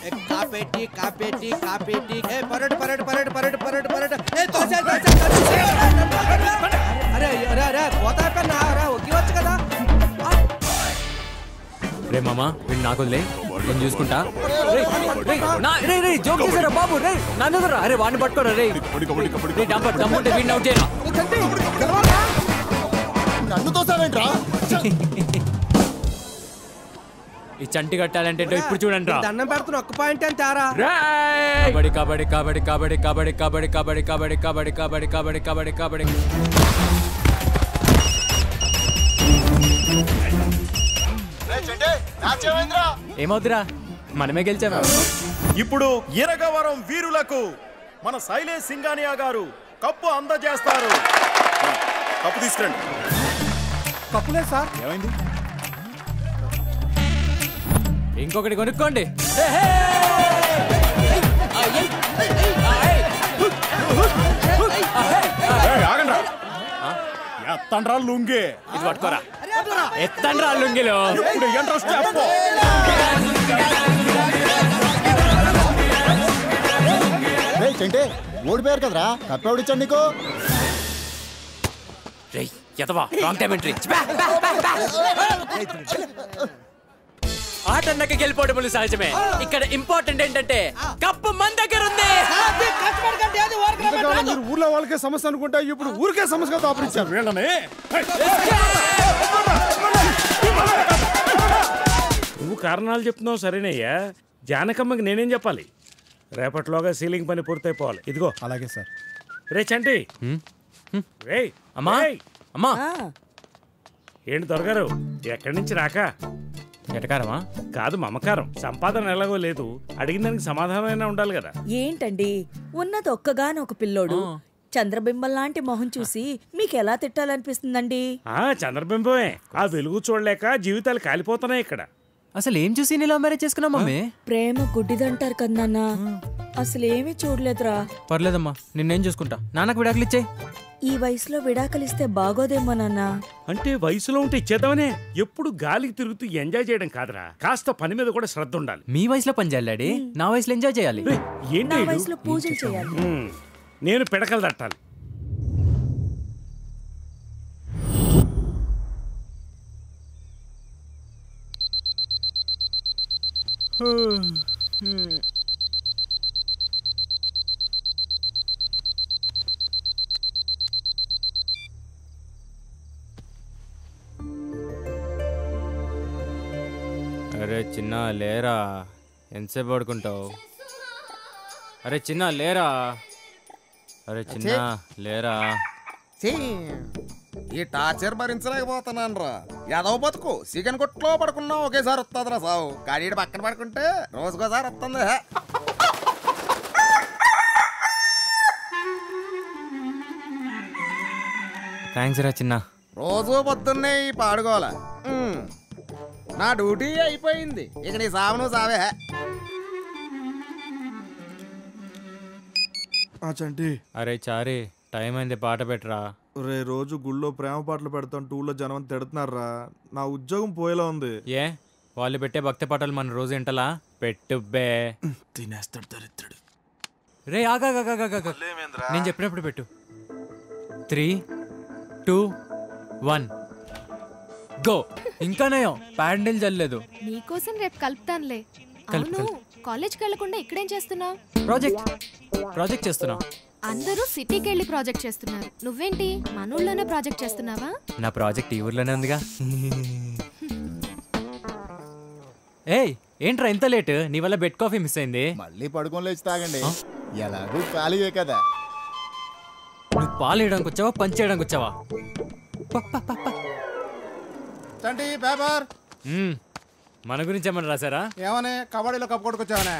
ఏ కాపేటి కాపేటి కాపేటి ఏ పరడు పరడు పరడు పరడు పరడు పరడు ఏ తోసే తోసే తోసే. అరే అరే అరే పోతా పెన్నా రా ఒగ్గివచ్చు కదా ఆ, రే మామా వీడు నాకు వదిలే నేను చూసుకుంటా రేయ్, రేయ్, నా- రేయ్, రేయ్, జోక్ చేశారా బాబు రే నన్ను వదలరా. అరే వాడిని పట్టుకోరా రే రే డంపర్ దమ్ముంటే వీడిని అవుట్ చేయరా ఏ చంటి గెలవాలా? నన్ను తోసావేంట్రా ఈ చంటి కట్టాలంటే ఏంటో ఇప్పుడు చూడండి రా దండం పెడుతున్న ఒక్క పాయింట్ అని తేరా కబడ్డీ కబడ్డీ కబడ్డీ కబడ్డీ కబడ్డీ కబడ్డీ కబడ్డీ కబడ్డీ కబడ్డీ కబడ్డీ కబడ్డీ కబడ్డీ కబడ్డీ ఏమవుతురా మనమే గెలిచాము ఇప్పుడు ఇరగవరం వీరులకు మన శైలేష్ సింగానియా గారు కప్పు అందజేస్తారు కప్పు తీసుకురండి తప్పులేదు సార్ ఏమైంది ఇంకొకటి కొనుక్కోండి ఎత్తండ్రా లుంగి ఇది పట్టుకోరా ఎత్తండి రా లుంగిలో ఇప్పుడు ఎంట్రా స్టెప్ రే చంటి ఓడిపోయారు కదరా కప్పెవడిచ్చాడు నీకు రేయ్ ఎతవా రాంగ్ టైం ఎంట్రీ ఆట అన్నాక గెలిపోవడం సహజమే ఇక్కడ ఇంపార్టెంట్ ఏంటంటే కప్పు మన దగ్గర ఉంది అది కష్టపడకండి అది ఊరకనే రాదు. మీరు ఊర్లో వాళ్ళకే సమస్య అనుకుంటా ఇప్పుడు ఊరికే సమస్యగా దాపరించారు వీళ్ళని నువ్వు కారణాలు చెప్తున్నావు సరేనయ్యా జానకమ్మకి నేనేం చెప్పాలి రేపటిలోగా సీలింగ్ పని పూర్తయిపోవాలి ఇదిగో అలాగే సార్ రే చంటి రేయ్ అమ్మా రేయ్, అమ్మా ఏంటి దొరగారు ఎక్కడి నుంచి రాక ఎటకారమా కాదు మమకారం సంపాదన ఎలాగో లేదు అడిగిన దానికి సమాధానమైనా ఉండాలి కదా ఏంటండి ఉన్నది ఒక్కగానొక పిల్లోడు చంద్రబింబం లాంటి మొహం చూసి మీకు ఎలా తిట్టాలనిపిస్తుందండి ఆ చంద్రబింబమే ఆ వెలుగు చూడలేక జీవితాలు కాలిపోతున్నాయి ఇక్కడ అసలు ఏం చూసి నీలో మ్యారేజ్ చేసుకున్నావు మమ్మీ ప్రేమ గుడ్డిదంటారు కదా నాన్న అసలు ఏమీ చూడలేదురా పర్లేదమ్మా నిన్నేం చూసుకుంటా నాన్నకు విడాకులు ఇచ్చేయి ఈ వయసులో విడాకలిస్తే బాగోదేమో నాన్న అంటే వయసులో ఉంటే ఇచ్చేద్దామనే ఎప్పుడు గాలికి తిరుగుతూ ఎంజాయ్ చేయడం కాదురా కాస్త పని మీద కూడా శ్రద్ధ ఉండాలి మీ వయసులో పని చేయాలి డాడీ నా వయసులో ఎంజాయ్ చేయాలి రేయ్, ఏంటి నా ఈడు? వయసులో పూజలు చేయాలి ఉమ్, నేను పిడకలు తట్టాలి అరే చిన్న లేరా ఎంతసేపు పడుకుంటావు అరే చిన్న లేరా అరే చిన్న లేరా ఛీ, ఈ టార్చర్ భరించలేకపోతున్నాను రా ఎదవ బతుకు చికెన్ కొట్లో పడుకున్నా ఒకేసారి వస్తుంది రా సావు కాడీడు పక్కన పడుకుంటే రోజుకోసారి వస్తుంది హే. థ్యాంక్స్ రా చిన్న రోజు పొద్దున్నే ఈ పాడుకోవాల ఉమ్. నా డ్యూటీ అయిపోయింది ఇక నీ సావు నువ్వు సావే హే. ఆ చంటి అరే చారి టైం అయింది పాట పెట్టరా రే రోజు గుళ్ళో ప్రేమ పాటలు పెడతాం టూల్లో జనం తిడుతున్నారా నా ఉద్యోగం పోయేలా ఉంది ఏ వాళ్ళు పెట్టే భక్తి పాటలు మన రోజు ఇంటలా పెట్టు బే తినేస్తాడు దరిద్రుడు రే ఆగా నేను చెప్పినప్పుడు పెట్టు త్రీ టూ వన్ గో ఇంకా నయం ప్యాండిల్ జల్లేదు నీకోసం రేపు కలుపుతానులే అవును కాలేజ్కి వెళ్లకుండా ఇక్కడేం చేస్తున్నావు ప్రాజెక్ట్ ప్రాజెక్ట్ చేస్తున్నా అందరూ సిటీకి వెళ్ళి ప్రాజెక్ట్ చేస్తున్నారు నువ్వేంటి మన ఊళ్ళోనే ప్రాజెక్ట్ చేస్తున్నావా నా ప్రాజెక్ట్ ఈ ఊర్లోనే ఉందిగా ఏయ్ ఏంట్రా ఇంత లేట్ నీ వల్ల బెడ్ కాఫీ మిస్ అయింది మళ్ళీ పడుకొని లేచి తాగండి ఎలాగూ ఖాళీయే కదా నువ్వు పాలు వేయడానికి వచ్చావా పంచ్ చేయడానికి వచ్చావా చంటి పేపర్ మ్మ్. మన గురించి ఏమన్నా రాశారా ఏమని కబడ్డీలో కప్పు కొట్టుకొచ్చావనే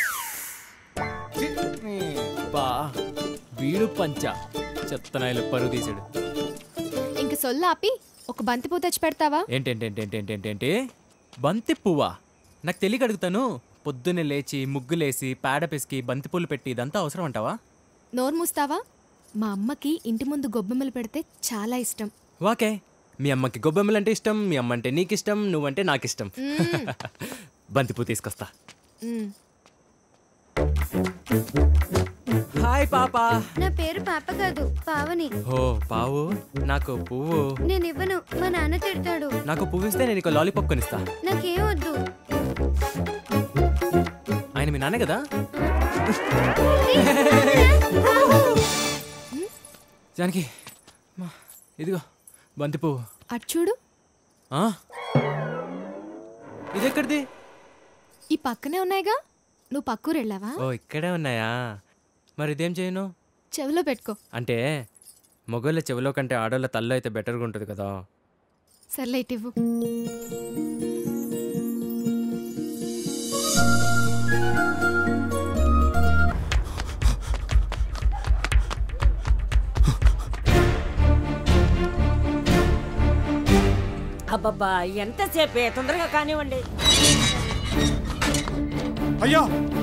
బా వీడు పంచ చెత్తనాయలు పరుగు తీసాడు ఇంక సొల్లాపి ఒక బంతిపూ తెచ్చి పెడతావా ఏంటేంటేంటేంటేంటేంటి బంతి పువ్వా నాకు తెలియక అడుగుతాను పొద్దున్నే లేచి ముగ్గులేసి పేడ పిసికి బంతిపూలు పెట్టి ఇదంతా అవసరం అంటావా నోరు మూస్తావా మా అమ్మకి ఇంటి ముందు గొబ్బెమ్మలు పెడితే చాలా ఇష్టం వాకే మీ అమ్మకి గొబ్బెమ్మలు అంటే ఇష్టం మీ అమ్మ అంటే నీకు ఇష్టం నువ్వంటే నాకు ఇష్టం బంతిపూ తీసుకొస్తా మ్మ్. హాయ్ పాపా నా పేరు పాప కాదు పావని ఓ పావు నాకు పువ్వు నేను ఇవ్వను మా నాన్న తిడతాడు నాకు పువ్వు ఇస్తే నేను లాలీపాప్ కొనిస్తా నాకేం వద్దు ఆయన మీ నాన్న కదా జానకి మా, ఇదిగో బంతి పువ్వు అటు చూడు ఆ? ఇదెక్కడిది ఈ పక్కనే ఉన్నాయిగా నువ్వు పక్కూరు వెళ్ళావా ఓ ఇక్కడే ఉన్నాయా మరి ఇదేం చేయను చెవిలో పెట్టుకో అంటే మగోళ్ళ చెవిలో కంటే ఆడోళ్ళ తల్లో అయితే బెటర్గా ఉంటుంది కదా సర్లే ఇటు ఇవ్వు అబ్బబ్బా ఎంతసేపే తొందరగా కానివ్వండి అయ్యా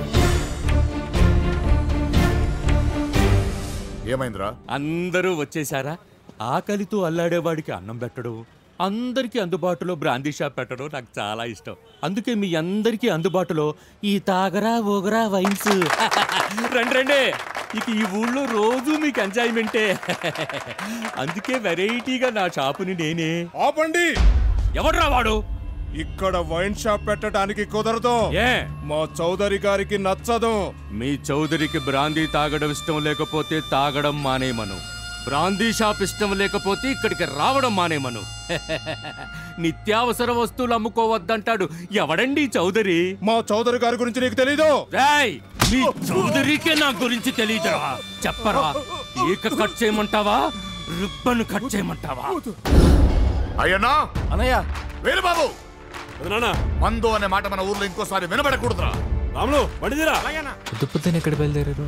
ఏమైందిరా అందరూ వచ్చేసారా ఆకలితో అల్లాడేవాడికి అన్నం పెట్టడం అందరికీ అందుబాటులో బ్రాందీ షాప్ పెట్టడం నాకు చాలా ఇష్టం అందుకే మీ అందరికీ అందుబాటులో ఈ తాగరా ఓగరా వైన్స్ రండి రండి ఇక ఈ ఊళ్ళో రోజు మీకు ఎంజాయ్మెంటే అందుకే వెరైటీగా నా షాపుని నేనే ఆపండి ఎవడ్రా వాడు ఇక్కడ వైన్ షాప్ పెట్టడానికి కుదరదు ఏ మా చౌదరి గారికి నచ్చదు మీ చౌదరికి బ్రాందీ తాగడం ఇష్టం లేకపోతే తాగడం మానేమను బ్రాందీ షాప్ ఇష్టం లేకపోతే ఇక్కడికి రావడం మానేమను నిత్యావసర వస్తువులు అమ్ముకోవద్దంటాడు ఎవడండి ఈ చౌదరి మా చౌదరి గారి గురించి నీకు తెలీదు రాయ్ మీ చౌదరికే నా గురించి తెలియదురా చెప్పరా ఈక కట్ చేయమంటావా రిబ్బన్ కట్ చేయమంటావా అయ్యన్నా అన్నయ్య వేలు బాబు నాన్న మందు అనే మాట మన ఊర్లో ఇంకోసారి వినబడకూడదురా రాములు బండిదిరా పొద్దు పొద్దున ఎక్కడ బయలుదేరారు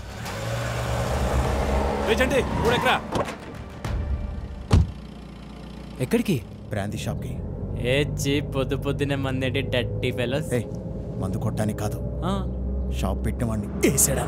వేచండి కూడా ఎక్కరా ఎక్కడికి బ్రాందీ షాప్కి ఏ చీ పొద్దు పొద్దునే మందేటి డట్టి ఫెలోస్ ఏ మందు కొట్టడానికి కాదు షాప్ పెట్టిన వాడిని వేసాడా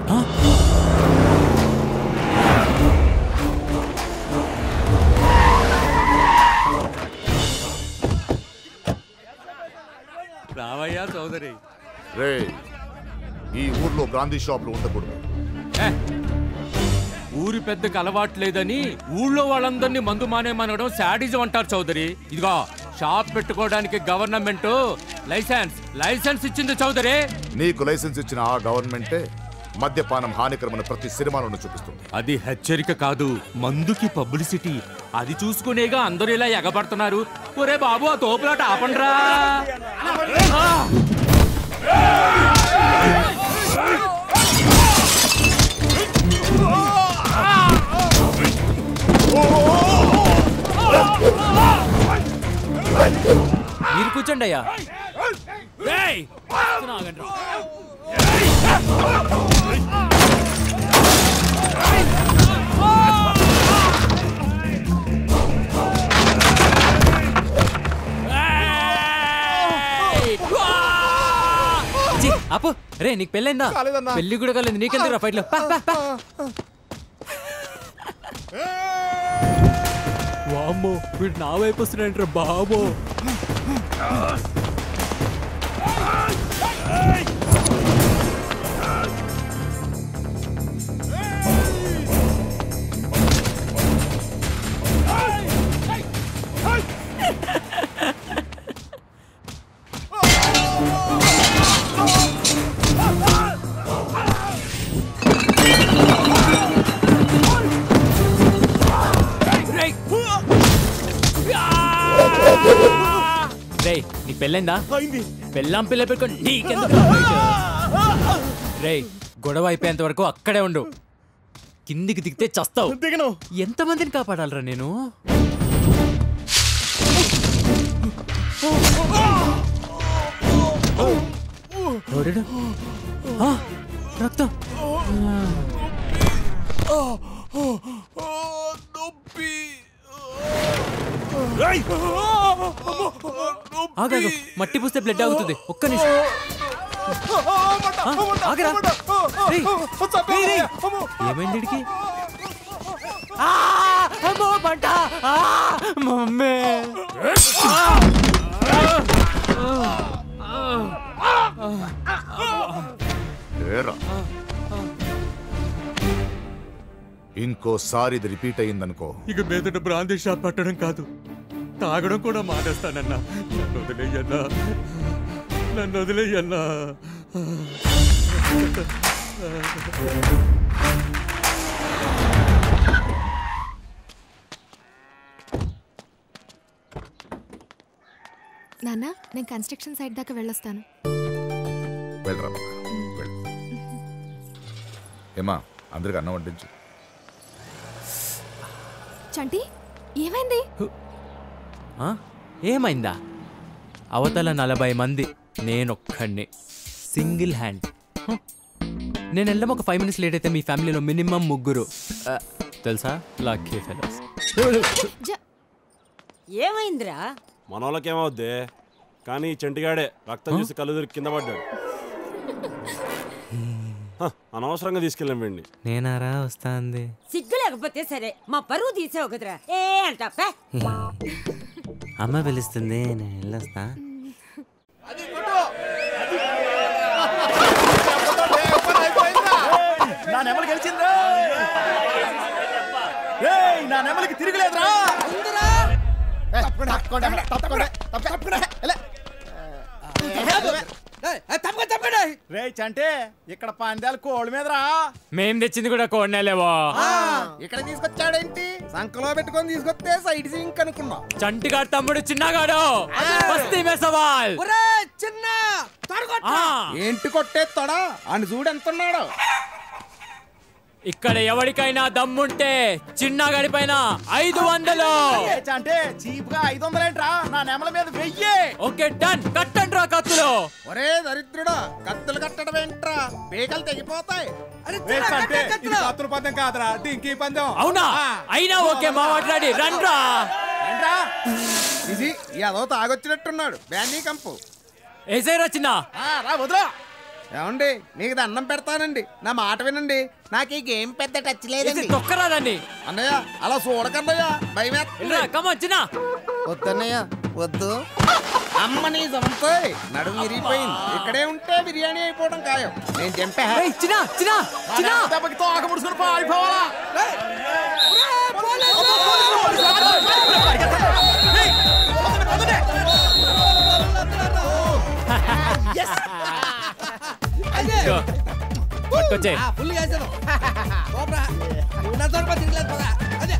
రావయ్యా చౌదరి రే ఈ ఊర్లో గాంధీ షాపులు ఉండకూడదు ఏ, ఊరి పెద్దకు అలవాట్లేదని ఊళ్ళో వాళ్ళందరినీ మందు మానేమనడం శాడిజం అంటారు చౌదరి ఇదిగో షాప్ పెట్టుకోవడానికి గవర్నమెంట్ లైసెన్స్ లైసెన్స్ ఇచ్చింది చౌదరి నీకు లైసెన్స్ ఇచ్చిన ఆ గవర్నమెంటే మద్యపానం హానికరమైన ప్రతి సినిమాలను చూపిస్తుంది అది హెచ్చరిక కాదు మందుకి పబ్లిసిటీ అది చూసుకునేగా అందరూ ఇలా ఎగబడుతున్నారు ఒరే బాబు ఆ తోపులాట ఆపండ్రా ఆ! మీరు కూర్చోండి అయ్యా రేయ్! ఛీ, ఆపు రే నీకు పెళ్ళైందా కాలేదన్నా. పెళ్లి కూడా కాలేదు నీకెందుకు ఫైట్ లో పా, పా, పా. వామ్మో వీడు నా వైపు వస్తున్నాడంటారా బాబో రేయ్ నీ పెళ్ళైందా పెళ్ళాం పిల్ల పెట్టుకొని నీకెందుకు రేయ్ గొడవ అయిపోయేంత వరకు అక్కడే ఉండు కిందికి దిగితే చస్తావు దిగను ఎంతమందిని కాపాడాలరా నేను ఓడాడు. ఆ, రక్తం ఆగాగు మట్టి పూస్తే బ్లడ్ ఆగుతుంది ఒక్క నిమిషం ఆ, ఆగరా రేయ్, రేయ్, రేయ్. ఏమైంది వీడికి? ఆ, అమ్మో, మంట ఆ, మమ్మీ ఏరా ఇంకోసారి ఇది రిపీట్ అయ్యిందనుకో ఇక మీదట బ్రాందీ షాప్ పెట్టడం కాదు తాగడం కూడా మానేస్తానన్నా నన్ను వదిలేయన్నా నన్ను వదిలేయన్నా నాన్న నేను కన్స్ట్రక్షన్ సైట్ దాకా వెళ్ళొస్తాను వెళ్ళరా బాబా, వెళ్ళు ఏమా అందరికి అన్నం వడ్డించు చంటి ఏమైంది ఆ? ఏమైందా అవతల నలభై మంది నేనొక్కడిని సింగిల్ హ్యాండ్ హ. నేను వెళ్ళడం ఒక ఫైవ్ మినిట్స్ లేట్ అయితే మీ ఫ్యామిలీలో మినిమం ముగ్గురు ఆ, తెలుసా లక్కీ ఫెలోస్ ఏమైందిరా మనోళ్ళకేమవుద్ది కానీ ఈ చెంటిగాడే రక్తం చూసి కళ్ళు దొరికి కింద పడ్డాడు హ, అనవసరంగా తీసుకెళ్ళాం వీడిని నేనారా వస్తాంది సిగ్గు లేకపోతే సరే మా పరువు తీసావు కదరా ఏ అంట పే. అమ్మ పిలుస్తుంది నేను వెళ్ళొస్తా నా నెమలి గెలిచిందా ఏయ్, నా నెమలికి తిరగలేదురా రే చంటే ఇక్కడ పందాలు కోళ్ళ మీదరా మేం తెచ్చింది కూడా కోడినేలేవో ఇక్కడ తీసుకొచ్చాడేంటి సంకలో పెట్టుకొని తీసుకొస్తే సైడ్ సింక్ అనుకున్నా చంటిగాడు తమ్ముడు చిన్నగాడు బస్తీ మే సవాల్ చిన్న ఏంటి కొట్టేస్తాడా అని చూడు ఎంత ఉన్నాడు ఇక్కడ ఎవరికైనా దమ్ముంటే చిన్నగాడి పైన ఐదు వందలు ఏ చంటే చీప్ గా ఐదు వందలేంట్రా నా నెమల మీద వెయ్యి ఓకే డన్ కట్టండి రా కత్తులు ఒరే దరిద్రుడా కత్తులు కట్టడం ఏంట్రా పీకలు తెగిపోతాయి రే సంటే, ఇది కత్తుల పందెం కాదురా డింకీ పందెం అవునా అయినా ఓకే మా మాట్లాడి రండ్రా ఇది ఏదో తాగొచ్చినట్టున్నాడు బ్యాండీ కంపు ఏసైరా చిన్న రా వదిలా ఏమండి మీకు దండం పెడతానండి నా మాట వినండి నాకు ఈ గేమ్ పెద్ద టచ్ లేదండి ఏసై తొక్కరాదండి అన్నయ్య అలా చూడకన్నయ్య భయం కమా చిన్న వద్దన్నయ్య వద్దు అమ్మ నీ సంతో నడుము విరిగిపోయింది ఇక్కడే ఉంటే బిర్యానీ అయిపోవడం ఖాయం నేను చంపా చిన్న చిన్న చిన్న దెబ్బకి తోక ముడుచుకుని పారిపోవాలా ఇదిగో, పట్టుకొచ్చేయ్. ఫుల్ చేసాను కోబ్రా నువ్వు నా తోట తిరగలేదు పద అదే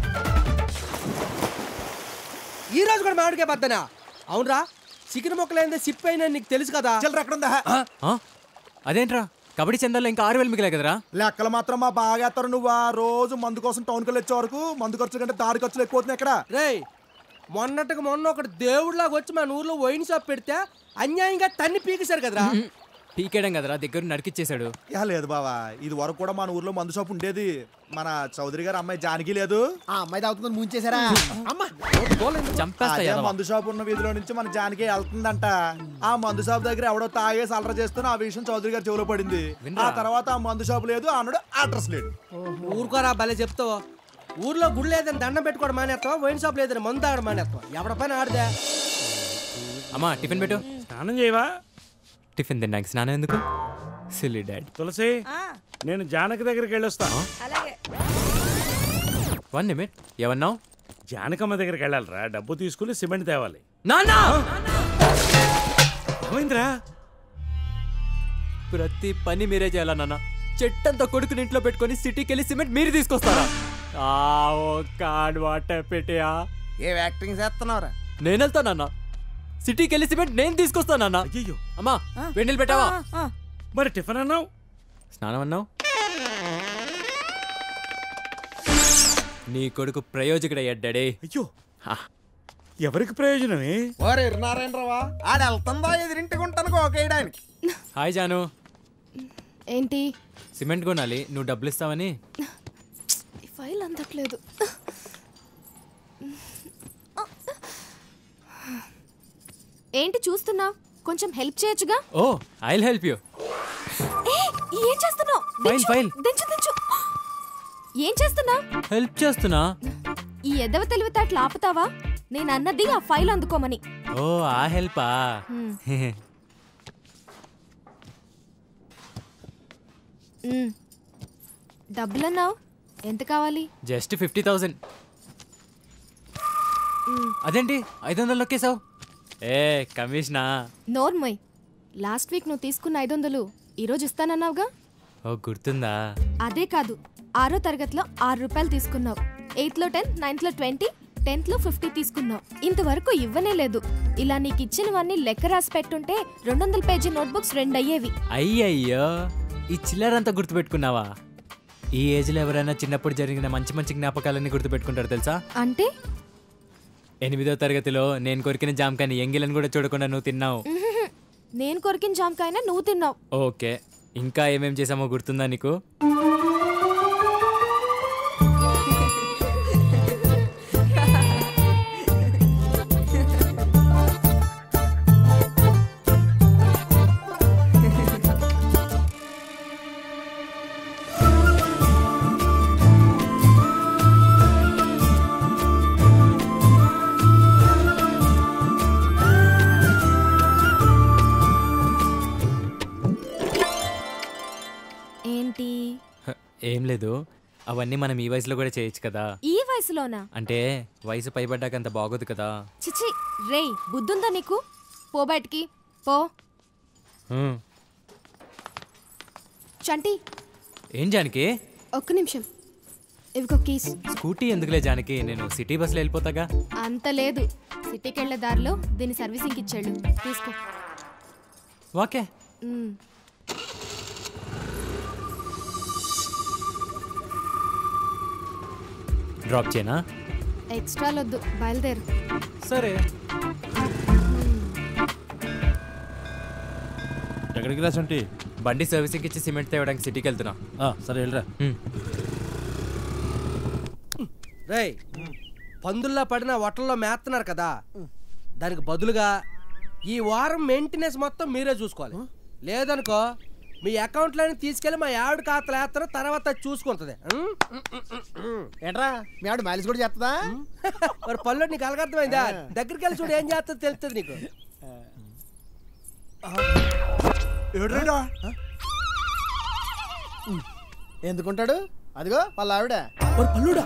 ఈ రోజు కూడా మామిడికాయ బద్దనా అవునరా చికెన్ మొక్కలైందే సిప్ అయినా నీకు తెలుసు కదా చిల్లర ఎక్కడుందా ఆ? అదేంట్రా కబడ్డీ చందాల్లో ఇంకా ఆరు వేలు మిగిలే కదరా లెక్కలు మాత్రం మా బాగేస్తారు నువ్వా రోజు మందు కోసం టౌన్కి వెళ్ళి వచ్చే వరకు మందు ఖర్చు కంటే దారి ఖర్చులు ఎక్కువ ఇక్కడ రేయ్ మొన్నటికి మొన్న ఒకటి దేవుడిలాగా వచ్చి మన ఊర్లో వైన్ షాప్ పెడితే అన్యాయంగా తన్ని పీకేశారు కదరా పీకేయడం కదరా దగ్గర నరికిచ్చేశాడు యా లేదు బావా ఇది వరకు కూడా మన ఊర్లో మందు షాప్ ఉండేది మన చౌదరి గారు అమ్మాయి జానకి లేదు ఆ అమ్మాయి తాగుతుంది ముంచేశారా చంపేస్తా అదే ఎదవ. మందు షాప్ ఉన్న వీధిలో నుంచి మన జానకి వెళ్తుందంట ఆ మందు షాప్ దగ్గర ఎవడో తాగేసి అలర చేస్తున్న ఆ విషయం చౌదరి గారి చెవిలో పడింది ఆ తర్వాత ఆ మందు షాప్ లేదు అన్నాడు అడ్రస్ లేడు ఊరుకోరా భలే చెప్తావు ఊర్లో గుడి లేదని దండం పెట్టుకోవడం మానేస్తావా వైన్ షాప్ లేదని మందు తాగడం మానేస్తావా ఎవడ పైన ఆడదే అమ్మా టిఫిన్ పెట్టు స్నానం చేయవా టిఫిన్ తిన్నాక స్నానం ఎందుకు సిల్లీ డాడ్ తులసి నేను జానకి దగ్గరికి వెళ్ళొస్తాను వన్ నిమిట్ ఏమన్నావు జానకమ్మ దగ్గరికి వెళ్ళాలిరా డబ్బు తీసుకుని సిమెంట్ తేవాలి నాన్నా ఏమైందిరా ప్రతి పని మీరే చేయాలా నాన్న చెట్టంతా కొడుకుని ఇంట్లో పెట్టుకొని సిటీకి వెళ్ళి సిమెంట్ మీరు తీసుకొస్తారా ఆ ఓ కాడ్ వాటర్ పెట్టియా ఏ యాక్టింగ్ చేస్తున్నావురా నేను వెళ్తానన్నా సిటీకి వెళ్ళి సిమెంట్ నేను తీసుకొస్తానన్నా అయ్యో అమ్మా వెన్నెలు పెట్టావా మరి టిఫిన్ అన్నావు స్నానం అన్నావు నీ కొడుకు ప్రయోజకుడయ్యాడే అయ్యో ఎవరికి ప్రయోజనమే ఓరే నారాయణరావా ఆడ వెళ్తుందా ఎదిరింటికి ఉంటాను కోకేయడానికి హాయ్ జాను ఏంటి సిమెంట్ కొనాలి నువ్వు డబ్బులు ఇస్తావని ఈ ఫైల్ అందట్లేదు ఏంటి చూస్తున్నావు కొంచెం హెల్ప్ చేయొచ్చుగా ఓ ఐ హెల్ప్ యూ ఏ, ఏం చేస్తున్నావు ఫైల్, ఫైల్. దించు దించు ఏం చేస్తున్నావు హెల్ప్ చేస్తున్నా ఈ ఎదవ తెలివితేటలు ఆపుతావా నేను అన్నది ఆ ఫైల్ అందుకోమని ఓ ఆ హెల్పా హ్మ్. ఉమ్. డబ్బులన్నావు ఎంత కావాలి జస్ట్ ఫిఫ్టీ థౌజండ్ అదేంటి ఐదు వందలు నొక్కేసావు ఏ కమిషనా నోర్మయ్ లాస్ట్ వీక్ నువ్వు తీసుకున్న ఐదు వందలు ఈరోజు ఇస్తానన్నావుగా ఓ గుర్తుందా అదే కాదు ఆరో తరగతిలో ఆరు రూపాయలు తీసుకున్నావు ఎయిత్లో టెన్ నైన్త్లో ట్వంటీ టెన్త్లో ఫిఫ్టీ తీసుకున్నావు ఇంతవరకు ఇవ్వనే లేదు ఇలా నీకు ఇచ్చినవన్నీ లెక్క రాసి పెట్టుంటే రెండు వందల పేజీ నోట్బుక్స్ రెండు అయ్యేవి అయ్యయ్యో ఈ చిల్లరంతా గుర్తుపెట్టుకున్నావా ఈ ఏజ్లో ఎవరైనా చిన్నప్పుడు జరిగిన మంచి మంచి జ్ఞాపకాలన్నీ గుర్తుపెట్టుకుంటారు తెలుసా అంటే ఎనిమిదో తరగతిలో నేను కొరికిన జామకాయని ఎంగిలని కూడా చూడకుండా నువ్వు తిన్నావు ఉహుహు. నేను కొరికిన జామకాయన నువ్వు తిన్నావు ఓకే ఇంకా ఏమేం చేసామో గుర్తుందా నీకు ఏంటి హ, ఏం లేదు అవన్నీ మనం ఈ వయసులో కూడా చేయొచ్చు కదా ఈ వయసులోనా అంటే వయసు పైబడ్డాక అంత బాగోదు కదా చిచి రేయ్ బుద్ధుందా నీకు పో బయటికి పో హ్మ్. చంటి ఏం జానకి ఒక్క నిమిషం ఇవిగో కీస్ స్కూటీ ఎందుకులే జానకి నేను సిటీ బస్సులో వెళ్ళిపోతాగా అంత లేదు సిటీకి వెళ్ళే దారిలో దీని సర్వీసింగ్కి ఇచ్చాడు తీసుకో ఓకే మ్. డ్రాప్ చేయనా ఎక్స్ట్రాలొద్దు బయలుదేరు సరే ఎక్కడికి రాసంటి బండి సర్వీసింగ్ ఇచ్చి సిమెంట్ తేవడానికి సిటీకి వెళ్తున్నా సరే వెళ్ళరా రేయ్ పందుల్లో పడిన వట్టల్లో మేస్తున్నారు కదా దానికి బదులుగా ఈ వారం మెయింటెనెన్స్ మొత్తం మీరే చూసుకోవాలి లేదనుకో మీ అకౌంట్లోని తీసుకెళ్లి మా ఆవిడ ఖాతాలో వేస్తారు తర్వాత అది చూసుకుంటది ఉం? ఏంట్రా మీ ఆవిడ మైలేజ్ కూడా చేస్తుందా మరి పళ్ళు నీకు అలగర్థమైందా దగ్గరికి వెళ్ళి చూడు ఏం చేస్తుందో తెలుస్తుంది నీకు ఎందుకుంటాడు అదిగో వాళ్ళ ఆవిడ పల్లుడా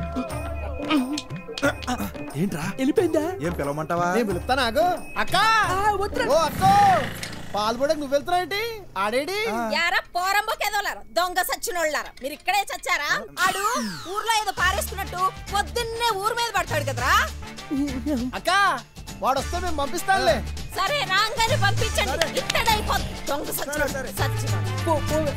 ఏంట్రా వెళ్ళిపోయిందా ఏం పిలవమంటావా నేను పిలుస్తా నాకు అక్క ఓ అక్క పాల్పడకు నువ్వు వెళ్తున్నావు ఏంటి ఆడేడి యారా పోరంబోకేదోలారా దొంగ సచ్చినోళ్ళారా మీరు ఇక్కడే చచ్చారా ఆడు ఊర్లో ఏదో పారేసుకున్నట్టు పొద్దున్నే ఊరు మీద పడతాడు కదరా అక్క వాడు వస్తే మేము పంపిస్తానులే సరే రాంగానే పంపించండి ఇక్కడైపోద్ది దొంగ సచ్చినోడు సచ్చినోడు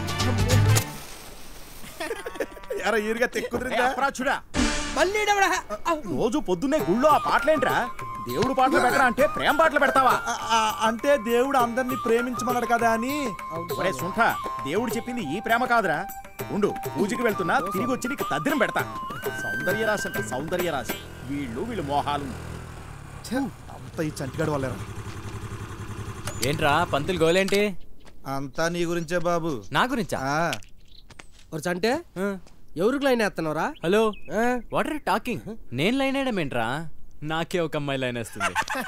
ఎరా ఈరుగా తెక్కుదిరిందా అప్రాచుడా మళ్ళీ రోజు పొద్దున్నే గుళ్ళో ఆ పాటలేంట్రా దేవుడు పాటలు పెట్టరా అంటే ప్రేమ పాటలు పెడతావా అంటే దేవుడు అందరినీ ప్రేమించమన్నాడు కదా అని ఒరే సుంఠ దేవుడు చెప్పింది ఈ ప్రేమ కాదురా ఉండు పూజకి వెళ్తున్నా తిరిగి వచ్చి నీకు తద్దినం పెడతా సౌందర్య రాశి అంటే సౌందర్య రాశి వీళ్ళు వీళ్ళు మోహాలు అంత ఈ చంటిగాడు వాళ్ళరా ఏంట్రా పంతులు గోలేంటి అంతా నీ గురించే బాబు నా గురించా ఒక అంటే ఎవరికి లైన్ వేస్తున్నావురా హలో వాట్ ఆర్ టాకింగ్ నేను లైన్ వేయడం ఏంట్రా నాకే ఒక అమ్మాయి లైన్ వేస్తుంది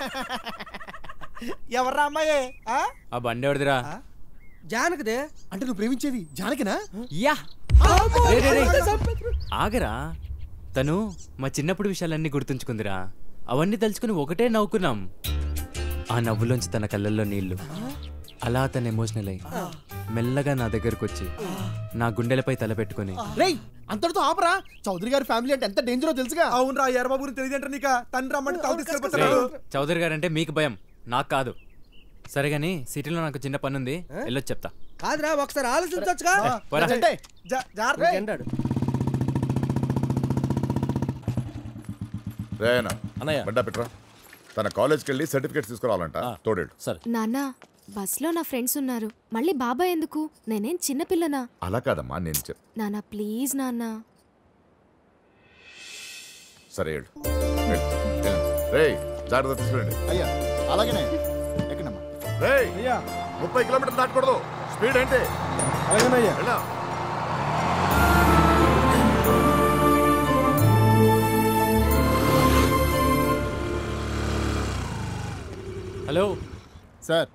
ఎవర్రా అమ్మాయి ఆ బండి ఎవరిదిరా జానకదే అంటే నువ్వు ప్రేమించేది జానకినా యా రే, రే, రే. ఆగరా తను మా చిన్నప్పుడు విషయాలన్నీ గుర్తుంచుకుందిరా అవన్నీ తలుచుకుని ఒకటే నవ్వుకున్నాం ఆ నవ్వులోంచి తన కళ్ళల్లో నీళ్లు అలా తను ఎమోషనల్ అయి మెల్లగా నా దగ్గరకు వచ్చి నా గుండెలపై తల పెట్టుకుని రేయ్ అంతటితో ఆపరా చౌదరి గారి ఫ్యామిలీ అంటే ఎంత డేంజరో తెలుసుగా అవునరా ఎర్రబాబు గురించి తెలియదంటే నీక తండ్రి రమ్మంటే తల రేయ్, తీసుకెళ్ళిపోతాడు చౌదరి గారు అంటే మీకు భయం నాకు కాదు సరే గాని సిటీలో నాకు చిన్న పని ఉంది వెళ్ళొచ్చు చెప్తా కాదురా ఒకసారి ఆలోచించవచ్చుగా ఏ, పోరా. ఎండాడు రేనా అన్నయ్య. బండా పెట్రా తన కాలేజ్కి వెళ్ళి సర్టిఫికేట్ తీసుకురావాలంట తోడేడు సరే నాన్న బస్లో నా ఫ్రెండ్స్ ఉన్నారు మళ్ళీ బాబాయ్ ఎందుకు నేనేం చిన్నపిల్లనా అలా కాదమ్మా నేను చెప్ నాన్న ప్లీజ్ నాన్న సరే ఏడు రే జాగ్రత్త తీసుకురండి అయ్యా అలాగేనే ఎక్కడమ్మా రే ముప్పై కిలోమీటర్లు దాటకూడదు స్పీడ్ ఏంటి వెళ్ళా. Hello sir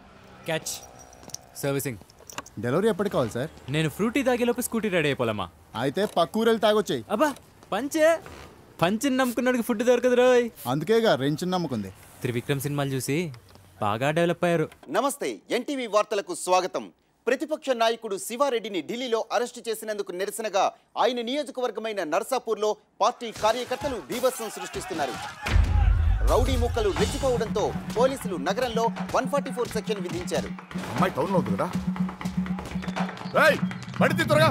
catch servicing delivery ఎప్పటికి కావాలి సార్ నేను ఫ్రూటీ తాగేలోపు స్కూటీ రెడీ అయిపోలమ్మా అయితే పక్కూరు వెళ్ళి తాగొచ్చాయి అబ్బా పంచే పంచిని నమ్ముకున్నాడికి ఫుడ్ దొరకదు రోయ్ అందుకేగా రెంచిని నమ్ముకుంది త్రివిక్రమ్ సినిమాలు చూసి బాగా డెవలప్ అయ్యారు నమస్తే ఎన్టీవీ వార్తలకు స్వాగతం ప్రతిపక్ష నాయకుడు శివారెడ్డిని ఢిల్లీలో అరెస్టు చేసినందుకు నిరసనగా ఆయన నియోజకవర్గమైన నర్సాపూర్లో పార్టీ కార్యకర్తలు బీభత్సం సృష్టిస్తున్నారు రౌడీ ముక్కలు రెచ్చిపోవడంతో పోలీసులు నగరంలో వన్ ఫార్టీ ఫోర్ సెక్షన్ విధించారు అమ్మాయి టౌన్ లో ఉంది కదా ఏయ్, బండి తీ త్వరగా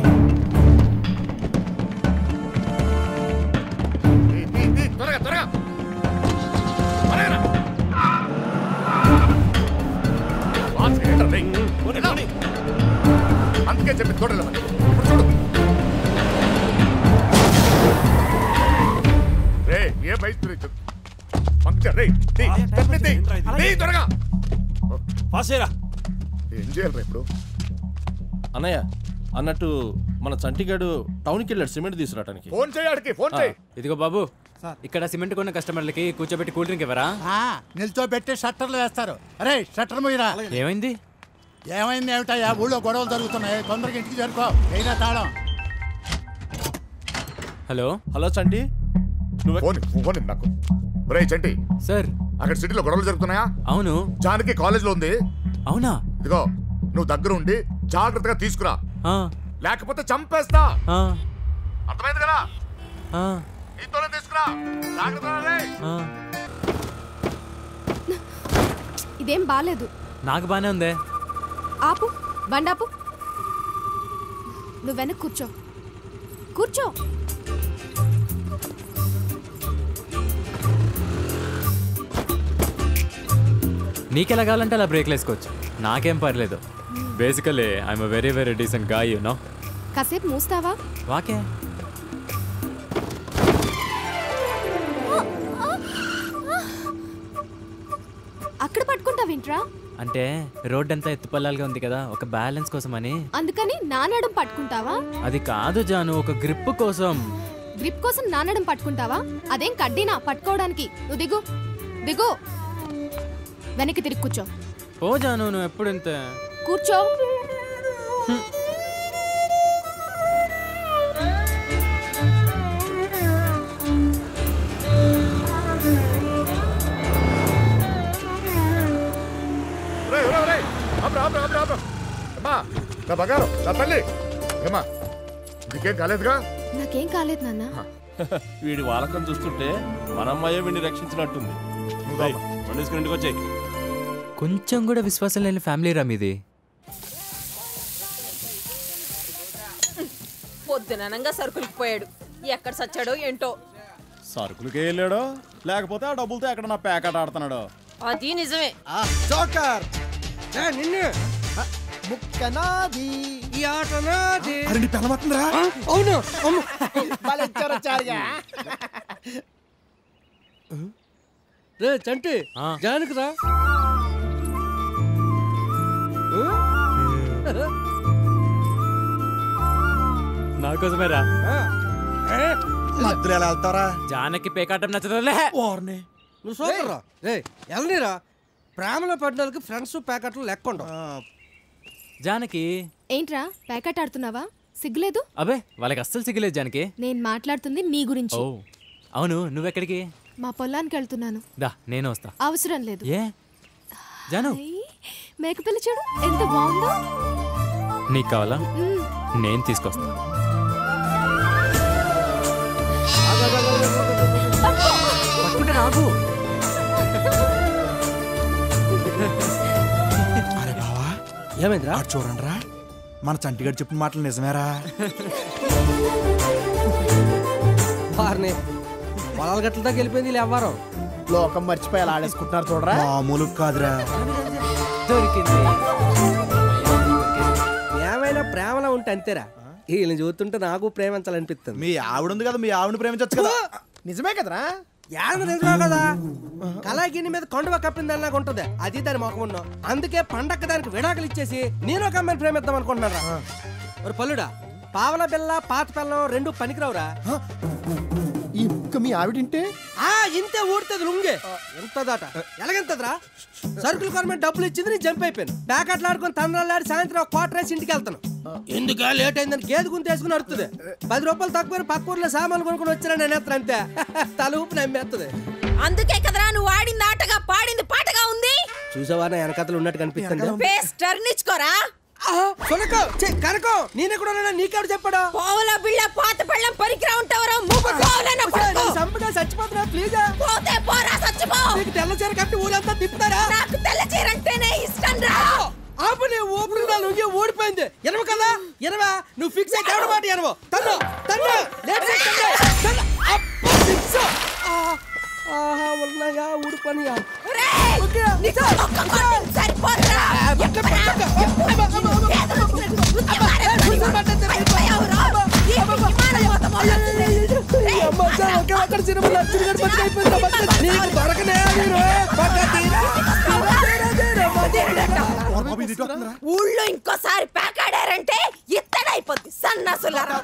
తీ, తీ, తీ, త్వరగా త్వరగా త్వరగా. బాస్ ఏంట్రా రేయ్? ఎలా? అందుకే చెప్పి చూడలేమని ఇప్పుడు చూడు రే ఏ బయట పంక్చర్ రే తీ, తీ, తీ, తీ, త్వరగా పాసేరా ఏం చేయాలి ఇప్పుడు అన్నయ్య అన్నట్టు మన చంటిగాడు టౌన్కి వెళ్ళాడు సిమెంట్ తీసుకురావడానికి ఫోన్ చేయడానికి ఫోన్ చేయి ఇదిగో బాబు ఇక్కడ సిమెంట్ కొన్న కస్టమర్లకి కూర్చోబెట్టి కూల్ డ్రింక్ ఇవ్వరా నిల్చోబెట్టి షట్టర్లు వేస్తారు అరే షట్టర్ మూయరా ఏమైంది ఏమైంది ఏమిటయ్యా ఊళ్ళో గొడవలు జరుగుతున్నాయి తొందరగా ఇంటికి చేరుకో అయినా తాళం hello hello Chanti phone phone నాకు రే చంటి సార్ అక్కడ సిటీలో గొడవలు జరుగుతున్నాయా అవును జానకి కాలేజ్ లో ఉంది అవునా ఇదిగో నువ్వు దగ్గర ఉండి జాగ్రత్తగా తీసుకురా ఆ, లేకపోతే చంపేస్తా ఆ, అర్థమైంది కదా ఆ, నీతోనే తీసుకురా జాగ్రత్తగా రే ఆ. ఇదేం బాలేదు నాకు బానే ఉందే ఆపు బండాపు నువ్వు వెనక్కి కూర్చో కూర్చో నీకెలా కావాలంటే అలా బ్రేక్లు వేసుకోవచ్చు నాకేం పర్లేదు basically I'm very very decent guy you know కాసేపు మూస్తావా వాకే అక్కడ పట్టుకుంటావేంట్రా అంటే రోడ్ అంతా ఎత్తుపల్లాలుగా ఉంది కదా ఒక బ్యాలెన్స్ కోసమని అందుకని నానడం పట్టుకుంటావా అది కాదు జాను ఒక గ్రిప్ కోసం గ్రిప్ కోసం నానడం పట్టుకుంటావా అదేం కడ్డీనా పట్టుకోవడానికి నువ్వు దిగు దిగు వెనక్కి తిరిగి కూర్చో ఓ జాను నువ్వు ఎప్పుడు ఇంతే కూర్చో రే రే రే ఆపు ఆపు ఆపు ఆపు అమ్మా నా బంగారం నా తల్లి ఏమా నీకేం కాలేదుగా నాకేం కాలేదు నాన్న వీడి వాలకం చూస్తుంటే మన అమ్మాయే వీడిని రక్షించినట్టుంది రేయ్, బండి తీసుకుని ఇంటికి వచ్చేయ్ కొంచెం కూడా విశ్వాసం లేని ఫ్యామిలీ రా మీది పొద్దుననంగా సరుకులకు పోయాడు ఎక్కడ సచ్చాడో ఏంటో సరుకులకే వెళ్ళాడో లేకపోతే ఆ డబ్బులతో ఎక్కడ నా ప్యాకెట్ ఆడుతున్నాడో అది నిజమే జోకర్ నిన్ను ముక్కనాది ఈ ఆట నాది అరే నీ పిల్లమవుతుందిరా అవును అవును చారుగా రే చంటి జానకి రా నా కోసమే రా మధ్యలో ఎలా వెళ్తారా జానకి పేకాటం నచ్చదులే వారిని నువ్వు సూపర్ రా రే ఎల్నీరా ప్రేమలో పడ్డోళ్ళకి ఫ్రెండ్స్ ప్యాకెట్లు లెక్కుండవు జానకి ఏంట్రా ప్యాకెట్ ఆడుతున్నావా సిగ్గులేదు అబే వాళ్ళకి అస్సలు సిగ్గులేదు జానకి నేను మాట్లాడుతుంది నీ గురించి ఓ అవును నువ్వెక్కడికి మా పొలానికి వెళ్తున్నాను దా నేను వస్తా అవసరం లేదు ఏ జాను మేకపిల్ల చూడు ఎంత బాగుందో నీకు కావాలా మ్మ్. నేను తీసుకొస్తా పట్టుకుంటే రాకు అరే బావా ఏమైందిరా అటు చూడండి రా మన చంటిగాడు చెప్పిన మాటలు నిజమేరా వారిని పొలాల గట్ల దాకా వెళ్ళిపోయింది వీళ్ళు ఎవ్వరం లోకం మర్చిపోయి అలా ఆడేసుకుంటున్నారు చూడరా మామూలు కాదురా దొరికింది ఏమైనా ప్రేమలో ఉంటే అంతేరా వీళ్ళని చూస్తుంటే నాకు ప్రేమించాలనిపిస్తుంది మీ ఆవిడ ఉంది కదా మీ ఆవిడని ప్రేమించచ్చు కదా నిజమే కదరా యాద నిజమే కదా కళాగిని మీద కొండవ కప్పిందల్లాగా ఉంటది అది దాని మొఖమున్నో అందుకే పండక్క దానికి విడాకులు ఇచ్చేసి నేను ఒక అమ్మాయిని ప్రేమిద్దాం అనుకుంటున్నారా ఒక పల్లుడా పావల బిల్ల పాత పిల్లం రెండు పనికిరావురా ఈ ముక్క మీ ఆవిడింటే ఆ ఇంతే ఊడుతుంది లుంగే ఎంతదట ఎలాగెంతదిరా సరుకులు కొనమే డబ్బులు ఇచ్చింది నేను జంప్ అయిపోయాను బ్యాకెట్లు ఆడుకొని తండ్రాలు ఆడి సాయంత్రం ఒక క్వార్టర్ వేసి ఇంటికి వెళ్తాను ఎందుకా లేట్ అయిందని గేదె గుంత వేసుకుని అడుతుంది పది రూపాయలు తక్కువ పక్క ఊర్లో సామాన్లు కొనుక్కొని వచ్చారా నేను ఎత్తను అంతే తల ఊపి నమ్మేస్తుంది అందుకే కదరా నువ్వు ఆడింది ఆటగా పాడింది పాటగా ఉంది చూసావా నా వెనకతలు ఉన్నట్టు కనిపిస్తుంది ఫేస్ టర్న్ ఇచ్చుకోరా కొనకో కనకో నేనెక్కడ ఉన్నానా నీకెవడు చెప్పాడు పోవల బిళ్ళ పాత పళ్ళం పరికిరా ఉంటావరా మూపు పోవలన కొడుకు సంపగా చచ్చిపోతున్నా ప్లీజ్ పోతే పోరా చచ్చిపో నీకు తెల్ల చీర కట్టి ఊరంతా తిప్పుతారా నాకు తెల్ల చీర అంటేనే ఇష్టం రా ఆపు నీ ఊపిరి నా లుంగి ఊడిపోయింది ఎనవ కదా ఎనవా నువ్వు ఫిక్స్ అయ్యి దేవుడు మాట ఎనవ తన్ను తన్ను లేట్ చేయి, తన్ను తన్ను అబ్బా ఫిక్స్ ఆహా ఉన్నాయా ఊడిపోనియా రేయ్ నీకు ఒక్క కొట్టింది సరిపోదురా ఎక్కడా? పేదలు వచ్చినట్టు ఉత్తి పారేస్తాను. అయిపోయావురా? ఈ విమానం మొత్తం మొదలవుతుంది. రేయ్, అక్కడ సినిమా చిరుగడు బతికి అయిపోయింది బతికి నీకు దొరకనే నేను పక్క తీరా ఊళ్ళో ఇంకోసారి పేకాడారంటే ఇత్తడైపోద్ది సన్నాసులారా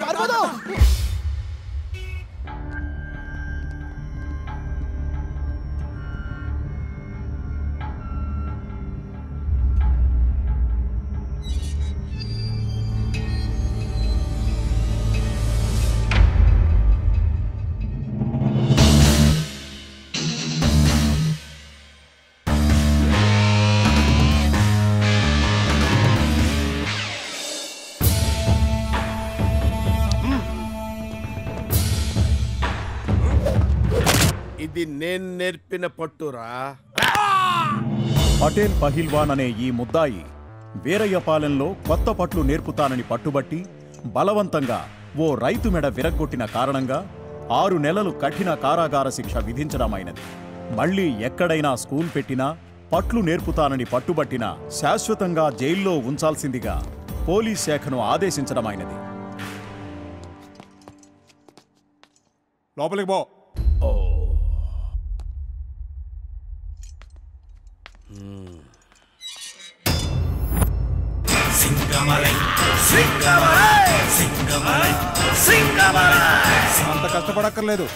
ఇది నేను నేర్పిన పట్టురా పటేల్ పహిల్వాన్ అనే ఈ ముద్దాయి వీరయ్యపాలెంలో కొత్త పట్లు నేర్పుతానని పట్టుబట్టి బలవంతంగా ఓ రైతు మెడ విరగ్గొట్టిన కారణంగా ఆరు నెలలు కఠిన కారాగార శిక్ష విధించడమైనది మళ్ళీ ఎక్కడైనా స్కూల్ పెట్టినా పట్లు నేర్పుతానని పట్టుబట్టినా శాశ్వతంగా జైల్లో ఉంచాల్సిందిగా పోలీస్ శాఖను ఆదేశించడమైనది లోపలికి పో సింగమలై సింగమలై సింగమలై సింగమలై అంత కష్టపడక్కర్లేదు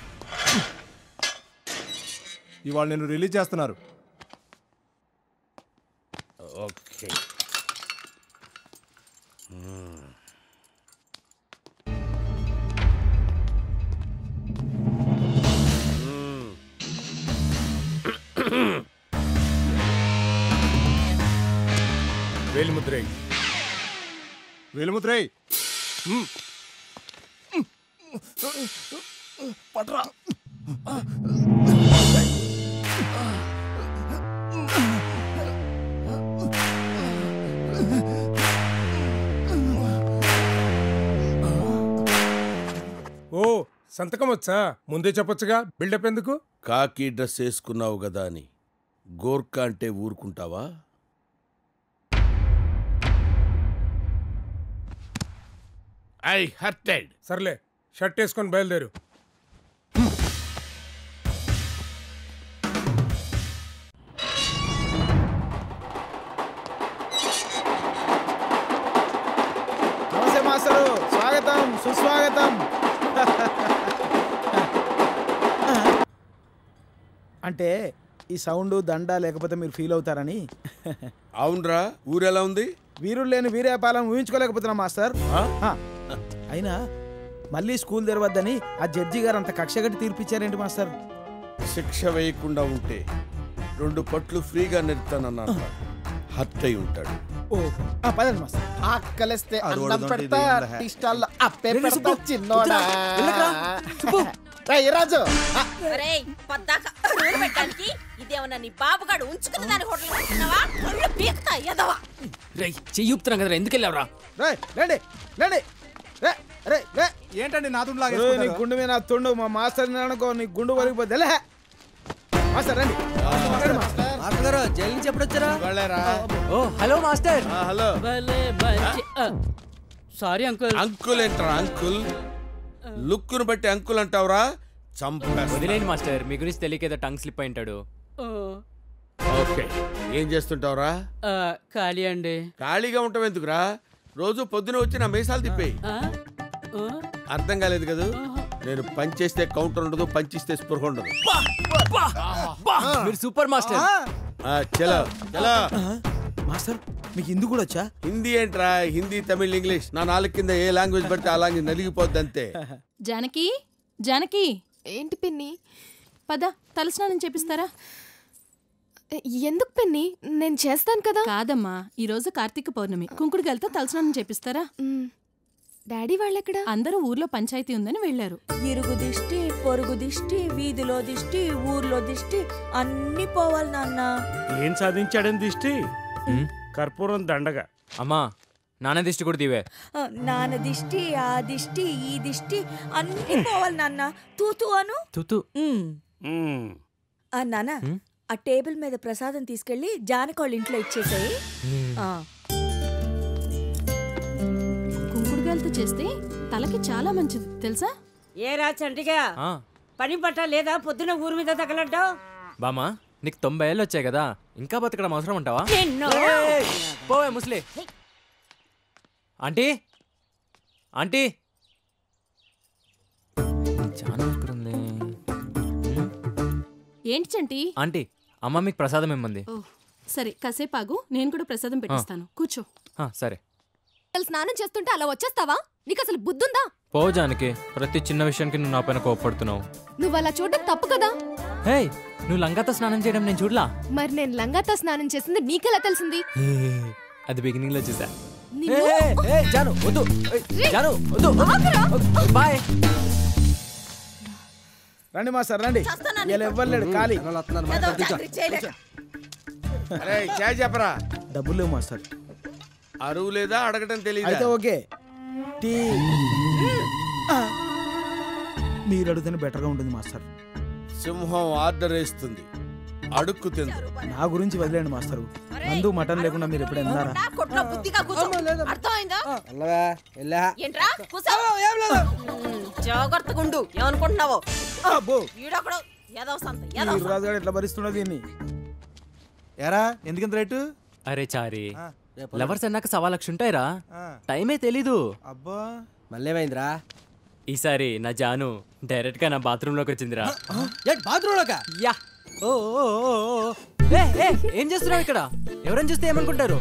ఇవాళ నేను రిలీజ్ చేస్తున్నారు ఓకే వేలిముద్రై వేలిముద్రై పట్రా ఓ సంతకం వచ్చా ముందే చెప్పొచ్చుగా బిల్డప్ ఎందుకు కాకి డ్రెస్ వేసుకున్నావు కదా అని గోర్ఖా అంటే ఊరుకుంటావా ఐ హర్టెడ్ సర్లే షర్ట్ వేసుకొని బయలుదేరు నమస్తే మాస్టరు స్వాగతం సుస్వాగతం అంటే ఈ సౌండ్ దండ లేకపోతే మీరు ఫీల్ అవుతారని అవునరా ఊరెలా ఉంది వీరుడు లేని వీరేపాలెం ఊహించుకోలేకపోతున్నా మాస్టర్ ఆ, అయినా మళ్ళీ స్కూల్ తెరవద్దని ఆ జడ్జి గారు అంత కక్షగట్టి తీర్పిచ్చారేంటి మాస్టర్ శిక్ష వేయకుండా ఉంటే రెండు పట్లు ఫ్రీగా నెడతానన్నాను హర్ట్ అయి ఉంటాడు ఓ ఆ, పదండి మాస్టర్ ఆకలిస్తే అన్నం అన్నం పెడతా, పెడతా టిస్టాల్లో అప్పే రే, పెడతా సుబ్బు, చిన్నోడా వెళ్ళకురా, రేయ్, రాజు ఆ, ఒరేయ్ పద్దాక రూలు పెట్టడానికి ఇదేమన్నా నీ బాబుగాడు ఉంచుకున్న దాని హోటల్ అనుకున్నావా ఒళ్ళు పీకుతా ఎదవా రేయ్ చెయ్యి ఊపుతున్నాం కదా ఎందుకు వెళ్ళావురా రేయ్, లేండి లేండి రే రే రే ఏంటండి నా ఏయ్, నీ గుండు మీద నా తుండు మా మాస్టర్ అనుకో నీ గుండు వరిగిపోద్ది లే మాస్టర్ రండి రండి, మాస్టర్. మాస్టర్ గారు జైలు నుంచి ఎప్పుడు వచ్చారా oh hello master hello sorry uncle uncle ఏంట్రా అంకుల్ లుక్కును బట్టి అంకుల్ అంటావురా చంపేస్తా. వదిలేండి మాస్టర్ మీ గురించి తెలియక ఏదో టంగ్ స్లిప్ అయి ఉంటాడు ఓకే ఏం చేస్తుంటావురా ఖాళీ అండి ఖాళీగా ఉంటావు ఎందుకురా రోజు పొద్దున వచ్చి నా మీసాలు తిప్పేయి అర్థం కాలేదు కదా నేను పని చేస్తే కౌంటర్ ఉండదు పంచిస్తే స్పృహ ఉండదు మీరు సూపర్ మాస్టర్ ఆ, చలో చలో మాస్టర్ మీకు హిందీ కూడా వచ్చా హిందీ ఏంట్రా హిందీ తమిళ్ ఇంగ్లీష్ నా నాలుగు కింద ఏ లాంగ్వేజ్ పడితే ఆ లాంగ్వేజ్ నలిగిపోద్ది అంతే జానకి జానకి ఏంటి పిన్ని పద తలస్నానం చేపిస్తారా ఎందుకు పిన్ని నేను చేస్తాను కదా కాదమ్మా ఈ రోజు కార్తీక పౌర్ణమి కుంకుడుగాలతో తలస్నానం చేపిస్తారా డాడీ వాళ్ళెక్కడ అందరూ ఊర్లో పంచాయతీ ఉందని వెళ్ళారు ఇరుగు దిష్టి పొరుగు దిష్టి వీధిలో దిష్టి ఊర్లో దిష్టి అన్ని పోవాలి నాన్న ఏం సాధించాడని దిష్టి కర్పూరం దండగా అమ్మా నాన్న దిష్టి కూడా తీవే ఆ, నాన్న దిష్టి ఆ దిష్టి ఈ దిష్టి అన్ని పోవాలి నాన్న తూతూ అను తుతు ఉమ్. ఆ నాన్న ఆ టేబుల్ మీద ప్రసాదం తీసుకెళ్లి జానకోళ్ళ ఇంట్లో ఇచ్చేసాయి కుంకుడుగాలతో చేస్తే తలకి చాలా మంచిది తెలుసా ఏ రా చంటిగా ఆ, పని పట్ట లేదా పొద్దున ఊరి మీద తగలంటావు బామా నీకు తొంభై ఏళ్ళు వచ్చాయి కదా ఇంకా బతకడం అవసరం అంటావా నిన్ను. ఏయ్, పోవే ముసలి ఆంటీ ఆంటీ చాలా ఎక్కడుంది ఏంటి చంటి ఆంటీ అమ్మ మీకు ప్రసాదం ఇమ్మంది ఓ సరే కాసేపు ఆగు నేను కూడా ప్రసాదం పెట్టిస్తాను కూర్చో ఆ, సరే అసలు స్నానం చేస్తుంటే అలా వచ్చేస్తావా నీకు అసలు బుద్ధుందా పో జానకి ప్రతి చిన్న విషయానికి నువ్వు నా పైన కోపడుతున్నావు నువ్వు అలా చూడడం తప్పు కదా హే నువ్వు లంగాతో స్నానం చేయడం నేను చూడలా మరి నేను లంగాతో స్నానం చేసింది నీకెలా తెలిసింది అది బిగినింగ్ లో చూసా నిన్ను- ఏయ్, ఏయ్, ఏయ్, జాను వద్దు ఏయ్, జాను వద్దు బాయ్ రండి మాస్టర్ రండి ఇలా ఇవ్వలేడు ఖాళీ అరే చాయ్ చెప్పరా డబ్బులు లేవు మాస్టర్ అరువు లేదా అడగటం అయితే తెలియదు ఓకే టీ ఆ. మీరు అడిగితేనే బెటర్గా ఉంటుంది మాస్టర్ సింహం ఆర్డర్ వేస్తుంది అడుక్కు తిందు నా గురించి వదిలేండి మాస్టరు మందు మటన్ లేకుండా మీరు ఎప్పుడు విన్నారా కొట్లో బుద్ధిగా కూర్చో అర్థమైందా వెళ్ళవా వెళ్ళా ఏంట్రా కూసో జాగ్రత్తగా ఉండు ఏమనుకుంటున్నావో ఈడొకడు ఏదో సంత ఏదో ఈ రాజుగాడు ఎట్లా భరిస్తున్నా దీన్ని ఎరా ఎందుకంత రేటు అరే చారి లవర్స్ అన్నాక సవా లక్ష ఉంటాయిరా టైమే తెలీదు అబ్బా మళ్ళీ ఏమైందిరా ఈసారి నా జాను డైరెక్ట్ గా నా బాత్రూమ్ లోకి వచ్చిందిరా ఏంటి బాత్రూమ్ లోక యా ఓ ఓ, ఓ, ఓ. ఏ, ఏ, ఏం చేస్తున్నావు ఇక్కడ ఎవరైనా చూస్తే ఏమనుకుంటారు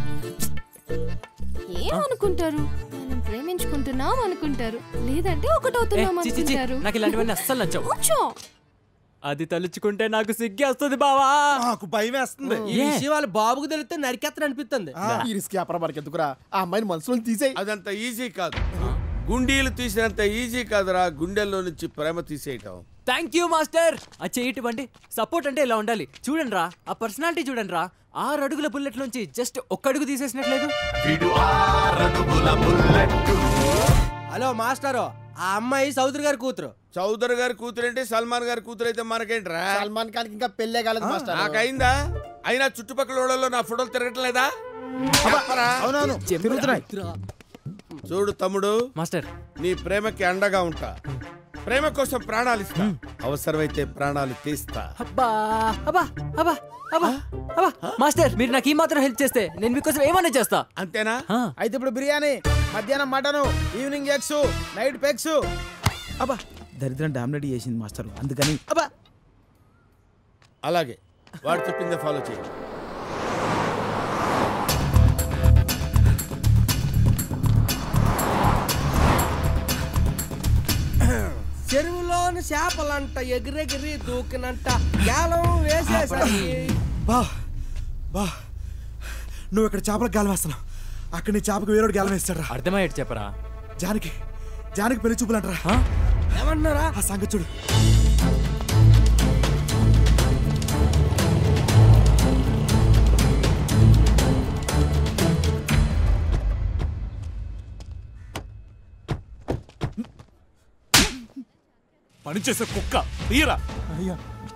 ఏమనుకుంటారు మనం ప్రేమించుకుంటున్నాం అనుకుంటారు లేదంటే ఏ, ఒకటవుతున్నాం చి, చి, చి, అనుకుంటారు నాకు ఇలాంటివన్నీ అస్సలు నచ్చవు కూర్చో అది తలుచుకుంటే నాకు సిగ్గి వస్తుంది బావా నాకు భయం వేస్తుంది ఈ విషయం వాళ్ళ బాబుకు తెలిస్తే నరికేత్తని అనిపిస్తుంది ఈ రిస్క్ వ్యాపారం మనకి ఎందుకురా ఆ అమ్మాయిని మనసులో తీసేయి అదంత ఈజీ కాదు గుండీలు తీసినంత ఈజీ కాదురా గుండెల్లో నుంచి ప్రేమ తీసేయటం థ్యాంక్ యూ మాస్టర్ ఆ చేయటువంటి సపోర్ట్ అంటే ఇలా ఉండాలి చూడండి రా ఆ పర్సనాలిటీ చూడండి రా ఆరు అడుగుల బుల్లెట్ నుంచి జస్ట్ ఒక్క అడుగు తీసేసినట్లేదు హలో మాస్టరు ఆ అమ్మాయి చౌదరి గారి కూతురు చౌదరి గారి కూతురు అంటే సల్మాన్ గారి కూతురు అయితే మనకేంట్రా సల్మాన్ ఖాన్ ఇంకా పెళ్ళే కాలేదు మాస్టర్ నాకైందా అయినా చుట్టుపక్కల ఊళ్ళలో నా ఫోటోలు తిరగట్లేదా చెప్పరా? అవునవును తిరుగుతున్నాయి చూడు తమ్ముడు మాస్టర్ నీ ప్రేమకి అండగా ఉంటా ప్రేమ కోసం ప్రాణాలు ఇస్తా అవసరమైతే ప్రాణాలు తీస్తా అబ్బా అబ్బా అబ్బా అబ్బా అబ్బా మాస్టర్ మీరు నాకు ఈ మాత్రం హెల్ప్ చేస్తే నేను మీకోసం ఏమన్నా చేస్తా అంతేనా అయితే ఇప్పుడు బిర్యానీ మధ్యాహ్నం mutton evening eggs night pegs అబ్బా దరిద్రం డామినేట్ చేసింది మాస్టర్ అందుకని అబ్బా అలాగే వాడు చెప్పిందే ఫాలో చేయి చెరువులోని చేపలంట ఎగిరెగిరి దూకినంట గాలం వేసేసరికి బా బా నువ్వు ఇక్కడ చేపలకు గాలం వేస్తున్నావు అక్కడ నీ చేపకు వేరేడు గాలం వేస్తాడు అర్థమయ్యేటి చెప్పరా జానకి జానకి పెళ్లి చూపులు అంటారా ఏమన్నారా ఆ సంగతి చూడు పనిచేసే కుక్క తీరా అయ్యా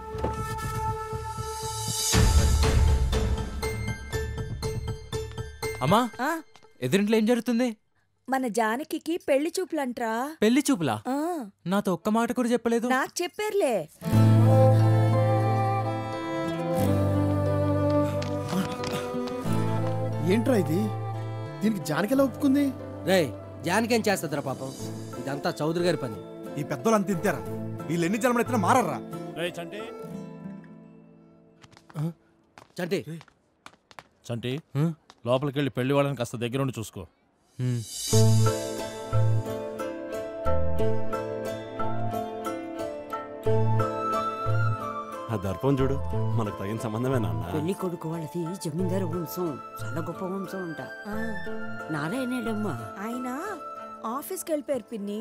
అమ్మా ఎదురింట్లో ఏం జరుగుతుంది మన జానకి పెళ్లి చూపులంట్రా పెళ్లి చూపులా ఆ, నాతో ఒక్క మాట కూడా చెప్పలేదు నాకు చెప్పారులే ఏంట్రా ఇది దీనికి జానకి ఎలా ఒప్పుకుంది రే జానకేం చేస్తుందిరా పాపం ఇదంతా చౌదరి గారి పని ఈ పెద్దోళ్ళు అంత తింటారా వీళ్ళు ఎన్ని జన్మలు ఎత్తినా మారర్రా చంటి చంటి లోపలికి వెళ్ళి పెళ్లి వాళ్ళని కాస్త దగ్గరుండి చూసుకో ఆ దర్పం చూడు మనకు తగిన సంబంధమే నాన్న పెళ్లి కొడుకు వాళ్ళది జమీందారు వంశం చాలా గొప్ప వంశం అంట నారాయణేడమ్మా ఆయన ఆఫీస్కి వెళ్ళిపోయారు పిన్ని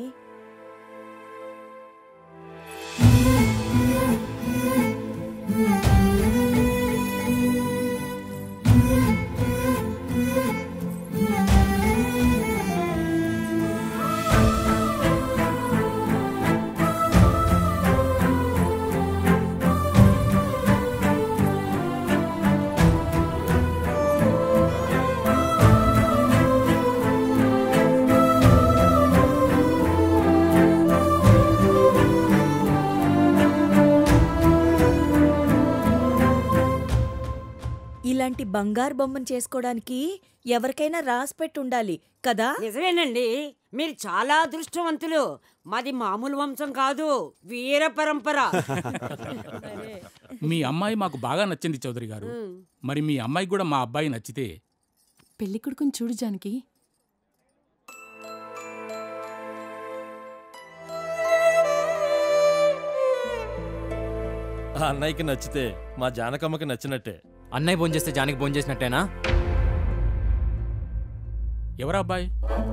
ఇలాంటి బంగారు బొమ్మను చేసుకోవడానికి ఎవరికైనా రాసి పెట్టి ఉండాలి కదా నిజమేనండి మీరు చాలా అదృష్టవంతులు మాది మామూలు వంశం కాదు వీర పరంపర మీ అమ్మాయి మాకు బాగా నచ్చింది చౌదరి గారు మరి మీ అమ్మాయికి కూడా మా అబ్బాయి నచ్చితే పెళ్లి కొడుకుని చూడు జానకి ఆ అన్నయ్యకి నచ్చితే మా జానకమ్మకి నచ్చినట్టే అన్నయ్య ఫోన్ చేస్తే జానికి ఫోన్ చేసినట్టేనా ఎవరా అబ్బాయి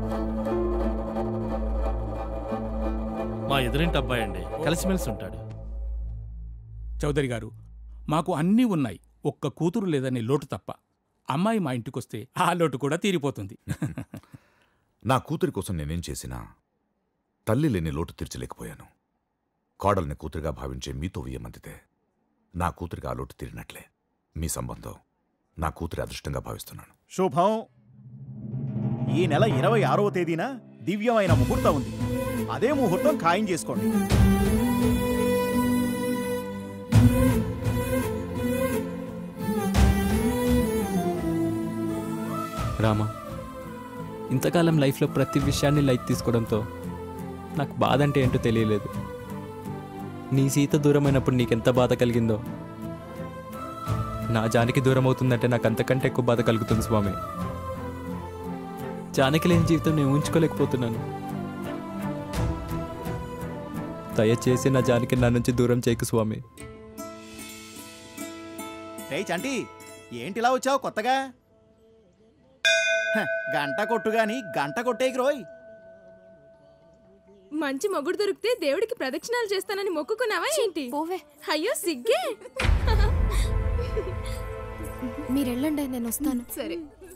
మా ఎదురింటి అబ్బాయి అండి కలిసిమెలిసి ఉంటాడు చౌదరి గారు మాకు అన్నీ ఉన్నాయి ఒక్క కూతురు లేదనే లోటు తప్ప అమ్మాయి మా ఇంటికొస్తే ఆ లోటు కూడా తీరిపోతుంది నా కూతురి కోసం నేనేం చేసినా తల్లి లేని లోటు తీర్చలేకపోయాను కోడల్ని కూతురిగా భావించే మీతో వియ్యమందితే నా కూతురికి ఆ లోటు తీరినట్లే మీ సంబంధం నా కూతురి అదృష్టంగా భావిస్తున్నాను శుభం ఈ నెల ఇరవై ఆరవ తేదీన దివ్యమైన ముహూర్తం ఉంది అదే ముహూర్తం ఖాయం చేసుకోండి రామా ఇంతకాలం లైఫ్లో ప్రతి విషయాన్ని లైట్ తీసుకోవడంతో నాకు బాధ అంటే ఏంటో తెలియలేదు నీ సీత దూరమైనప్పుడు నీకెంత బాధ కలిగిందో నా జానికి దూరం అవుతుందంటే నాకు అంతకంటే ఎక్కువ బాధ కలుగుతుంది స్వామి జానకి లేని జీవితం నేను ఊహించుకోలేకపోతున్నాను దయచేసి నా జానికి నా నుంచి దూరం చేయకు స్వామి రే చంటి ఏంటిలా వచ్చావు కొత్తగా హ, గంట కొట్టు గాని గంట కొట్టేకి రోయ్ మంచి మొగుడు దొరికితే దేవుడికి ప్రదక్షిణాలు చేస్తానని మొక్కుకున్నావా ఏంటి అయ్యో సిగ్గే మీరెళ్ళండి నేను వస్తాను సరే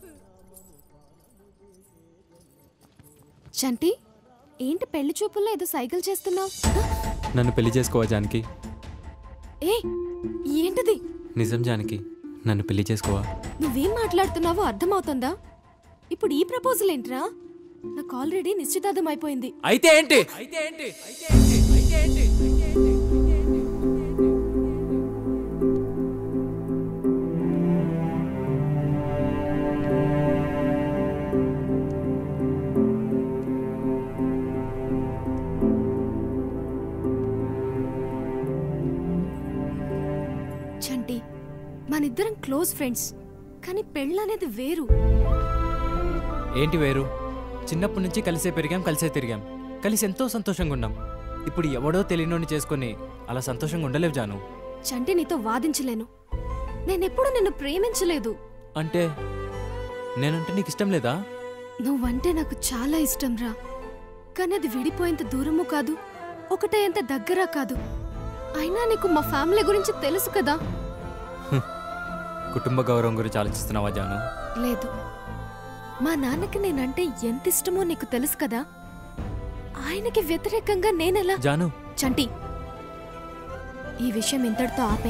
చంటి ఏంటి పెళ్లి చూపుల్లో ఏదో సైకిల్ చేస్తున్నావు నన్ను పెళ్లి చేసుకోవా జానకి ఏ ఏంటిది నిజం జానకి నన్ను పెళ్లి చేసుకోవా నువ్వేం మాట్లాడుతున్నావో అర్థమవుతుందా ఇప్పుడు ఈ ప్రపోజల్ ఏంట్రా నాకు ఆల్రెడీ నిశ్చితార్థం అయిపోయింది అయితే ఏంటి అయితే ఏంటి అయితే ఏంటి అయితే ఏంటి చంటి మనిద్దరం క్లోజ్ ఫ్రెండ్స్ కానీ పెళ్ళనేది వేరు ఏంటి వేరు చిన్నప్పటి నుంచి కలిసే పెరిగాం కలిసే తిరిగాం కలిసి ఎంతో సంతోషంగా ఉన్నాం ఇప్పుడు ఎవడో తెలియనోని చేసుకొని అలా సంతోషంగా ఉండలేవు జాను చంటి నీతో వాదించలేను నేనెప్పుడు నిన్ను ప్రేమించలేదు అంటే నేనంటే నీకు ఇష్టం లేదా నువ్వంటే నాకు చాలా ఇష్టం రా కానీ అది విడిపోయేంత దూరము కాదు ఒకటే ఎంత దగ్గర కాదు అయినా నీకు మా ఫ్యామిలీ గురించి తెలుసు కదా కుటుంబ గౌరవం గురించి ఆలోచిస్తున్నావా జాను లేదు మా నాన్నకి నేనంటే ఎంత ఇష్టమో నీకు తెలుసు కదా ఆయనకి వ్యతిరేకంగా నేనెలా జాను చంటి ఈ విషయం ఇంతటితో ఆపే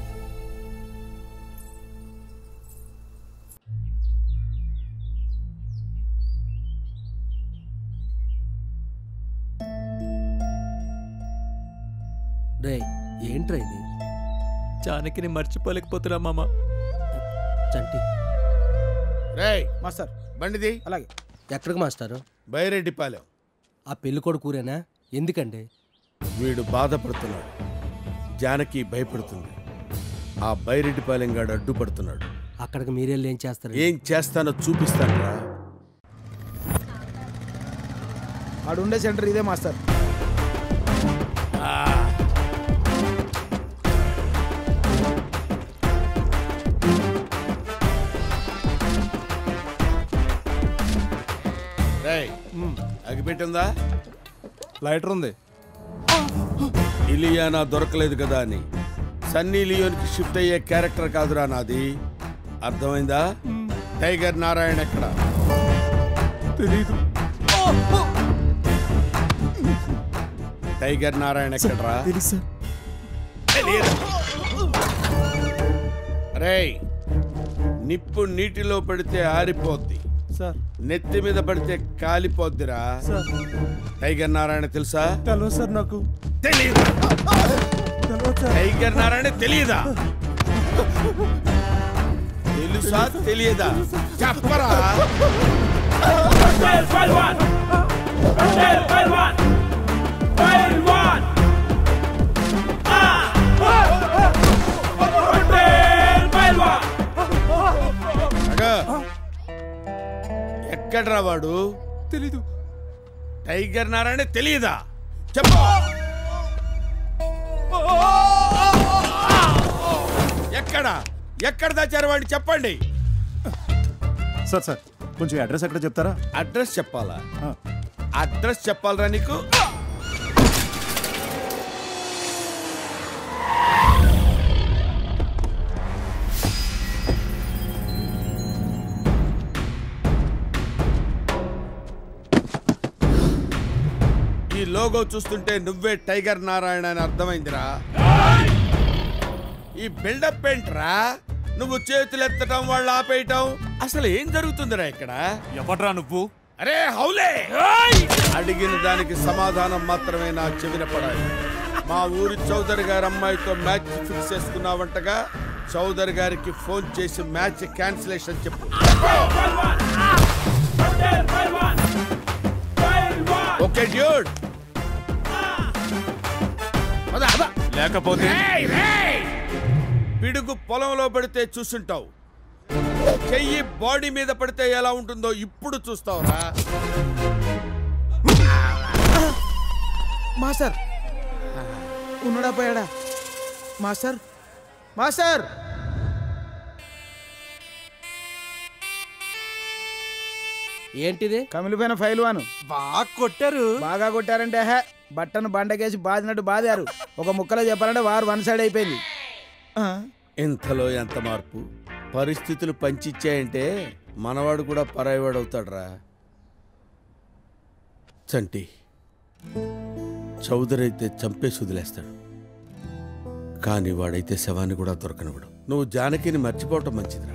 రే ఏంట్రా ఇది జానకిని మర్చిపోలేకపోతున్నా మామ చంటి రేయ్ మాస్టర్ బండిది అలాగే ఎక్కడికి మాస్టారు బైరెడ్డిపాలెం ఆ పెళ్లి కొడుకురేనా ఎందుకండి వీడు బాధపడుతున్నాడు జానకి భయపడుతుంది ఆ బైరెడ్డిపాలెం గాడు అడ్డుపడుతున్నాడు అక్కడికి మీరెళ్ళి ఏం చేస్తారు ఏం చేస్తానో చూపిస్తాను రా ఆడుండే సెంటర్ ఇదే మాస్టర్ రేయ్ అగిపెట్టిందా లైటర్ ఉంది ఇలియానా దొరకలేదు కదా అని సన్నీ లియోన్కి షిఫ్ట్ అయ్యే క్యారెక్టర్ కాదురా నాది అర్థమైందా టైగర్ నారాయణ ఎక్కడ తెలీదు టైగర్ నారాయణ ఎక్కడరా తెలుసు రేయ్ నిప్పు నీటిలో పడితే ఆరిపోద్ది సార్ నెత్తి మీద పడితే కాలిపోద్దిరా సార్ టైగర్ నారాయణ తెలుసా తెలియదు సార్ నాకు తెలియదు తెలియదు సార్ టైగర్ నారాయణ తెలియదా తెలుసా తెలియదా చెప్పరా అగా. ఎక్కడ్రా వాడు తెలీదు టైగర్ నారాయణ తెలియదా చెప్పు ఎక్కడ ఎక్కడ దాచారు వాడిని చెప్పండి సార్ సార్ కొంచెం అడ్రస్ ఎక్కడ చెప్తారా అడ్రస్ చెప్పాలా అడ్రస్ చెప్పాలరా నీకు ఈ లోగో చూస్తుంటే నువ్వే టైగర్ నారాయణ అని అర్థమైందిరా ఈ బిల్డప్ ఏంట్రా నువ్వు చేతులు ఎత్తటం వాళ్ళు ఆపేయటం అసలు ఏం జరుగుతుందిరా ఇక్కడ ఎవడ్రా నువ్వు అరే హౌలే అడిగిన దానికి సమాధానం మాత్రమే నా చెవిన పడాలి మా ఊరి చౌదరి గారి అమ్మాయితో మ్యాచ్ ఫిక్స్ చేసుకున్నావంటగా చౌదరి గారికి ఫోన్ చేసి మ్యాచ్ క్యాన్సిలేషన్ చెప్పు ఓకే డ్యూడ్ లేకపోతే పిడుగు పొలంలో పడితే చూసుంటావు చెయ్యి బాడీ మీద పడితే ఎలా ఉంటుందో ఇప్పుడు చూస్తావురా మాస్టర్ ఉన్నాడా పోయాడా మాస్టర్ మాస్టర్ ఏంటిది కమిలిపోయిన ఫైల్ వాను బాగా కొట్టారు బాగా కొట్టారంటే హే బట్టను బండకేసి బాదినట్టు బాదారు ఒక ముక్కలో చెప్పాలంటే వారు వన్ సైడ్ అయిపోయింది ఆ, ఇంతలో ఎంత మార్పు పరిస్థితులు పంచిచ్చాయంటే మనవాడు కూడా పరాయివాడు అవుతాడురా చంటి చౌదరి అయితే చంపేసి వదిలేస్తాడు కానీ వాడైతే శవాన్ని కూడా దొరకనివ్వడు నువ్వు జానకిని మర్చిపోవటం మంచిదిరా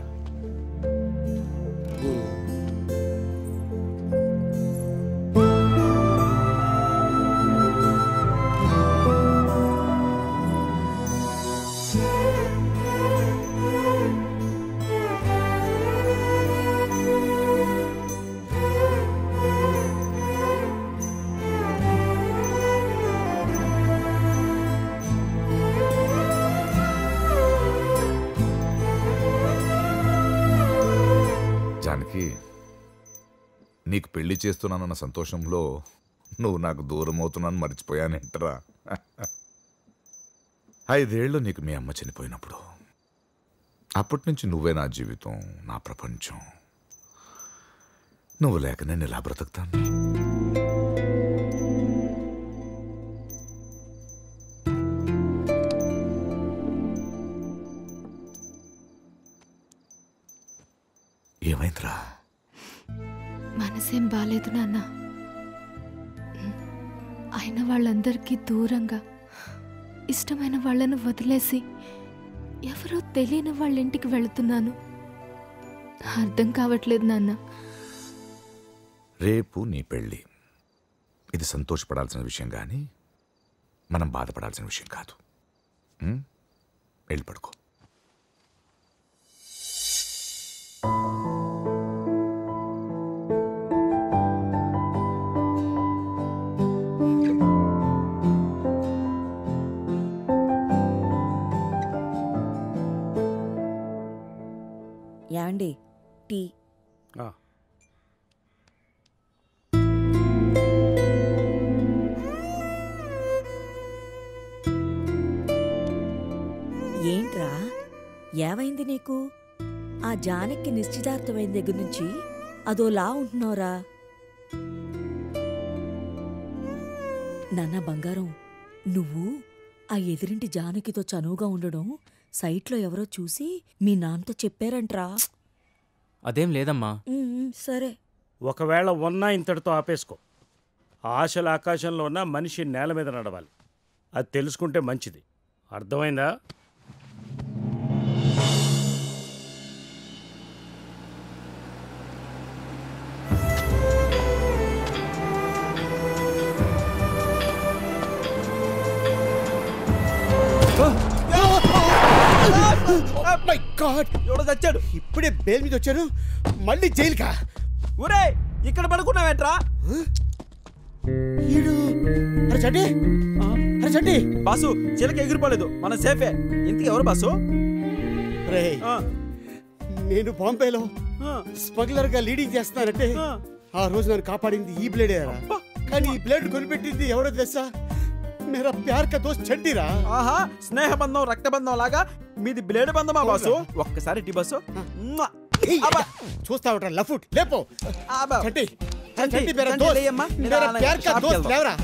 జానకి నీకు పెళ్లి చేస్తున్నానన్న సంతోషంలో నువ్వు నాకు దూరం అవుతున్నాను మర్చిపోయానేంటరా ఐదేళ్లు నీకు మీ అమ్మ చనిపోయినప్పుడు అప్పటి నుంచి నువ్వే నా జీవితం నా ప్రపంచం నువ్వు లేక నేను ఎలా బ్రతుకుతాను ఏమైందిరా మనసేం బాలేదు నాన్న అయిన వాళ్ళందరికీ దూరంగా ఇష్టమైన వాళ్ళను వదిలేసి ఎవరో తెలియని వాళ్ళ ఇంటికి వెళుతున్నాను అర్థం కావట్లేదు నాన్న రేపు నీ పెళ్ళి ఇది సంతోషపడాల్సిన విషయం కానీ మనం బాధపడాల్సిన విషయం కాదు ఉం? వెళ్ళి పడుకో ఏమండి టీ ఏంట్రా ఏమైంది నీకు ఆ జానకి నిశ్చితార్థమైన దగ్గర నుంచి అదోలా ఉంటున్నావురా నాన్న బంగారం నువ్వు ఆ ఎదురింటి జానకితో చనువుగా ఉండడం సైట్లో ఎవరో చూసి మీ నాన్నతో చెప్పారంట్రా అదేం లేదమ్మా ఉమ్, సరే ఒకవేళ ఉన్నా ఇంతటితో ఆపేసుకో ఆశల ఆకాశంలో ఉన్న మనిషి నేల మీద నడవాలి అది తెలుసుకుంటే మంచిది అర్థమైందా మై గాడ్ ఎవడో చచ్చాడు ఇప్పుడే బెయిల్ మీద వచ్చాను మళ్ళీ జైలుకా ఒరే ఇక్కడ పడుకున్నావేంట్రా ఈడు అరే చండి అరే చండి బాసు చిలక ఎగిరిపోలేదు మన సేఫే ఇంతకు ఎవరు బాసు రే నేను బాంబేలో స్మగ్లర్ గా లీడింగ్ చేస్తున్నానంటే ఆ రోజు నన్ను కాపాడింది ఈ బ్లేడే కానీ ఈ బ్లేడ్ కొనిపెట్టింది ఎవరో తెలుసా మేరా ప్యార్ కా దోస్త్ చండిరా ఆహా స్నేహబంధం రక్తబంధం లాగా మీది బ్లేడ్ బంధమా బాసు ఒక్కసారి టీ బాసు చూస్తా ఉంటా లఫుట్ లేపో చంటి చంటి మేరా దోస్త్ మేరా ప్యార్ కా దోస్త్ లేవరా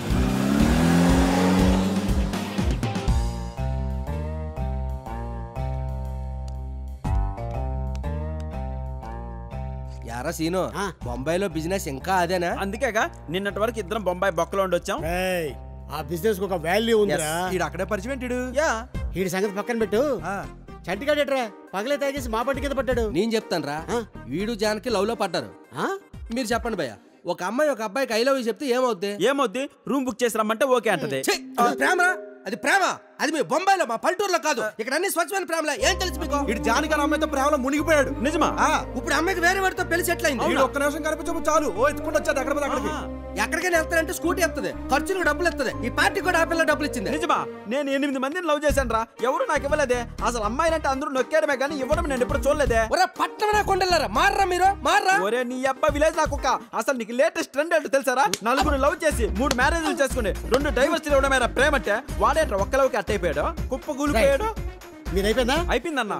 యారా సీను బొంబాయిలో బిజినెస్ ఇంకా అదేనా అందుకేగా నిన్నటి వరకు ఇద్దరం బొంబాయి బొక్కలో ఉండి వచ్చాం ఆ బిజినెస్ ఒక వాల్యూ ఉందిరా ఈడు అక్కడే పరిచయం ఏంటి యా ఈడి సంగతి పక్కన పెట్టు చంటిగాడేట్రా పగలే తాగేసి మా పట్టి కింద పడ్డాడు నేను చెప్తాను రా వీడు జానకి లవ్ లో పడ్డారు మీరు చెప్పండి భయ్య ఒక అమ్మాయి ఒక అబ్బాయికి ఐ లవ్ చెప్తే ఏమవుద్ది ఏమవుద్ది రూమ్ బుక్ చేసి రమ్మంటే ఓకే అంటది ఛీ, అది ప్రేమరా అది ప్రేమ అది మీ బొంబాయిలో మా పల్లెటూరులో కాదు ఇక్కడ అన్ని స్వచ్ఛమైన ప్రేమలా ఏం తెలుసు మీకు ఇటు జానకి అమ్మాయితో ప్రేమలో మునిగిపోయాడు నిజమా ఇప్పుడు అమ్మాయికి వేరే వాడితో పెళ్లి సెటిల్ అయింది అవునా? ఒక్క నిమిషం కనిపించము చాలు ఓ ఎత్తుకుంటూ వచ్చాడు ఎక్కడ పోతే అక్కడికి ఎక్కడికైనా వెళ్తానంటే స్కూటీ ఎత్తది ఖర్చులకు డబ్బులు ఎత్తది ఈ పార్టీ కూడా ఆ పిల్ల డబ్బులు ఇచ్చింది నిజమా నేను ఎనిమిది మందిని లవ్ చేశాను రా ఎవరు నాకు ఇవ్వలేదే అసలు అమ్మాయిలంటే అందరూ నొక్కాడమే కానీ ఇవ్వడం నేను ఎప్పుడు చూడలేదే ఒరే పట్టమనే కొండలారా మార్రా మీరు మార్రా ఒరే నీ అబ్బా విలేజ్ నాకు ఒక అసలు నీకు లేటెస్ట్ ట్రెండ్ ఏంటో తెలుసారా నలుగురు లవ్ చేసి మూడు మ్యారేజ్లు చేసుకుని రెండు డైవర్స్ ఇవ్వడమేరా ప్రేమ అంటే వాడేట్రా ఒక్క లవ్కి అట్ట అయిపోయాడు కుప్ప కూలిపోయాడు మీరు అయిపోయిందా అయిపోయిందన్నా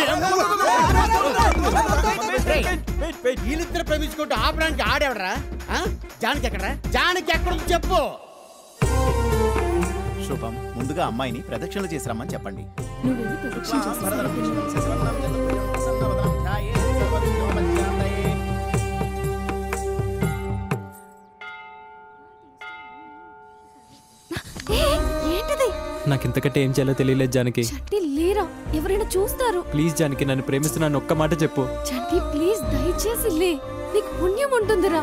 వీళ్ళిద్దరు ప్రేమించుకుంటూ ఆపడానికి ఆడేవడరా జానకి ఎక్కడరా జానకి ఎక్కడ ఉంది చెప్పు శుభం ముందుగా అమ్మాయిని ప్రదక్షిణలు చేసి రమ్మని చెప్పండి నువ్వు వెళ్ళి ప్రదక్షిణ చేస్తావు ఏ, ఏంటిది నాకు ఇంతకంటే ఏం చేయాలో తెలియలేదు జానకి చంటి లేరా ఎవరైనా చూస్తారు ప్లీజ్ జానకి నన్ను ప్రేమిస్తున్నాను ఒక్క మాట చెప్పు చంటి ప్లీజ్ దయచేసి లే నీకు పుణ్యం ఉంటుందిరా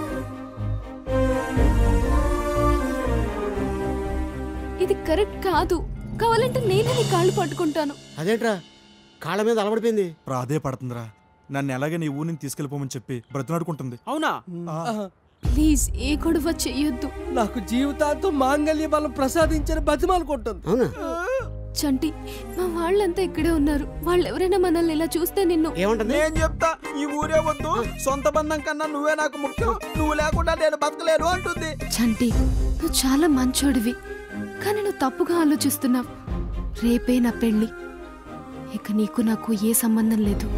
ఇది కరెక్ట్ కాదు కావాలంటే నేనే నీ కాళ్ళు పట్టుకుంటాను అదేంట్రా కాళ్ళ మీద అలవడిపోయింది అదే పడుతుందిరా నన్ను ఎలాగే నీ ఊరికి తీసుకెళ్ళిపోమని చెప్పి బ్రతినాడుకుంటుంది అవునా ప్లీజ్ ఏ గొడవ చెయ్యొద్దు నాకు జీవితాంతం మాంగళ్య బలం ప్రసాదించని బతిమాలుకుంటుంది చంటి మా వాళ్ళంతా ఇక్కడే ఉన్నారు వాళ్ళు ఎవరైనా మనల్ని ఇలా చూస్తే నిన్ను ఏమంటుంది నేను చెప్తా ఈ ఊరే వద్దు సొంత బంధం కన్నా నువ్వే నాకు ముఖ్యం నువ్వు లేకుండా నేను బతకలేను అంటుంది చంటి నువ్వు చాలా మంచోడివి కానీ నువ్వు తప్పుగా ఆలోచిస్తున్నావు రేపే నా పెళ్ళి ఇక నీకు నాకు ఏ సంబంధం లేదు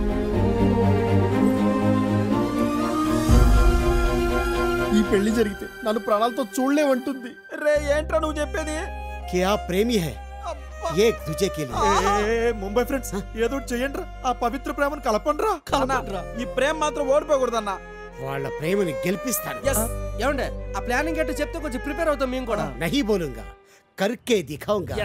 ఈ పెళ్లి జరిగితే నన్ను ప్రాణాలతో చూడలేమంటుంది రే ఏంట్రా నువ్వు చెప్పేది క్యా ప్రేమి హై ఏక్ దుజే కే ముంబై ఫ్రెండ్స్ ఏదో ఒకటి చెయ్యండి ఆ పవిత్ర ప్రేమను కలపండ్రా అన్నా, ఈ ప్రేమ మాత్రం ఓడిపోకూడదన్నా వాళ్ళ ప్రేమని గెలిపిస్తాను ఏమండే ఆ ప్లానింగ్ ఏంటో చెప్తే కొంచెం ప్రిపేర్ అవుతాం మేము కూడా నహీ బోలుంగా కర్కే దిఖాऊंगा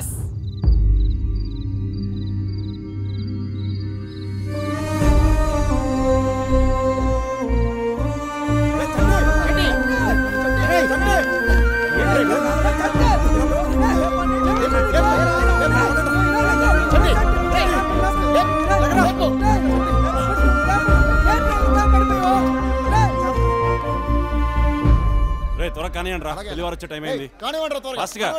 రే త్వర కానివ్వండి రా డెలివరీ వచ్చే టైం అయింది Fast గా.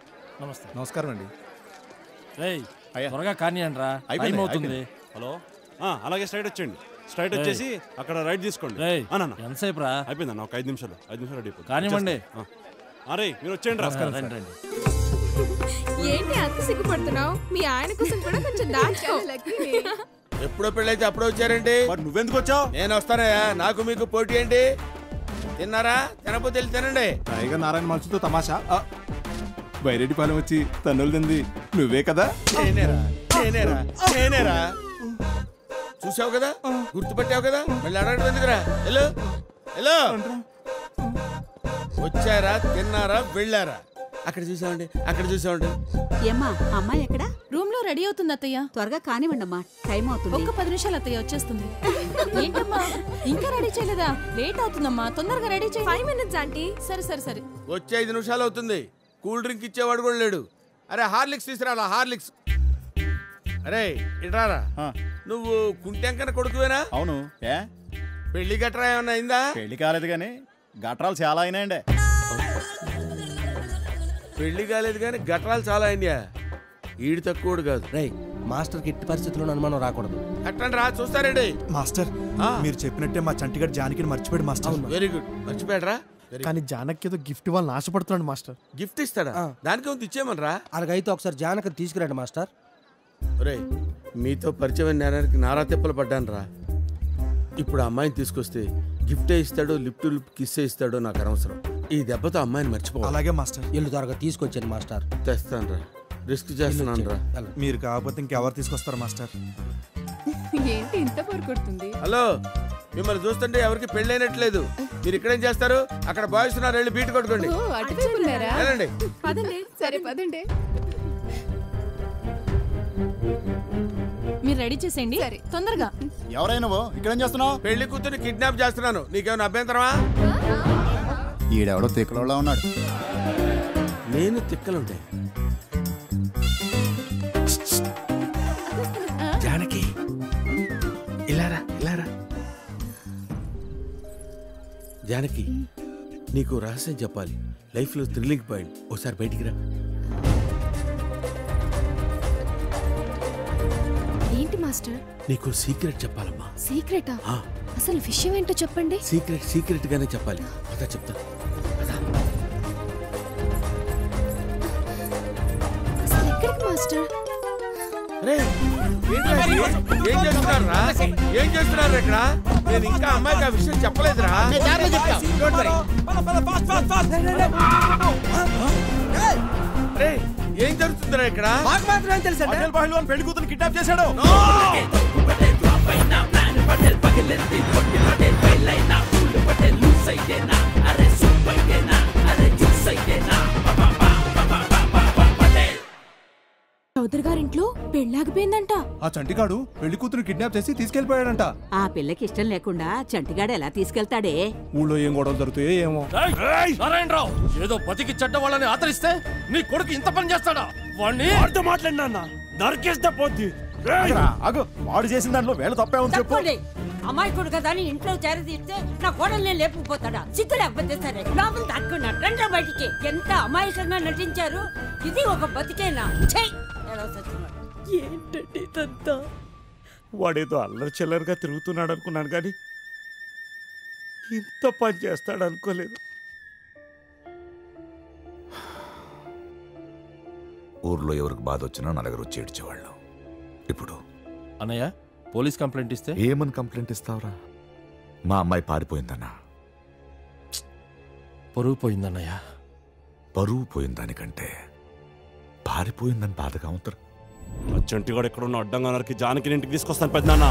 నమస్తే నమస్కారం అండి రేయ్ త్వరగా కానివ్వండి రా టైం అయిపోయింది, అవుతుంది అయిపోయింది. హలో ఆ, అలాగే స్ట్రైట్ వచ్చేయండి స్ట్రైట్ రేయ్. వచ్చేసి అక్కడ రైట్ తీసుకోండి రేయ్, ఆ, నాన్న. ఎంతసేపు రా అయిపోయిందన్న ఒక ఐదు నిమిషాలు ఐదు నిమిషాలు రెడీ అయిపోతుంది. కానివ్వండి. వచ్చేస్తా. ఆ, రేయ్ మీరు వచ్చేయండి రా నమస్కారం, రండి, రండి. ఏంటి అంత సిగ్గుపడుతున్నావు మీ ఆయన కోసం కూడా కొంచెం దాచుకో ఎప్పుడో పెళ్ళైతే అప్పుడే వచ్చారండి మరి నువ్వెందుకు వచ్చావు నేను వస్తానయ్యా నాకు మీకు పోటీ ఏంటి తిన్నారా తినకపోతే వెళ్ళి తినండి టైగర్ నారాయణ మనుషులతో తమాషా ఆ, బైరెడ్డిపాలెం వచ్చి తన్నులు తింది నువ్వే కదా నేనేరా నేనేరా నేనేరా చూసావు కదా గుర్తుపట్టావు కదా మళ్ళీ అడగడం ఎందుకురా హలో హలో వచ్చారా తిన్నారా వెళ్ళారా అక్కడ చూసామండి అక్కడ చూసామండి ఏమ్మా అమ్మాయి ఎక్కడ రూమ్ లో రెడీ అవుతుంది అత్తయ్య త్వరగా కానివ్వండి అమ్మా టైం అవుతుంది ఒక్క పది నిమిషాలు అత్తయ్య వచ్చేస్తుంది ఏంటమ్మా ఇంకా రెడీ చేయలేదా లేట్ అవుతుందమ్మా తొందరగా రెడీ చేయి ఫైవ్ మినిట్స్ ఆంటీ సరే సరే సరే వచ్చే ఐదు నిమిషాలు అవుతుంది కూల్ డ్రింక్ ఇచ్చేవాడు కూడా లేడు అరే హార్లిక్స్ తీసుకురా హార్లిక్స్ అరే ఇట్రారా నువ్వు కుంటెంకన కొడుకువేనా అవును ఏ పెళ్లి గట్రా ఏమన్నా అయిందా పెళ్లి కాలేదు కానీ గట్రాలు చాలా అయినాయండి పెళ్లి కాలేదు కానీ గట్రాలు చాలా అయినాయా ఈడు తక్కువడు కాదు రై మాస్టర్కి ఎట్టి పరిస్థితుల్లో అనుమానం రాకూడదు అట్టండి రా చూస్తారండి మాస్టర్ మీరు చెప్పినట్టే మా చంటిగాడు జానకిని మర్చిపోయాడు మాస్టర్ వెరీ గుడ్ మర్చిపోయాడరా కానీ జానకి ఏదో గిఫ్ట్ ఇవ్వాలని ఆశపడుతున్నాడు మాస్టర్ గిఫ్ట్ ఇస్తాడా దానికి ఉంది ఇచ్చేయమనరా అలాగైతే ఒకసారి జానకి తీసుకురండి మాస్టర్ ఒరే మీతో పరిచయం నేరానికి నారా తిప్పలు పడ్డాను రా ఇప్పుడు ఆ అమ్మాయిని తీసుకొస్తే గిఫ్టే ఇస్తాడో లిప్ టు లిప్ కిస్సే ఇస్తాడో నాకు అనవసరం ఈ దెబ్బతో అమ్మాయిని మర్చిపో అలాగే మాస్టర్ ఇల్లు త్వరగా తీసుకొచ్చాను మాస్టర్ తెస్తాను రా రిస్క్ చేస్తున్నాను రా మీరు కాకపోతే ఇంకెవరు తీసుకొస్తారు మాస్టర్ ఏంటి ఇంత పొరుకొడుతుంది హలో మిమ్మల్ని చూస్తుంటే ఎవరికి పెళ్ళైనట్లేదు మీరు ఇక్కడేం చేస్తారు అక్కడ బాయ్స్ ఉన్నారు వెళ్ళి బీట్ కొట్టుకోండి ఓ అటువైపు ఉన్నారా వెళ్ళండి పదండి సరే పదండి మీరు రెడీ చేసేయండి తొందరగా ఎవరైనా ఇక్కడేం చేస్తున్నావు పెళ్లి కూతురు కిడ్నాప్ చేస్తున్నాను నీకేమైనా అభ్యంతరమా ఈడెవడో తిక్కలోలా ఉన్నాడు నేను తిక్కలుంటాయి జానకి ఇలారా ఇలారా జానకి నీకు రహస్యం చెప్పాలి లైఫ్లో థ్రిల్లింగ్ పాయింట్ ఒకసారి బయటికి రా ఏంటి మాస్టర్ నీకు సీక్రెట్ చెప్పాలమ్మా సీక్రెటా ఆ. అసలు విషయం ఏంటో చెప్పండి సీక్రెట్ సీక్రెట్ గానే చెప్పాలి అదా చెప్తా అసలు ఎక్కడికి మాస్టర్ రే ఏంట్రా ఇది? ఏం చేస్తున్నారా ఏం చేస్తున్నారు ఇక్కడ నేను ఇంకా అమ్మాయికి ఆ విషయం చెప్పలేదురా రే ఏం జరుగుతుందిరా ఇక్కడ మాకు మాత్రం ఏం తెలుసండి అనిల్ పహల్వాన్ పెళ్లి కూతురు కిడ్నాప్ చేశాడు చౌదరి గారింట్లో పెళ్ళాగిపోయిందంట ఆ చంటిగాడు పెళ్లి కూతురు కిడ్నాప్ చేసి తీసుకెళ్లిపోయాడంట ఆ పిల్లకి ఇష్టం లేకుండా చంటిగాడు ఎలా తీసుకెళ్తాడే ఊళ్ళో ఏం గొడవలు జరుగుతాయో ఏమో నారాయణరావు ఏదో బతికి చెడ్డ వాళ్ళని ఆదరిస్తే నీ కొడుకు ఇంత పని చేస్తాడా వాణ్ణి వాడితో మాట్లాడినా నరికేస్తే పోద్ది ఆగురా, ఆగు వాడు చేసిన దాంట్లో వేళ తప్పే ఉంది చెప్పు తప్పండి అమాయకుడు కదా అని ఇంట్లో చేరదీస్తే నా కోడల్ని లేపుకుపోతాడా సిగ్గు లేకపోతే సరే లోపల దాక్కున్నాడు రండి బయటికి ఎంత అమాయకంగా నటించారు ఇది ఒక బతికేనా ఛై! ఎలా సచ్చినోడు. ఏంటండి ఇదంతా వాడేదో అల్లరి చిల్లరగా తిరుగుతున్నాడు అనుకున్నాను కానీ ఇంత పని చేస్తాడు అనుకోలేదు ఊర్లో ఎవరికి బాధ వచ్చినా నలుగురు వచ్చి ఏడ్చేవాళ్ళం ఇప్పుడు అన్నయ్య పోలీస్ కంప్లైంట్ ఇస్తే ఏమని కంప్లైంట్ ఇస్తావురా మా అమ్మాయి పారిపోయిందన్నా పరువు పోయిందన్నయ్య పరువు పోయిన దానికంటే పారిపోయిందని బాధగా ఉంటారు చంటి కూడా ఎక్కడ ఉన్న అడ్డంగా నరికి జానకి ఇంటికి తీసుకొస్తాను పెద్దనాన్న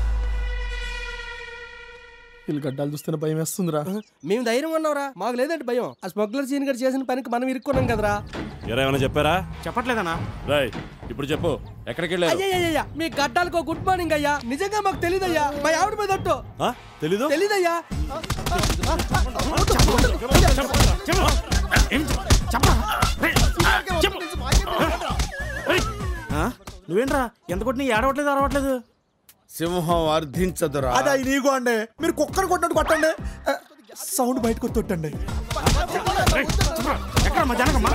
వీళ్ళు గడ్డాలు చూస్తున్న భయం వేస్తుందిరా మేము ధైర్యం ఉన్నావురా మాకు లేదంటే భయం ఆ స్మగ్లర్ సీన్ గారు చేసిన పనికి మనం ఇరుక్కున్నాం కదరా ఎరా ఏమైనా చెప్పారా చెప్పట్లేదన్నా రాయ్ ఇప్పుడు చెప్పు ఎక్కడికి వెళ్ళారు అయ్యయ్యయ్యా మీ గడ్డాలకు గుడ్ మార్నింగ్ అయ్యా నిజంగా మాకు తెలియదయ్యా మా ఆవిడ మీద ఒట్టు ఆ? తెలీదు తెలీదయ్యా నువ్వేంట్రా ఎంత కొట్టినా ఏడవట్లేదు అరవట్లేదు సింహం అర్థించదురా అదే నీకు అండి మీరు కుక్కర్ కొట్టినట్టు కొట్టండి ఆ, సౌండ్ బయటకు వచ్చి కొట్టండి ఎక్కడ మా జనకమ్మా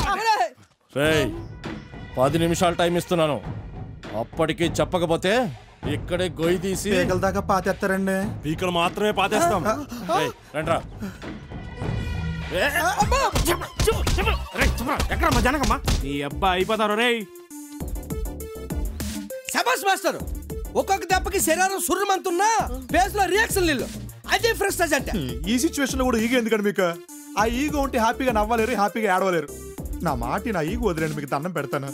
రేయ్ పది నిమిషాలు టైం ఇస్తున్నాను అప్పటికి చెప్పకపోతే ఇక్కడే గొయ్యి తీసి పీకల దాకా పాతేస్తారండి పీకలు మాత్రమే పాతేస్తాం ఏయ్, రండ్రా ఎక్కడ మా జనకమ్మా నీ అబ్బా అయిపోతారు రే శబాష్ మాస్టర్ ఒక్కొక్క దెబ్బకి శరీరం సుర్రమంతున్నా ఫేస్ లో రియాక్షన్ నీళ్ళు అదే ఫ్రెస్టేజ్ అంటే ఈ సిచ్యువేషన్ లో కూడా ఈగో ఎందుకండి మీకు ఆ ఈగో ఉంటే హ్యాపీగా నవ్వలేరు హ్యాపీగా ఏడవలేరు నా మాట నా ఈగో వదిలేండి మీకు దండం పెడతాను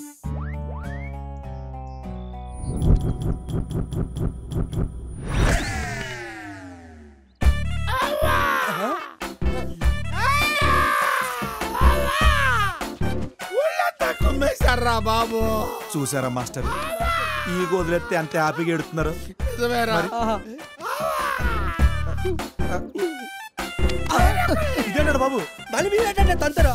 కుమ్మేశారా బాబు చూసారా మాస్టర్ ఈగో వదిలేస్తే అంతే హ్యాపీగా ఎడుతున్నారు నిజమేరా? ఇదేంటాడు బాబు మళ్ళీ మీరేంటంటే తంతరా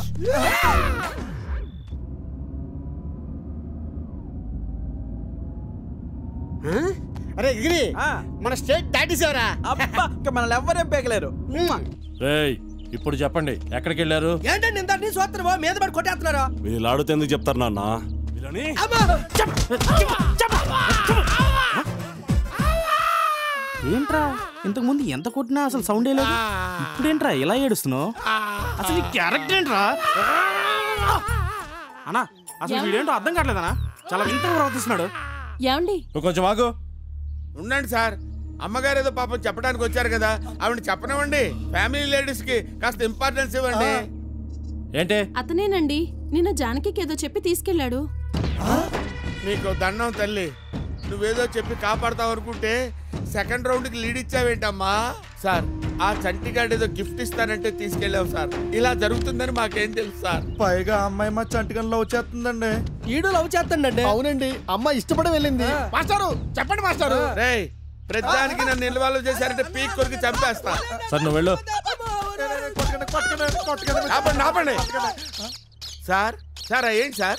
అరే ఎగిరి మన స్టేట్ దాటేసావరా అబ్బా ఇంకా మనల్ని ఎవ్వరేం పేకలేరు రేయ్ ఇప్పుడు చెప్పండి ఎక్కడికి వెళ్ళారు ఏంటండి ఇంత నీ సోత్రమో మీద పడి కొట్టేస్తున్నారా వీళ్ళు ఆడితే ఎందుకు చెప్తారు నాన్న వీళ్ళని ఏంట్రా ఇంతకు ముందు ఎంత కొట్టినా అసలు సౌండ్ లేదు ఇప్పుడేంట్రా ఇలా ఏడుస్తున్నావు అసలు ఈ క్యారెక్టర్ ఏంట్రా అన్నా అసలు వీడేంటో అర్థం కావట్లేదనా చాలా వింతగా ప్రవర్తిస్తున్నాడు ఏమండి నువ్వు కొంచెం ఆగు ఉండండి సార్ అమ్మగారు ఏదో పాపం చెప్పడానికి వచ్చారు కదా ఆవిడ చెప్పనివ్వండి ఫ్యామిలీ లేడీస్ కి కాస్త ఇంపార్టెన్స్ ఇవ్వండి ఏంటి అతనేనండి నిన్న జానకి ఏదో చెప్పి తీసుకెళ్ళాడు నీకు దండం తల్లి నువ్వేదో చెప్పి కాపాడతావు అనుకుంటే సెకండ్ రౌండ్ కి లీడ్ ఇచ్చావేంటమ్మా సార్ ఆ చంటిగాడు ఏదో గిఫ్ట్ ఇస్తానంటే తీసుకెళ్ళావు సార్ ఇలా జరుగుతుందని మాకేం తెలుసు సార్ పైగా అమ్మాయి మా చంటికల్లో వచ్చేస్తుందండి ఈడు లవ్ చేస్తాడండి అవునండి అమ్మ ఇష్టపడి వెళ్ళింది మాస్టారు చెప్పండి మాస్టారు రేయ్ ప్రతిదానికి నన్ను నిల్వలు చేశారంటే పీక్ కొరికి చంపేస్తా సరే నువ్వు వెళ్ళు ఆపండి ఆపండి సార్ సార్ ఏంటి సార్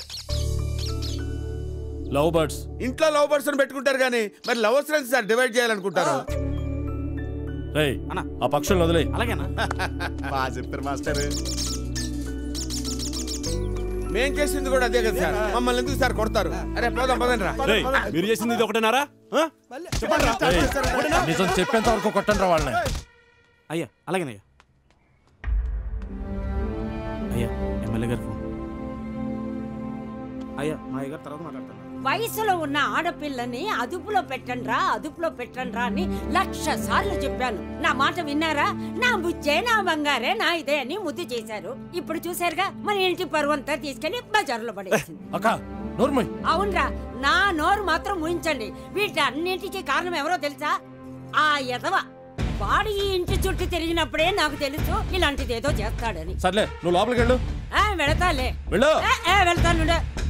లవ్ బర్డ్స్ ఇంట్లో లవ్ పర్సన్ పెట్టుకుంటారు కానీ మరి లవర్స్ ఫ్రెండ్స్ సార్ డివైడ్ చేయాలనుకుంటారు రేయ్ ఆ పక్షులను వదిలే అలాగేనా బాగా చెప్పారు మాస్టర్ మేం చేసింది కూడా అదే కదా సార్ మమ్మల్ని ఎందుకు సార్ కొడతారు అరే పోదాం పదండి రా రేయ్, మీరు చేసింది ఇది ఒకటేనారా ఆ? రేయ్, నిజం చెప్పేంత వరకు కొట్టండి రా వాళ్ళని అయ్యా అలాగేనయ్యా అయ్యా ఎమ్మెల్యే గారు ఫోన్ అయ్యా మా అయ్య గారు తర్వాత మాట్లాడతాను వయసులో ఉన్న ఆడపిల్లని అదుపులో పెట్టండ్రా అదుపులో పెట్టండ్రా అని లక్ష సార్లు చెప్పాను నా మాట విన్నారా నా బుజ్జే నా బంగారే నా ఇదే అని ముద్దు చేశారు ఇప్పుడు చూసారుగా మన ఇంటి పరువంతా తీసుకెళ్లి బజార్లో పడేసింది అక్క నోర్మయ్ అవునరా నా నోరు మాత్రం ముయించండి వీటన్నింటికి కారణం ఎవరో తెలుసా ఆ ఎదవ వాడు ఈ ఇంటి చుట్టూ తిరిగినప్పుడే నాకు తెలుసు ఇలాంటిది ఏదో చేస్తాడని సర్లే నువ్వు లోపలికి వెళ్ళు ఆ, వెళతాలే వెళ్ళు ఏ, ఏ, వెళ్తాను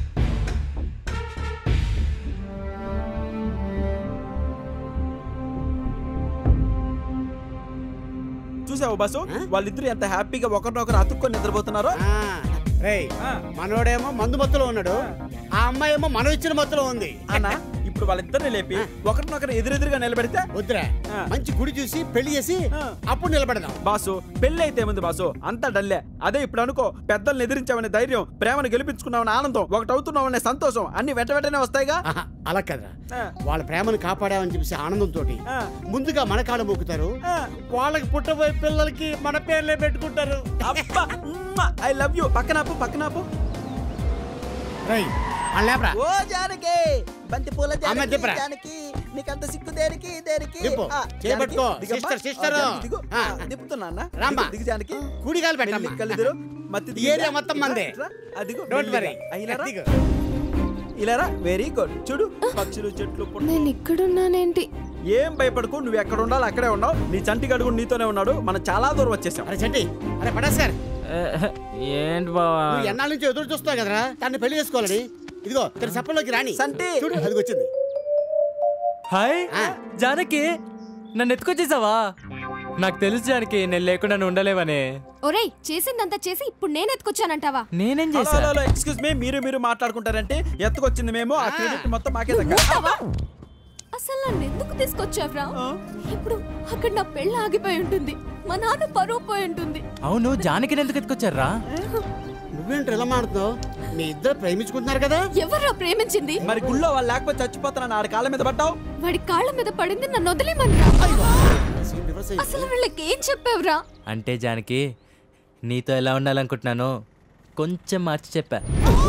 చూసావు బాసు వాళ్ళిద్దరు ఎంత హ్యాపీగా ఒకరినొకరు అతుక్కొని నిద్రపోతున్నారో రేయ్ మనోడేమో మందు మత్తులో ఉన్నాడు ఆ అమ్మాయి ఏమో మనం ఇచ్చిన మత్తులో ఉంది అన్న ఇప్పుడు వాళ్ళిద్దరిని లేపి ఒకరినొకరు ఎదురెదురుగా నిలబెడితే వద్దురా మంచి గుడి చూసి పెళ్లి చేసి అప్పుడు నిలబెడదాం బాసు పెళ్లి అయితే ఏముంది బాసు అంతా డల్లే అదే ఇప్పుడు అనుకో పెద్దల్ని ఎదిరించామనే ధైర్యం ప్రేమను గెలిపించుకున్నామనే ఆనందం ఒకటి అవుతున్నామనే సంతోషం అన్ని వెంట వెంటనే వస్తాయిగా అలా కదరా వాళ్ళ ప్రేమను కాపాడామని చెప్పేసి ఆనందంతో ముందుగా మన కాడ మొక్కుతారు వాళ్ళకి పుట్టబోయే పిల్లలకి మన పేర్లే పెట్టుకుంటారు ఐ లవ్ యూ పక్కనాపు పక్కనాపు రేయ్ అల్లాప్రా ఓ జానకి బంతి పూల అమ్మ జానకి దిప్పరా. జానకి నీకంత సిక్కు దేనికి దేనికి దిప్పు. ఆ, చేయి జానకి, పట్టుకో. దిగమ్మా. Sister, sister. ఆ, జానకి, దిగు. ఆ. ఆ, దిప్పుతున్నా అన్న. రామ్మా. దిగు, దిగు జానకి కూడిగాలు పెట్టమ్మా. మెల్లిగా కళ్ళెదురు. మత్తి ఈ ఏరియా మొత్తం మందే. అదిగో Don't worry. అయినారా దిగు. ఇలారా వెరీ గుడ్ చూడు పక్షులు చెట్లు పుట్టలు. నేను ఇక్కడున్నానేంటి ఏం భయపడకు నువ్వు ఎక్కడ ఉండాలి అక్కడే ఉన్నావు నీ చంటి గడుగు నీతోనే ఉన్నాడు మనం చాలా దూరం వచ్చేసాం అరే చంటి అరే పడాస్ గారు ఏంటి బావా నువ్వు ఎన్నాళ్ళ నుంచి ఎదురు చూస్తావు కదరా తన్ని పెళ్లి చేసుకోవాలని ఇదిగో తన సప్పల్లోకి రాని సంటి చూడు అది వచ్చింది హాయ్ జానకి నన్ను ఎత్తుకొచ్చేసావా నాకు తెలుసు జానకి నేను లేకుండా నువ్వు ఉండలేవనే ఒరేయ్ చేసిందంతా చేసి ఇప్పుడు నేను ఎత్తుకొచ్చానంటావా నేనేం హలో, చేశా హలో, హలో, ఎక్స్క్యూజ్ మీ మీరు మీరు మాట్లాడుకుంటారంటే ఎత్తుకొచ్చింది మేము ఆ క్రెడిట్ మొత్తం మాకే దగ్గర అసలు నన్ను ఎందుకు తీసుకొచ్చావ్రా ఇప్పుడు అక్కడ నా పెళ్ళి ఆగిపోయి ఉంటుంది మా నాన్న పరువు పోయి ఉంటుంది అవును జానకిని ఎందుకు ఎత్తుకొచ్చారా నువ్వేంటి ఇలా మాడుతున్నావు మీ ఇద్దరు ప్రేమించుకుంటున్నారు కదా ఎవరు ప్రేమించింది మరి గుళ్ళో వాళ్ళు లేకపోతే చచ్చిపోతున్నాను ఆడ కాళ్ళ మీద పడ్డావు వాడి కాళ్ళ మీద పడింది నన్ను వదిలేమన్నా అసలు వీళ్ళకి ఏం చెప్పావురా అంటే జానకి నీతో ఎలా ఉండాలనుకుంటున్నానో కొంచెం మార్చి చెప్పా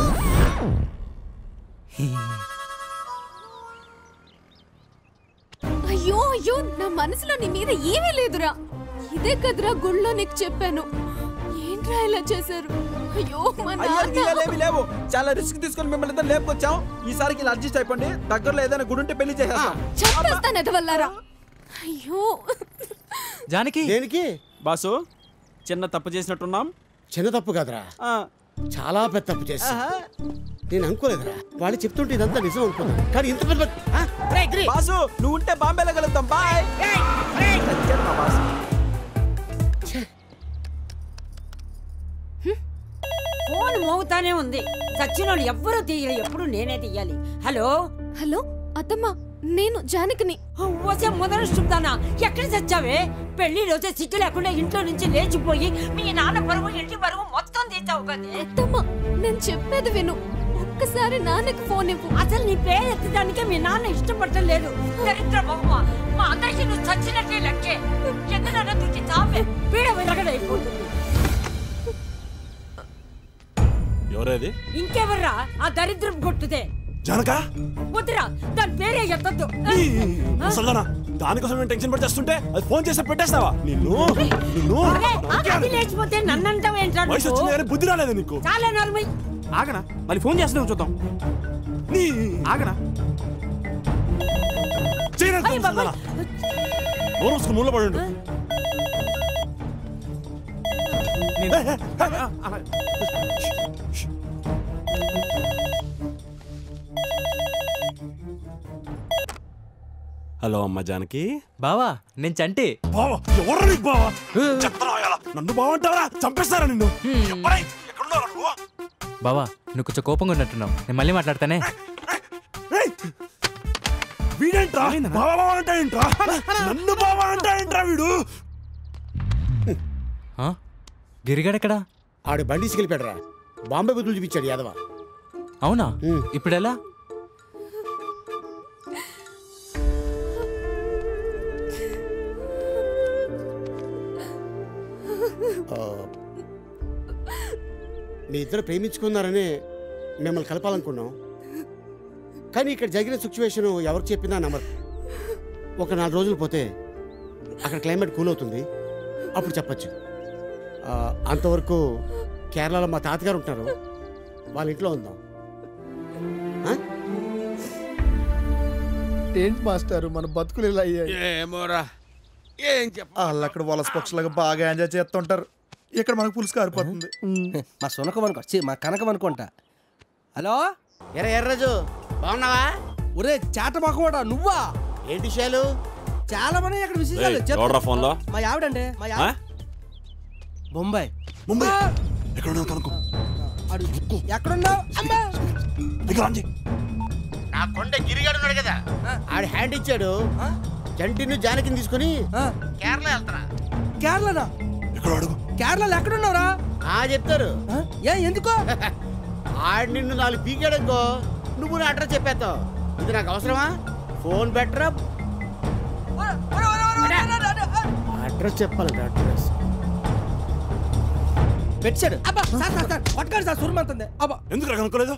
అయ్యో అయ్యో నా మనసులో నీ మీద ఏమీ లేదురా ఇదే కదరా గుళ్ళో నీకు చెప్పాను ఏంట్రా ఇలా చేశారు అయ్యో మా అయ్యో నాన్న గీయాలేమి లేవు చాలా రిస్క్ తీసుకొని మిమ్మల్ని ఇద్దరు లేపుకొచ్చాం ఈసారికి ఇలా అడ్జస్ట్ అయిపోండి దగ్గరలో ఏదైనా గుడి ఉంటే పెళ్లి చేసేస్తాం చంపేస్తాను ఎదవల్లారా అయ్యో జానకి దేనికి బాసు చిన్న తప్పు చేసినట్టున్నాం చిన్న తప్పు కదరా చాలా పెద్ద తప్పు చేశా నేను అనుకోలేదురా వాళ్ళు చెప్తుంటే ఇదంతా నిజం అనుకున్నాను కానీ ఇంత పెద్ద ఆ, రేయ్, గిరి. బాసు నువ్వు ఉంటే బాంబేలో కలుద్దాం బాయ్ ఫోన్ మోగుతానే ఉంది సచ్చినోళ్ళు ఎవ్వరూ తీయరు ఎప్పుడు నేనే తీయాలి హలో హలో అత్తమ్మ నేను జానకిని వచ్చే మొదలుస్తుందానా ఎక్కడ చచ్చావే పెళ్లి రోజే సిగ్గు లేకుండా ఇంట్లో నుంచి లేచిపోయి మీ నాన్న పరువు ఇంటి పరువు మొత్తం తీసావు కదే అత్తమ్మ నేను చెప్పేది విను ఒక్కసారి నాన్నకి ఫోన్ ఇవ్వు అసలు నీ పేరు ఎత్తడానికే మీ నాన్న ఇష్టపడలేదు దరిద్ర బొమ్మ మా అందరికి నువ్వు చచ్చినట్టే లెక్కే ఎందుకన్నా తుచ్చి చాపే పీడ విరగడైపోతుంది ఎవరేది ఇంకెవర్రా ఆ దరిద్రం కొట్టుదే జనక వద్దురా దాని పేరే ఎత్తద్దు అసలు దానికోసం నేను టెన్షన్ పడి చేస్తుంటే అది ఫోన్ చేసి పెట్టేస్తావా నిన్ను నిన్ను అది లేచిపోతే నన్నంటావు ఏంట్రా వయసు వచ్చింది కానీ బుద్ధి రాలేదు నీకు చాలా నర్మై ఆగనా మళ్ళీ ఫోన్ చేస్తున్నావు చూద్దాం నీ ఆగనా నోరు మూసుకుని మూల పడండి హలో అమ్మ జానకి బావా నేను చంటి బావా ఎవరు నీకు బావా చెత్తనాయాల నన్ను బావంటావరా చంపేస్తారా నిన్ను చెప్పరేయ్, ఎక్కడున్నావురా నువ్వు? బావా నువ్వు కొంచెం కోపంగా ఉన్నట్టున్నావు నేను మళ్ళీ మాట్లాడతానే వీడేంట్రా బావా బావా అంటాడేంట్రా నన్ను బావా అంటాడేంట్రా వీడు ఆ? గిరిగాడెక్కడా ఆడు బండి తీసుకెళ్ళిపోయాడురా బాంబే బదులు చూపించాడు యాదవ అవునా ఇప్పుడు ఎలా ఆ, మీ ఇద్దరు ప్రేమించుకున్నారని మిమ్మల్ని కలపాలనుకున్నాం కానీ ఇక్కడ జరిగిన సిచ్యువేషన్ ఎవరు చెప్పినా నమ్మరు ఒక నాలుగు రోజులు పోతే అక్కడ క్లైమేట్ కూల్ అవుతుంది అప్పుడు చెప్పచ్చు ఆ, అంతవరకు కేరళలో మా తాతగారు ఉంటారు వాళ్ళ ఇంట్లో ఉందాం ఏంటి మాస్టర్ మన బతుకులు ఇలా అయ్యాయి ఏమోరా ఏం చెప్ప వాళ్ళు అక్కడ వలస పక్షులుగా బాగా ఎంజాయ్ చేస్తుంటారు ఇక్కడ మనకు పులుసు కారిపోతుంది మా సునకం అనుకో ఛీ, మా కనకం అనుకుంటా హలో ఎర్ర ఎర్రజు బాగున్నావా ఒరే చేట మొక్కమోడా నువ్వా ఏంటి విషయాలు చాలా మంది ఇక్కడ విశేషాలు ఏయ్, చెప్పు. ఎవడ్రా ఫోన్లో? మా ఆవిడండి మా ఆ? ఆవిడ బొంబాయి ముంబై ఎక్కడున్నావు కనుక్కో అడు ఎక్కడున్నావు అమ్మా నా కొండ గిరిగాడు ఉన్నాడు కదా ఆడు హ్యాండ్ ఇచ్చాడు జంటిని జానకిని తీసుకుని కేరళ వెళ్తారా కేరళనా కేరళలో ఎక్కడున్నావురా ఆ చెప్తారు ఏ ఎందుకో ఆడు నిన్ను నాలుగు పీకాడనుకో నువ్వు నా అడ్రస్ చెప్పేస్తావు ఇది నాకు అవసరమా ఫోన్ బెటరా అడ్రస్ చెప్పాలి అడ్రస్ పెట్టాడు అబ్బా సార్ సార్ సార్ పట్టుకోండి సార్ సురమంతుంది అబ్బా ఎందుకు కనుక్కోలేదు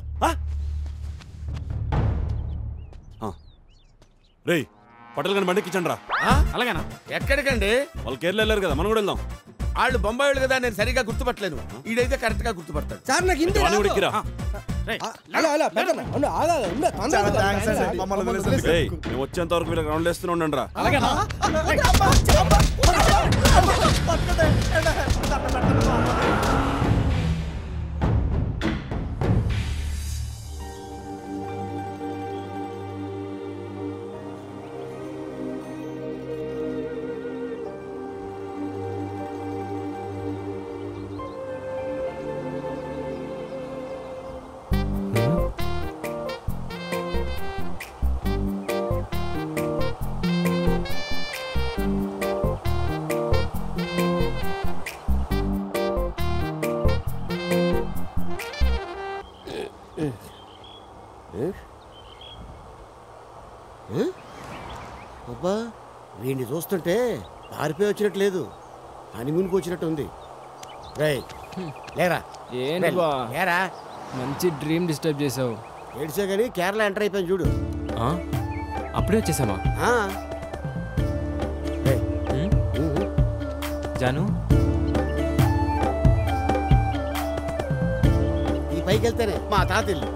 రేయ్ పటేల్ గారిని బండికి ఇచ్చండి రా అలాగేనా ఎక్కడికండి వాళ్ళు కేరళ వెళ్ళారు కదా మనం కూడా వెళ్దాం వాళ్ళు బొంబాయి వాళ్ళు కదా నేను సరిగా గుర్తుపట్టలేను ఈడైతే కరెక్ట్ గా గుర్తుపడతాడు సార్ నాకు హిందీ వాడిని కూడా రాదు. ఎక్కిరా. అలా అలా పెద్దన్న ఉండు, ఆగు, ఆగు, ఉండు, తొందరగా చాలా ఉండు, థాంక్స్ అండి, తొందరగా మమ్మల్ని ఉండు. వదిలేసి. రేయ్, మేము వచ్చేంత వరకు వీళ్ళకి రౌండ్ వేస్తూనే ఉండండి రా వీడిని చూస్తుంటే పారిపోయి వచ్చినట్టు లేదు హనీమూన్కి వచ్చినట్టు ఉంది రే లేరా ఏంటి రేయ్, బా లేరా మంచి డ్రీమ్ డిస్టర్బ్ చేసావు ఏడిసే కానీ కేరళ ఎంటర్ అయిపోయింది చూడు ఆ? అప్పుడే వచ్చేసామా ఆ, జాను ఈ పైకి వెళ్తేనే మా తాత ఇల్లు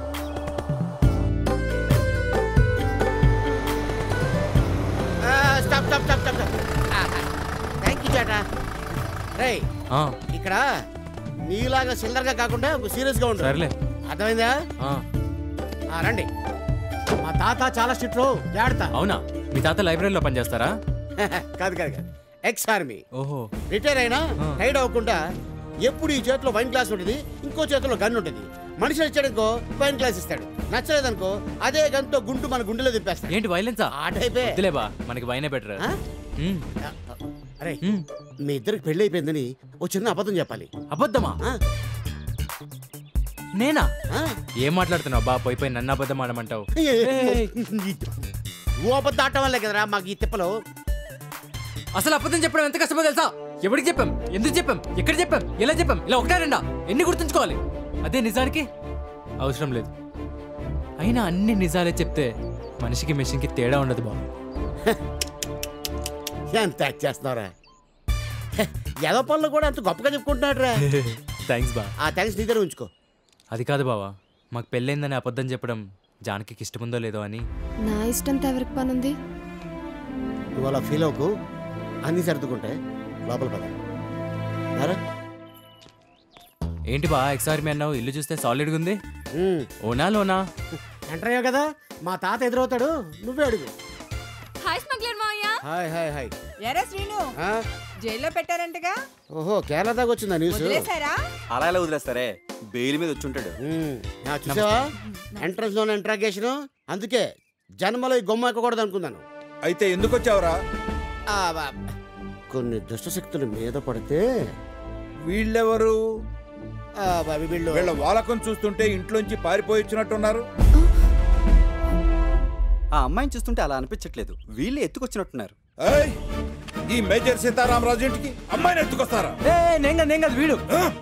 ఆ, stop stop stop stop thank you చాటా రే ఆ, ఇక్కడ నీలాగా సిల్లర్గా కాకుండా సీరియస్గా ఉండు సర్లే అర్థమైందా ఆ, ఆ, రండి మా తాత చాలా స్ట్రిక్ట్ జాగ్రత్త అవునా మీ తాత లైబ్రరీలో పనిచేస్తారా కాదు కాదు కాదు ఎక్స్ ఆర్మీ ఓహో రిటైర్ అయినా ఆ. టైడ్ అవ్వకుండా ఎప్పుడు ఈ చేతిలో వైన్ గ్లాస్ ఉంటుంది ఇంకో చేతిలో గన్ ఉంటుంది మనిషి వచ్చాడనుకో వైన్ గ్లాస్ ఇస్తాడు నచ్చలేదనుకో అదే గన్తో గుంటు మన గుండెలో దింపేస్తాడు ఏంటి వైలెన్సా ఆ టైపే వద్దులే బా మనకి వైనే బెటర్ ఆ? అరే మీ ఇద్దరికి పెళ్లి అయిపోయిందని ఓ చిన్న అబద్ధం చెప్పాలి అబద్ధమా నేనా ఏం మాట్లాడుతున్నావు బా పోయి పోయి నన్ను అబద్ధం ఆడమంటావు నువ్వు అబద్ధం ఆడటం వల్లే కదరా మాకు ఈ తిప్పలు అసలు అబద్ధం చెప్పడం ఎంత కష్టమో తెలుసా ఎవరికి చెప్పాం ఎందుకు చెప్పాం ఎక్కడ చెప్పాం ఎలా చెప్పాం ఇలా ఒకటా రెండా ఎన్ని గుర్తుంచుకోవాలి అదే నిజానికి అవసరం లేదు అయినా అన్ని నిజాలే చెప్తే మనిషికి మెషిన్కి తేడా ఉండదు బాబు ఎంత యాక్ట్ చేస్తున్నారా ఏదో పనులు కూడా అంత గొప్పగా చెప్పుకుంటున్నాడు రా థ్యాంక్స్ బా ఆ థ్యాంక్స్ నీ దగ్గర ఉంచుకో అది కాదు బావా మాకు పెళ్ళైందని అబద్ధం చెప్పడం జానకి ఇష్టముందో లేదో అని నా ఇష్టంతో ఎవరికి పని ఉంది నువ్వు అలా ఫీల్ అవ్వకు అన్ని సర్దుకుంటే లోపల పద రారా. ఏంటి బా ఎక్స్ఆర్మీ అన్నావు ఇల్లు చూస్తే సాలిడ్గా ఉంది ఓనా లోనా ఎంటర్ అయ్యావు కదా మా తాత ఎదురవుతాడు నువ్వే అడుగు హాయ్ స్మగ్లర్ మావయ్య హాయ్ హాయ్ హాయ్ ఎరా శ్రీను ఆ? జైల్లో పెట్టారంటగా ఓహో కేరళ దాకా వచ్చిందా న్యూస్ వదిలేశారా అలా ఎలా వదిలేస్తారే బెయిల్ మీద వచ్చి ఉంటాడు నా చూసావా ఎంట్రన్స్ లోనే ఇంట్రాగేషన్ అందుకే జన్మలో ఈ గొమ్మ ఎక్కకూడదు అనుకున్నాను అయితే ఎందుకు వచ్చావురా ఆ, బా- కొన్ని దుష్టశక్తులు మీద పడితే వీళ్ళెవరు ఆ, బా- వీళ్ళు వీళ్ళ వాలకం చూస్తుంటే ఇంట్లోంచి పారిపోయి వచ్చినట్టున్నారు ఆ అమ్మాయిని చూస్తుంటే అలా అనిపించట్లేదు వీళ్ళే ఎత్తుకొచ్చినట్టున్నారు ఏయ్, ఈ మేజర్ సీతారామరాజు ఇంటికి అమ్మాయిని ఎత్తుకొస్తారా నేను కాదు నేను కాదు వీడు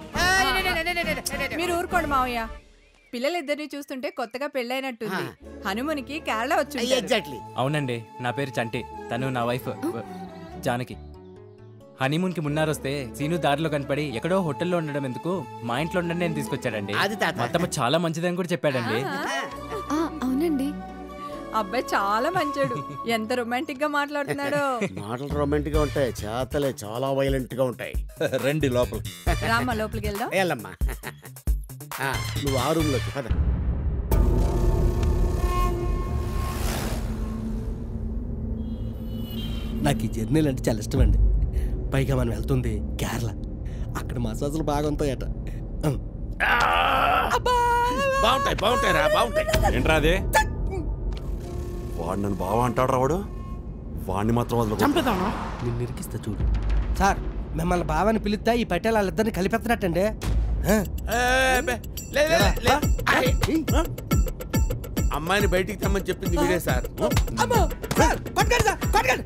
మీరు ఊరుకోండి మావయ్య పిల్లలిద్దరిని చూస్తుంటే కొత్తగా పెళ్ళైనట్టుంది హనుమనికి కేరళ వచ్చి ఎగ్జాక్ట్లీ అవునండి నా పేరు చంటి తను నా వైఫ్ జానకి హనీమూన్ కి మున్నారొస్తే సీను దారిలో కనపడి ఎక్కడో హోటల్లో ఉండడం ఎందుకు మా ఇంట్లో ఉండండి నేను తీసుకొచ్చాడండి అది తాత. మా అత్తమ్మ చాలా మంచిదని కూడా చెప్పాడండి ఆ, అవునండి అబ్బాయి చాలా మంచోడు ఎంత రొమాంటిక్ గా మాట్లాడుతున్నాడో మాటలు రొమాంటిక్ గా ఉంటాయి చేతలే చాలా వైలెంట్ గా ఉంటాయి రండి లోపల రామ్మ లోపలికి వెళ్దాం వెళ్ళమ్మా ఆ, నువ్వు ఆ రూమ్ లోకి పద నాకు ఈ జర్నీలు అంటే చాలా ఇష్టం అండి పైగా మనం వెళ్తుంది కేరళ అక్కడ మసాజులు బాగా ఉంటాయట బాగుంటాయి బాగుంటాయి రా బాగుంటాయి ఏంట్రా అదే వాడు నన్ను బావ అంటాడు రావాడు వాడిని మాత్రం వదలకు చంపేదామా నిన్ను ఇరికిస్తా చూడు సార్ మిమ్మల్ని బావని పిలిస్తే ఈ పట్టేలు వాళ్ళిద్దరిని కలిపెత్తనట్టండి ఆ? ఏ, బే, లే, లే, లే, లే. అరే, అమ్మాయిని బయటికి తెమ్మని చెప్పింది మీరే సార్ అమ్మో సార్ పట్టుకోండి సార్ పట్టుకోండి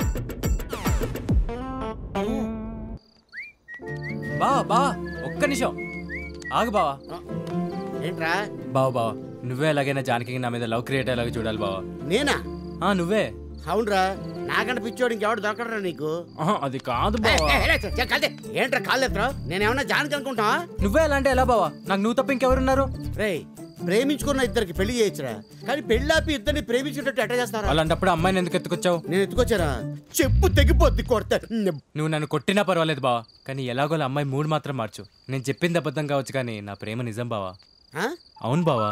బావా బావా ఒక్క నిమిషం ఆగు బావా ఏంట్రా బావా బావా నువ్వే ఎలాగైనా జానకి నా మీద లవ్ క్రియేట్ అయ్యేలాగా చూడాలి బావా నేనా ఆ నువ్వే అవునరా నాకంటే పిచ్చోడు ఇంకెవడు దొరకడరా నీకు ఆహా, అది కాదు ఏ, బావా ఏ, ఏ, చ- కాదే. ఏంట్రా కాళ్ళు ఎత్తరా నేనేమన్నా జానకి అనుకుంటా నువ్వే ఎలా అంటే ఎలా బావా నాకు నువ్వు తప్ప ఇంకెవరున్నారు రే ప్రేమించుకున్న ఇద్దరికి పెళ్లి చేయొచ్చురా కానీ పెళ్ళాపి ఇద్దరిని ప్రేమించేటట్టు ఎట్ట చేస్తారా అలాంటప్పుడు అమ్మాయిని ఎందుకు ఎత్తుకొచ్చావు నేను ఎత్తుకొచ్చారా చెప్పు తెగిపోద్ది కొడతా నువ్వు నన్ను కొట్టినా పర్వాలేదు బావా కానీ ఎలాగోలా అమ్మాయి మూడు మాత్రం మార్చు నేను చెప్పింది అబద్ధం కావచ్చు కానీ నా ప్రేమ నిజం బావా ఆ? అవును బావా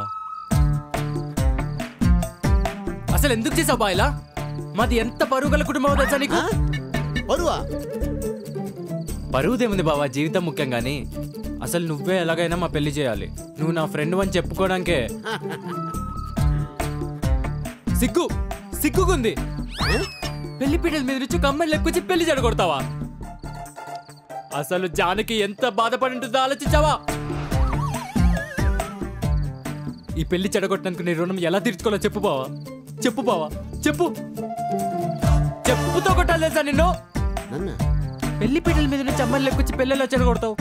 అసలు ఎందుకు చేసావు బా ఇలా మాది ఎంత పరువు గల కుటుంబం తెలుసా నీకు పరువా పరువుదేముంది బావా జీవితం ముఖ్యం కానీ అసలు నువ్వే ఎలాగైనా మా పెళ్లి చేయాలి నువ్వు నా ఫ్రెండ్ అని చెప్పుకోవడానికే సిగ్గు సిగ్గుకుంది పెళ్లి పీటల మీద నుంచి ఒక అమ్మాయిని లెక్కొచ్చి పెళ్లి చెడగొడతావా అసలు జానకి ఎంత బాధపడి ఉంటుందో ఆలోచించావా ఈ పెళ్లి చెడగొట్టినందుకు నీ రుణం ఎలా తీర్చుకోవాలో చెప్పు బావా చెప్పు బావా చెప్పు చెప్పుతో కొట్టాలి తెలుసా నిన్ను పెళ్లి పీటల మీద నుంచి అమ్మాయిలు లెక్కొచ్చి పెళ్ళిలో వచ్చారు కొడతావు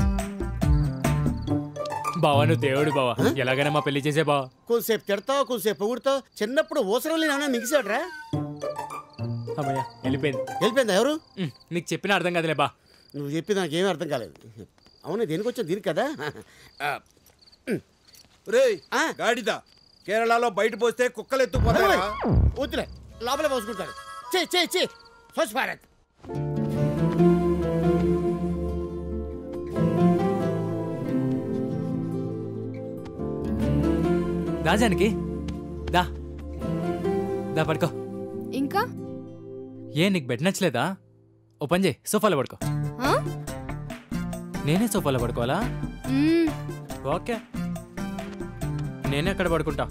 బావా నువ్వు దేవుడు బావా ఎలాగైనా మా పెళ్లి చేసే బావా కొంతసేపు తిడతావు కొంతసేపు పొగుడుతావు చిన్నప్పుడు ఊసరం లేని మిగిసాడ్రా అమ్మయ్య వెళ్ళిపోయింది వెళ్ళిపోయిందా ఎవరు ఉమ్, నీకు చెప్పిన అర్థం కాదులే బా నువ్వు చెప్పి నాకేమీ అర్థం కాలేదు అవును దేనికి వచ్చావు దీనికి కదా రే గాడిద కేరళలో బయట పోస్తే కుక్కలు ఎత్తుకుపోతారా వద్దులే లోపల పోసుకుంటారు చే చే చే స్వచ్ఛ భారత్ దాజానికి దా దా పడుకో ఇంకా ఏ నీకు బెడ్ నచ్చలేదా ఓ పని చేయి సోఫాలో పడుకో ఆ? నేనే సోఫాలో పడుకోవాలా మ్మ్. ఓకే నేనే అక్కడ పడుకుంటా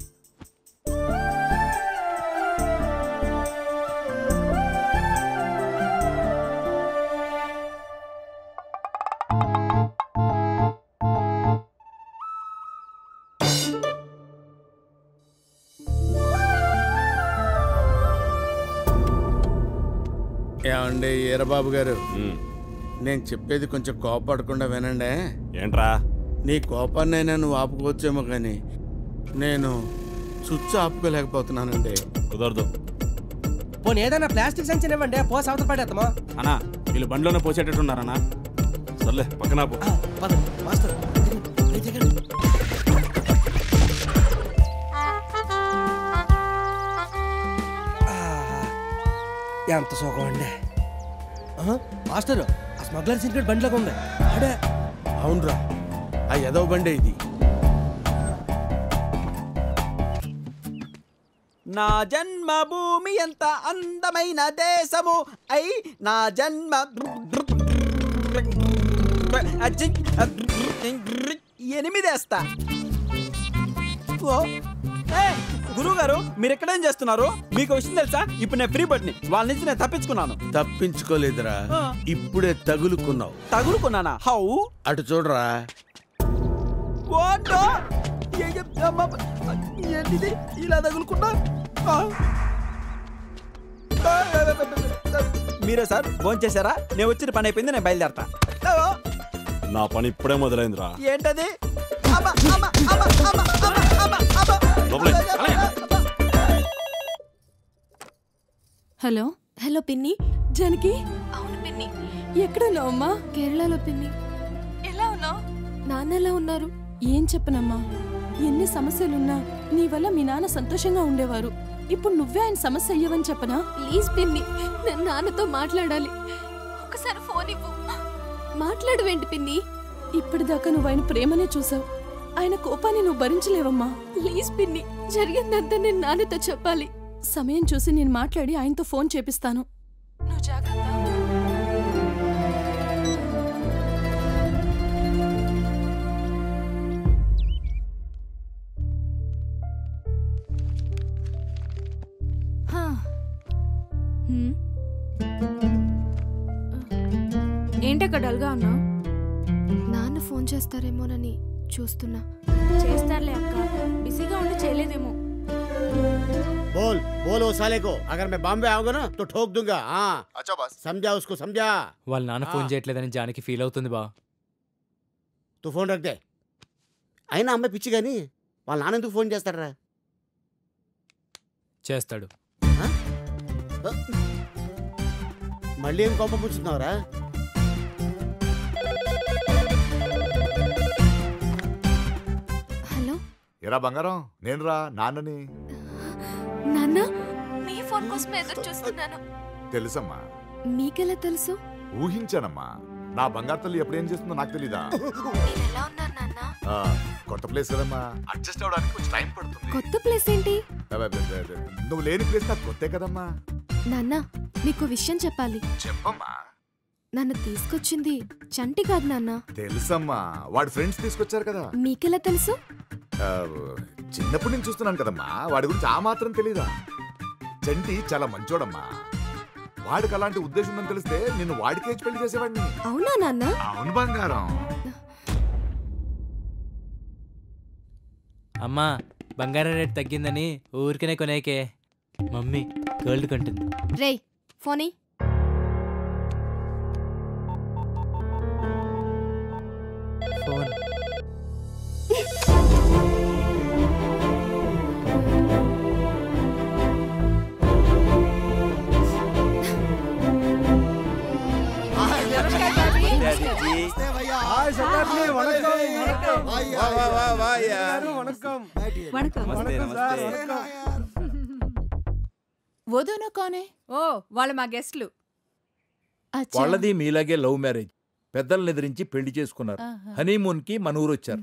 ఏమండి ఈరబాబు గారు నేను చెప్పేది కొంచెం కోపడకుండా వినండి ఏంట్రా నీ కోపాన్నైనా నువ్వు ఆపుకోవచ్చేమో కానీ నేను స్విచ్ ఆపుకోలేకపోతున్నానండి కుదరదు పోనీ ఏదైనా ప్లాస్టిక్ సంచి ఇవ్వండి పోసి అవతల పడేద్దామా అన్నా వీళ్ళు బండిలోనే పోసేటట్టున్నారన్నా సర్లే పక్కన ఆపు. పద మాస్టర్ ఎంత సుఖం అండి ఆ, మాస్టర్ ఆ స్మగ్లర్ సీక్రెట్ బండిలోకి ఉంది అడే అవునరా ఆ ఎదవ బండే ఇది నా జన్మభూమి ఎంత అందమైన దేశము అయి నా జన్మ ఎనిమిదేస్తా ఓ ఏ, గురువు గారు మీరు ఎక్కడేం చేస్తున్నారు మీకు విషయం తెలుసా ఇప్పుడు నేను ఫ్రీ బడ్ని వాళ్ళ నుంచి నేను తప్పించుకున్నాను తప్పించుకోలేదురా ఆ. ఇప్పుడే తగులుకున్నావు తగులుకున్నానా హౌ అటు చూడరా వాటో ఏంటిది ఇలా తగులుకున్నా ఆ. మీరే సార్ ఫోన్ చేశారా నేను వచ్చిన పని అయిపోయింది నేను బయలుదేరతా ఓ, నా పని ఇప్పుడే మొదలైందిరా ఏంటది అమ్మ, అమ్మ, అమ్మ, అమ్మ, అమ్మ, అమ్మ, అమ్మ. లోపలే. హలో హలో పిన్ని జానకి అవును పిన్ని ఎక్కడున్నావమ్మా కేరళలో పిన్ని ఎలా ఉన్నావు నాన్న ఎలా ఉన్నారు ఏం చెప్పనమ్మా ఎన్ని సమస్యలున్నా నీ వల్ల మీ నాన్న సంతోషంగా ఉండేవారు ఇప్పుడు నువ్వే ఆయన సమస్య అయ్యవని చెప్పనా ప్లీజ్ పిన్ని నేను నాన్నతో మాట్లాడాలి ఒకసారి ఫోన్ ఇవ్వు మాట్లాడవేంటి పిన్ని ఇప్పటిదాకా నువ్వు ఆయన ప్రేమనే చూసావు ఆయన కోపాన్ని నువ్వు భరించలేవమ్మా ప్లీజ్ పిన్ని జరిగిందంతా నేను నాన్నతో చెప్పాలి సమయం చూసి నేను మాట్లాడి ఆయనతో ఫోన్ చేపిస్తాను నువ్వు జాగ్రత్త హా. హ్మ్. ఏంటక్క డల్గా ఉన్నావు నాన్న ఫోన్ చేస్తారేమోనని చూస్తున్నా చేస్తారులే అక్క బిజీగా ఉండి చేయలేదేమో बोल बोल वो साले को अगर मैं बॉम्बे आऊंगा ना तो ठोक दूंगा हाँ अच्छा बस समझा उसको समझा వాళ్ళ నాన్న ఫోన్ చేయట్లేదని జానికి ఫీల్ అవుతుంది బా तू फोन रख दे అయినా అమ్మాయి పిచ్చి కానీ వాళ్ళ నాన్న ఎందుకు ఫోన్ చేస్తాడరా చేస్తాడు మళ్ళీ ఏం కోపం పుచ్చుతున్నావురా హలో ఎరా బంగారం నేను రా నాన్నని నాన్న మీ ఫోన్ కోసం ఎదురు చూస్తున్నాను తెలుసమ్మా మీకెలా తెలుసు ఊహించానమ్మా నా బంగారు తల్లి ఎప్పుడు ఏం చేస్తుందో నాకు తెలీదా మీరు ఎలా ఉన్నారు నాన్న ఆ, కొత్త ప్లేస్ కదమ్మా అడ్జస్ట్ అవడానికి కొంచెం టైం పడుతుంది కొత్త ప్లేస్ ఏంటి అబ్బే, అబ్బే, అబ్బే, అబ్బే. నువ్వు లేని ప్లేస్ నాకు కొత్తే కదమ్మా నాన్న మీకు విషయం చెప్పాలి చెప్పమ్మా నన్ను తీసుకొచ్చింది చంటి కాదు నాన్న తెలుసమ్మా వాడి ఫ్రెండ్స్ తీసుకొచ్చారు కదా మీకెలా తెలుసు ఆ, చిన్నప్పటి నుంచి చూస్తున్నాను కదమ్మా వాడి గురించి ఆ మాత్రం తెలీదా చంటి చాలా మంచోడమ్మా వాడికి అలాంటి ఉద్దేశం ఉందని తెలిస్తే నిన్ను వాడికేసి పెళ్లి చేసేవాడిని అవునా నాన్న అవును బంగారం అమ్మా బంగారం రేట్ తగ్గిందని ఊరికనే కొనేకే మమ్మీ గోల్డ్ కొంటుంది రేయ్ ఫోనీ ఫోన్ హాయ్ సత్యార్థి వణకం వా, వా, వా, వా, యా. వణకం వణకం వణకం సార్ వణకం वो दोनों कौन है ఓ వాళ్ళు మా గెస్ట్లు వాళ్ళది మీలాగే లవ్ మ్యారేజ్ పెద్దల్ని ఎదిరించి పెళ్లి చేసుకున్నారు ఆహా. హనీమూన్ కి మన ఊరు వచ్చారు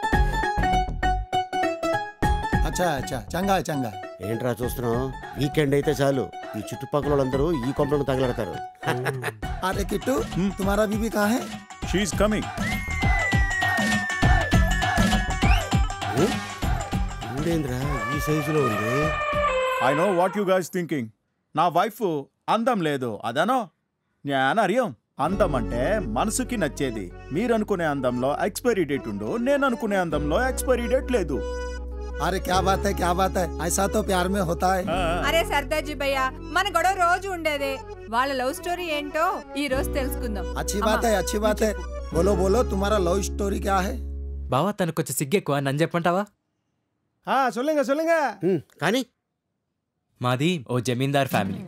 అచ్చా అచ్చా చంగా చంగా ఏంట్రా చూస్తున్నావు వీకెండ్ అయితే చాలు ఈ చుట్టుపక్కల వాళ్ళందరూ ఈ కొంపలను తగలడతారు अरे किट्टू तुम्हारा बीबी कहाँ है షీఈ్ కమింగ్ ఊడేంద్రా ఈ సైజులో ఉంది I know what you guys thinking నా వైఫ్ అందం లేదు అదనో నేను అరియం అందం అంటే మనసుకి నచ్చేది మీరు అనుకునే అందంలో ఎక్స్పైరీ డేట్ ఉండు నేను అనుకునే అందంలో ఎక్స్పైరీ డేట్ లేదు अरे क्या बात है क्या बात है ऐसा तो प्यार में होता है అరే సర్దాజీ భయ్య మన గొడవ రోజు ఉండేదే వాళ్ళ లవ్ స్టోరీ ఏంటో ఈ రోజు తెలుసుకుందాం अच्छी बात है अच्छी बात है बोलो बोलो तुम्हारा लव स्टोरी क्या है బావా తనకు కొంచెం సిగ్గెక్కువ నన్ను చెప్పంటావా சொல்லுங்க சொல்லுங்க కానీ మాది ఓ జమీందార్ ఫ్యామిలీ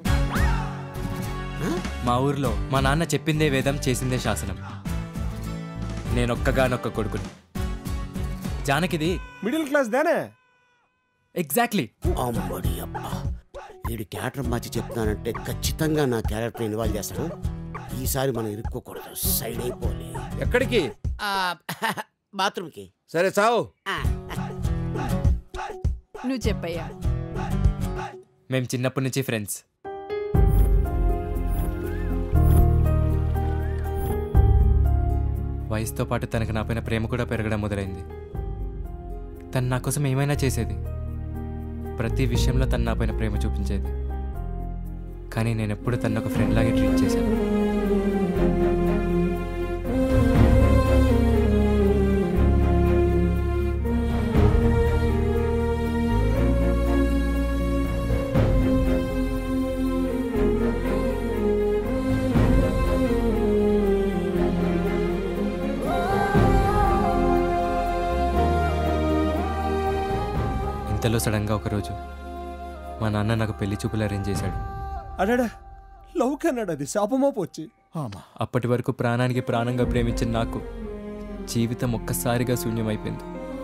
మా ఊర్లో మా నాన్న చెప్పిందే వేదం చేసిందే శాసనం నేనొక్కగానొక్క కొడుకుని జానకిది మిడిల్ క్లాస్ దేనే ఎగ్జాక్ట్లీ అమ్మడి అబ్బా వీడు క్యారెక్టర్ మార్చి చెప్తున్నానంటే ఖచ్చితంగా నా క్యారెక్టర్ ఇన్వాల్వ్ చేస్తాను ఈసారి మనం ఇరుక్కోకూడదు సైడ్ అయిపోలే ఎక్కడికి బాత్రూమ్కి సరే సావు నువ్వు చెప్పయ్యా మేము చిన్నప్పటి నుంచి ఫ్రెండ్స్ వయసుతో పాటు తనకు నాపైన ప్రేమ కూడా పెరగడం మొదలైంది తను నా కోసం ఏమైనా చేసేది ప్రతి విషయంలో తను నాపైన ప్రేమ చూపించేది కానీ నేను ఎప్పుడు తను ఒక ఫ్రెండ్ లాగే ట్రీట్ చేశాను ఇంతలో సడన్గా ఒకరోజు మా నాన్న నాకు పెళ్లి చూపులు అరేంజ్ చేశాడు అడడా లవ్ కన్నాడు అది శాపమో పోచ్చి అప్పటి వరకు ప్రాణానికి ప్రాణంగా ప్రేమించిన నాకు జీవితం ఒక్కసారిగా శూన్యమైపోయింది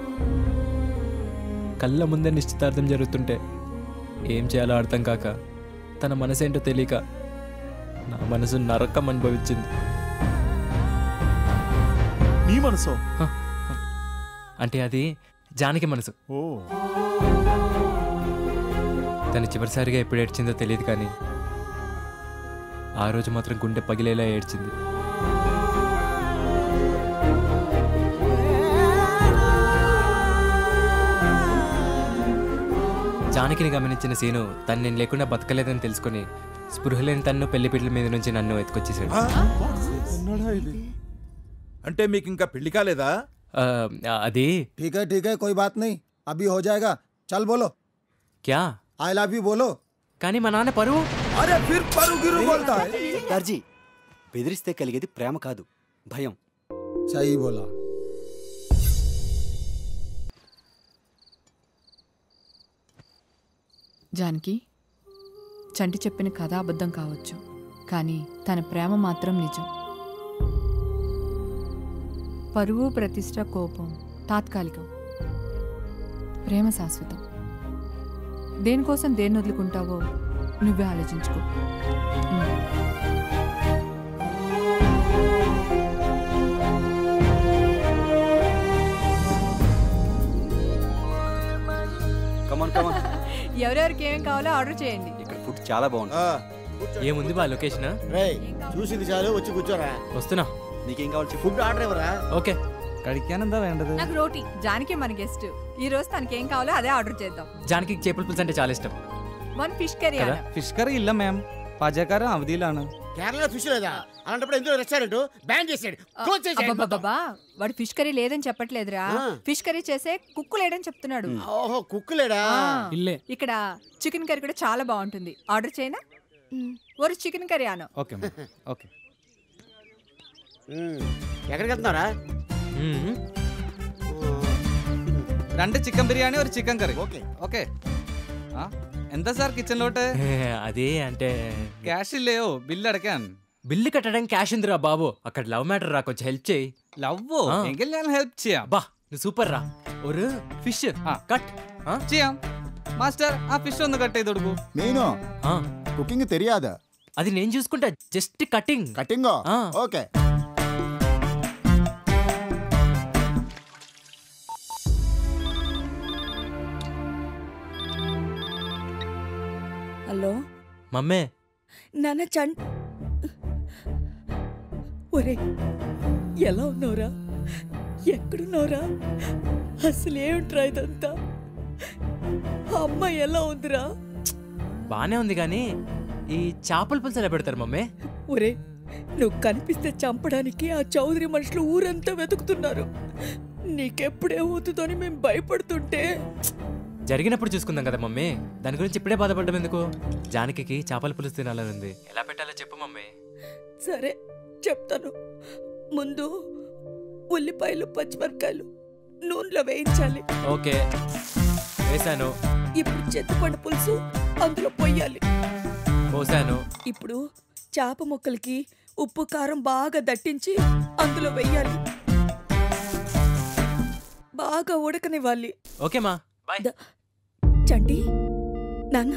కళ్ళ ముందే నిశ్చితార్థం జరుగుతుంటే ఏం చేయాలో అర్థం కాక తన మనసేంటో తెలియక నా మనసు నరకం అనుభవించింది నీ మనసు అంటే అది జానకి మనసు ఓ తను చివరిసారిగా ఎప్పుడు ఏడ్చిందో తెలియదు కానీ ఆ రోజు మాత్రం గుండె పగిలేలా ఏడ్చింది జానకిని గమనించిన సీను తను నేను లేకుండా బతకలేదని తెలుసుకొని స్పృహ లేని తన్ను పెళ్లి పిల్లల మీద నుంచి నన్ను ఎత్తుకొచ్చేసాడు అంటే మీకు ఇంకా పెళ్లి కాలేదా ఆ, అది ठीक है ठीक है कोई बात नहीं अभी हो जाएगा चल बोलो క్యా आई लव यू बोलो కానీ మా నాన్న పరువు अरे फिर परू गिरू बोलता है దర్జీ బెదిరిస్తే కలిగేది ప్రేమ కాదు భయం सही बोला జానకి చంటి చెప్పిన కథ అబద్ధం కావచ్చు కానీ తన ప్రేమ మాత్రం నిజం పరువు ప్రతిష్ట కోపం తాత్కాలికం ప్రేమ శాశ్వతం దేనికోసం దేన్ని వదులుకుంటావో నువ్వే ఆలోచించుకో ఉమ్. కమాన్ కమాన్ ఎవరెవరికి ఏమేం కావాలో ఆర్డర్ చేయండి ఇక్కడ ఫుడ్ చాలా బాగుంది ఏముంది బా లొకేషన్ రేయ్ చూసింది చాలు వచ్చి కూర్చోరా వస్తున్నా నీకేం కావాలి ఫుడ్ ఆర్డర్ ఇవ్వరా ఓకే കഴിക്കാനെന്താ വേണ്ടത് నాకు రోటీ జానకి మన గెస్ట్ ఈ రోజు తనకి ఏం కావాలో అదే ఆర్డర్ చేద్దాం జానకి చేపల పులుసు అంటే చాలా ఇష్టం వన్ ఫిష్ కర్రీ కదా? ఫిష్ కర్రీ ఇല്ല మ్యామ్ పాചకారం అవధిയിലാണ് కేరళలో ఫిష్ లేదా అలాంటప్పుడు ఎందుకు రెస్టారెంట్ బ్యాన్ చేసాడు క్లోజ్ చేసాడు అబ్బబ్బబ్బా వాడు ఫిష్ కర్రీ లేదని చెప్పట్లేదురా ఆ. ఫిష్ కర్రీ చేసే కుక్కు లేడని చెప్తున్నాడు ఓహో కుక్కులేడా ఆ. ఇల్లే ఇక్కడ చికెన్ కర్రీ కూడా చాలా బాగుంటుంది ఆర్డర్ చేయనా ஒரு చికెన్ కర్రీ అను ఓకే ఓకే ఎక్కడికి వెళ్తున్నారా രണ്ട് ചിക്കൻ ബിരിയാണി ഒരു ചിക്കൻ കറി ഓക്കെ ഓക്കെ ആ എന്താ സാർ കിച്ചണിലോട്ട് అదే అంటే క్యాష్ ఇల్లేయో బిల్లు అడగాൻ బిల్లు కట్టడానికి క్యాష్ ఉందిరా బాబు అక్కడ లవ్ మ్యాటర్ రా కొంచెం హెల్ప్ చేయి ലവ്വോ എങ്കിൽ ഞാൻ ഹെൽപ്പ് ചെയ്യാം బా నువ్వు సూపర్ రా ഒരു ఫిష్ కట్ ചെയ്യാം మాస్టర్ ఆ ఫిష్ ഒന്ന് కట్ ചെയ്ത് കൊടുക്കൂ నేను కుకింగ్ తెలియదా అది నేను చూసుకుంటా just cutting cutting okay hello మమ్మే నాన్న చం ఒరే ఎలా ఉన్నావురా ఎక్కడున్నావురా అసలు ఏమిట్రా ఇదంతా ఆ అమ్మాయి ఎలా ఉందిరా బానే ఉంది కానీ ఈ చేపల పులుసు ఎలా పెడతారు మమ్మీ ఒరే నువ్వు కనిపిస్తే చంపడానికి ఆ చౌదరి మనుషులు ఊరంతా వెతుకుతున్నారు నీకెప్పుడేమవుతుందో అని మేము భయపడుతుంటే జరిగినప్పుడు చూసుకుందాం కదా మమ్మీ దాని గురించి ఇప్పుడే బాధపడ్డం ఎందుకు జానకి చేపల పులుసు తినాలని ఉంది ఎలా పెట్టాలో చెప్పు మమ్మీ సరే చెప్తాను ముందు ఉల్లిపాయలు పచ్చిమిరపకాయలు నూనెలో వేయించాలి ఓకే వేశాను ఇప్పుడు చింతపండు పులుసు అందులో పొయ్యాలి పోసాను ఇప్పుడు చేప ముక్కలకి ఉప్పు కారం బాగా దట్టించి అందులో వెయ్యాలి బాగా ఉడకనివ్వాలి ఓకే మా బాయ్ ద- చంటి నాన్న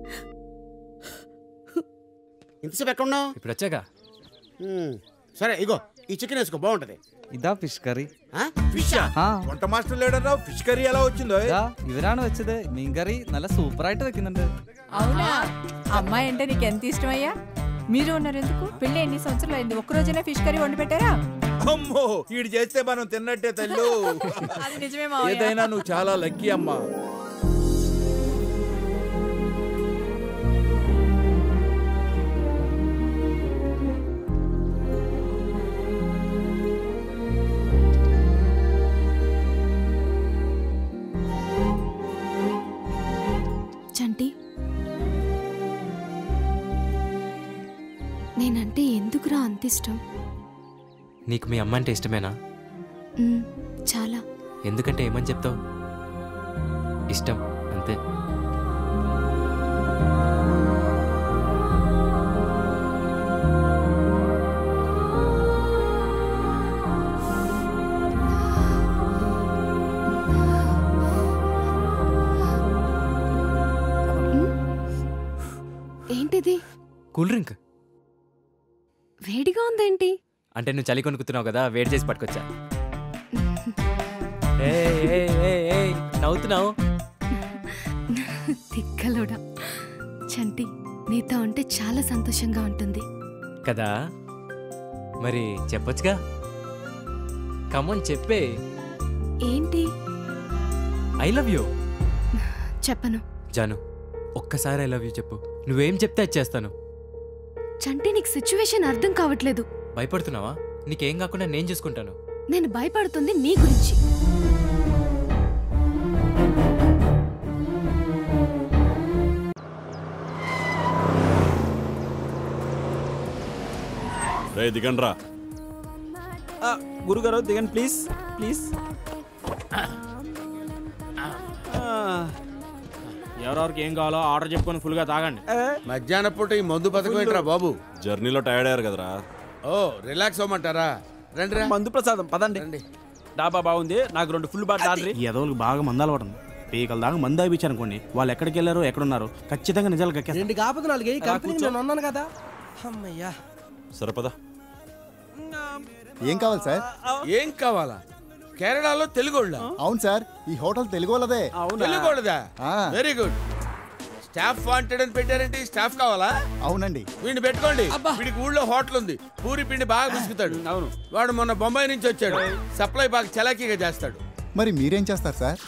ఇంతసేపు ఎక్కడ ఉన్నావు ఇప్పుడు వచ్చాక సరే ఇగో ఈ చికెన్ వేసుకో బాగుంటది ഇതാ ഫിഷ് കറി ఫిషా వంట మాస్టర్ లేడరా ఫిష్ కర్రీ ఎలా వచ్చిందో ഇതാ ഇവരാണ് വെച്ചത് മീൻ കറി നല്ല സൂപ്പറായിട്ട് വെക്കുന്നുണ്ട് అవునా అమ్మాయి అంటే నీకు ఎంత ఇష్టమయ్యా మీరు ఉన్నారు ఎందుకు పెళ్ళి ఎన్ని సంవత్సరాలు అయింది ఒక్క రోజైనా ఫిష్ కర్రీ వండి పెట్టారా అమ్మో వీడు చేస్తే మనం తిన్నట్టే తల్లు అది నిజమే మావయ్య. ఏదైనా నువ్వు చాలా లక్కీ అమ్మా చంటి నేనంటే ఎందుకురా అంత ఇష్టం నీకు మీ అమ్మ అంటే ఇష్టమేనా మ్, చాలా ఎందుకంటే ఏమని చెప్తావు ఇష్టం అంతే ఏంటిది కూల్ డ్రింక్ వేడిగా ఉందేంటి అంటే నువ్వు చలి కొనుక్కుతున్నావు కదా వేడి చేసి పట్టుకొచ్చా ఏయ్, ఏయ్, ఏయ్, ఏయ్, నవ్వుతున్నావు తిక్కలోడా చంటి నీతో ఉంటే చాలా సంతోషంగా ఉంటుంది కదా మరి చెప్పొచ్చుగా కమన్ చెప్పే ఏంటి ఐ లవ్ యూ చెప్పను జాను ఒక్కసారి ఐ లవ్ యూ చెప్పు నువ్వేం చెప్తే అది చేస్తాను చంటి నీకు సిచ్యువేషన్ అర్థం కావట్లేదు భయపడుతున్నావా నీకేం కాకుండా నేను చూసుకుంటాను నేను భయపడుతుంది నీ గురించి రే దిగండ్రా గురుగారు దిగండి ప్లీజ్ ప్లీజ్ ఎవరెవరికి ఏం కావాలో ఆర్డర్ చెప్పుకొని ఫుల్గా తాగండి మధ్యాహ్నం పూట ఈ మందు పథకం ఏంట్రా బాబు జర్నీలో టైర్డ్ అయ్యారు కదరా ఓ రిలాక్స్ అవ్వమంటారా రండి మందు ప్రసాదం పదండి డాబా బాగుంది నాకు రెండు ఫుల్ బాటిల్ ఆర్డర్ ఈ ఎదవలకు బాగా మందాలు పడుతుంది పీకల దాకా మందు అయిపించారు అనుకోండి వాళ్ళు ఎక్కడికి వెళ్ళారో ఎక్కడున్నారో ఖచ్చితంగా నిజాలు కక్కేస్తారు రెండు కాకపోతే నాలుగు ఏ రా, కంపెనీ కూర్చో. నేను ఉన్నాను కదా అమ్మయ్యా సరిపదా ఏం కావాలి సార్ ఏం కావాలా కేరళలో తెలుగోళ్ళ అవును సార్ ఈ హోటల్ తెలుగు వాళ్ళదే తెలుగోళ్ళదా ఆ. వెరీ గుడ్ స్టాఫ్ వాంటెడ్ అని పెట్టారంటే స్టాఫ్ కావాలా అవునండి వీడిని పెట్టుకోండి వీడికి ఊళ్ళో హోటల్ ఉంది పూరి పిండి బాగా పిసుకుతాడు అవును వాడు మొన్న బొంబాయి నుంచి వచ్చాడు సప్లై బాగా చలాకీగా చేస్తాడు మరి మీరేం చేస్తారు సార్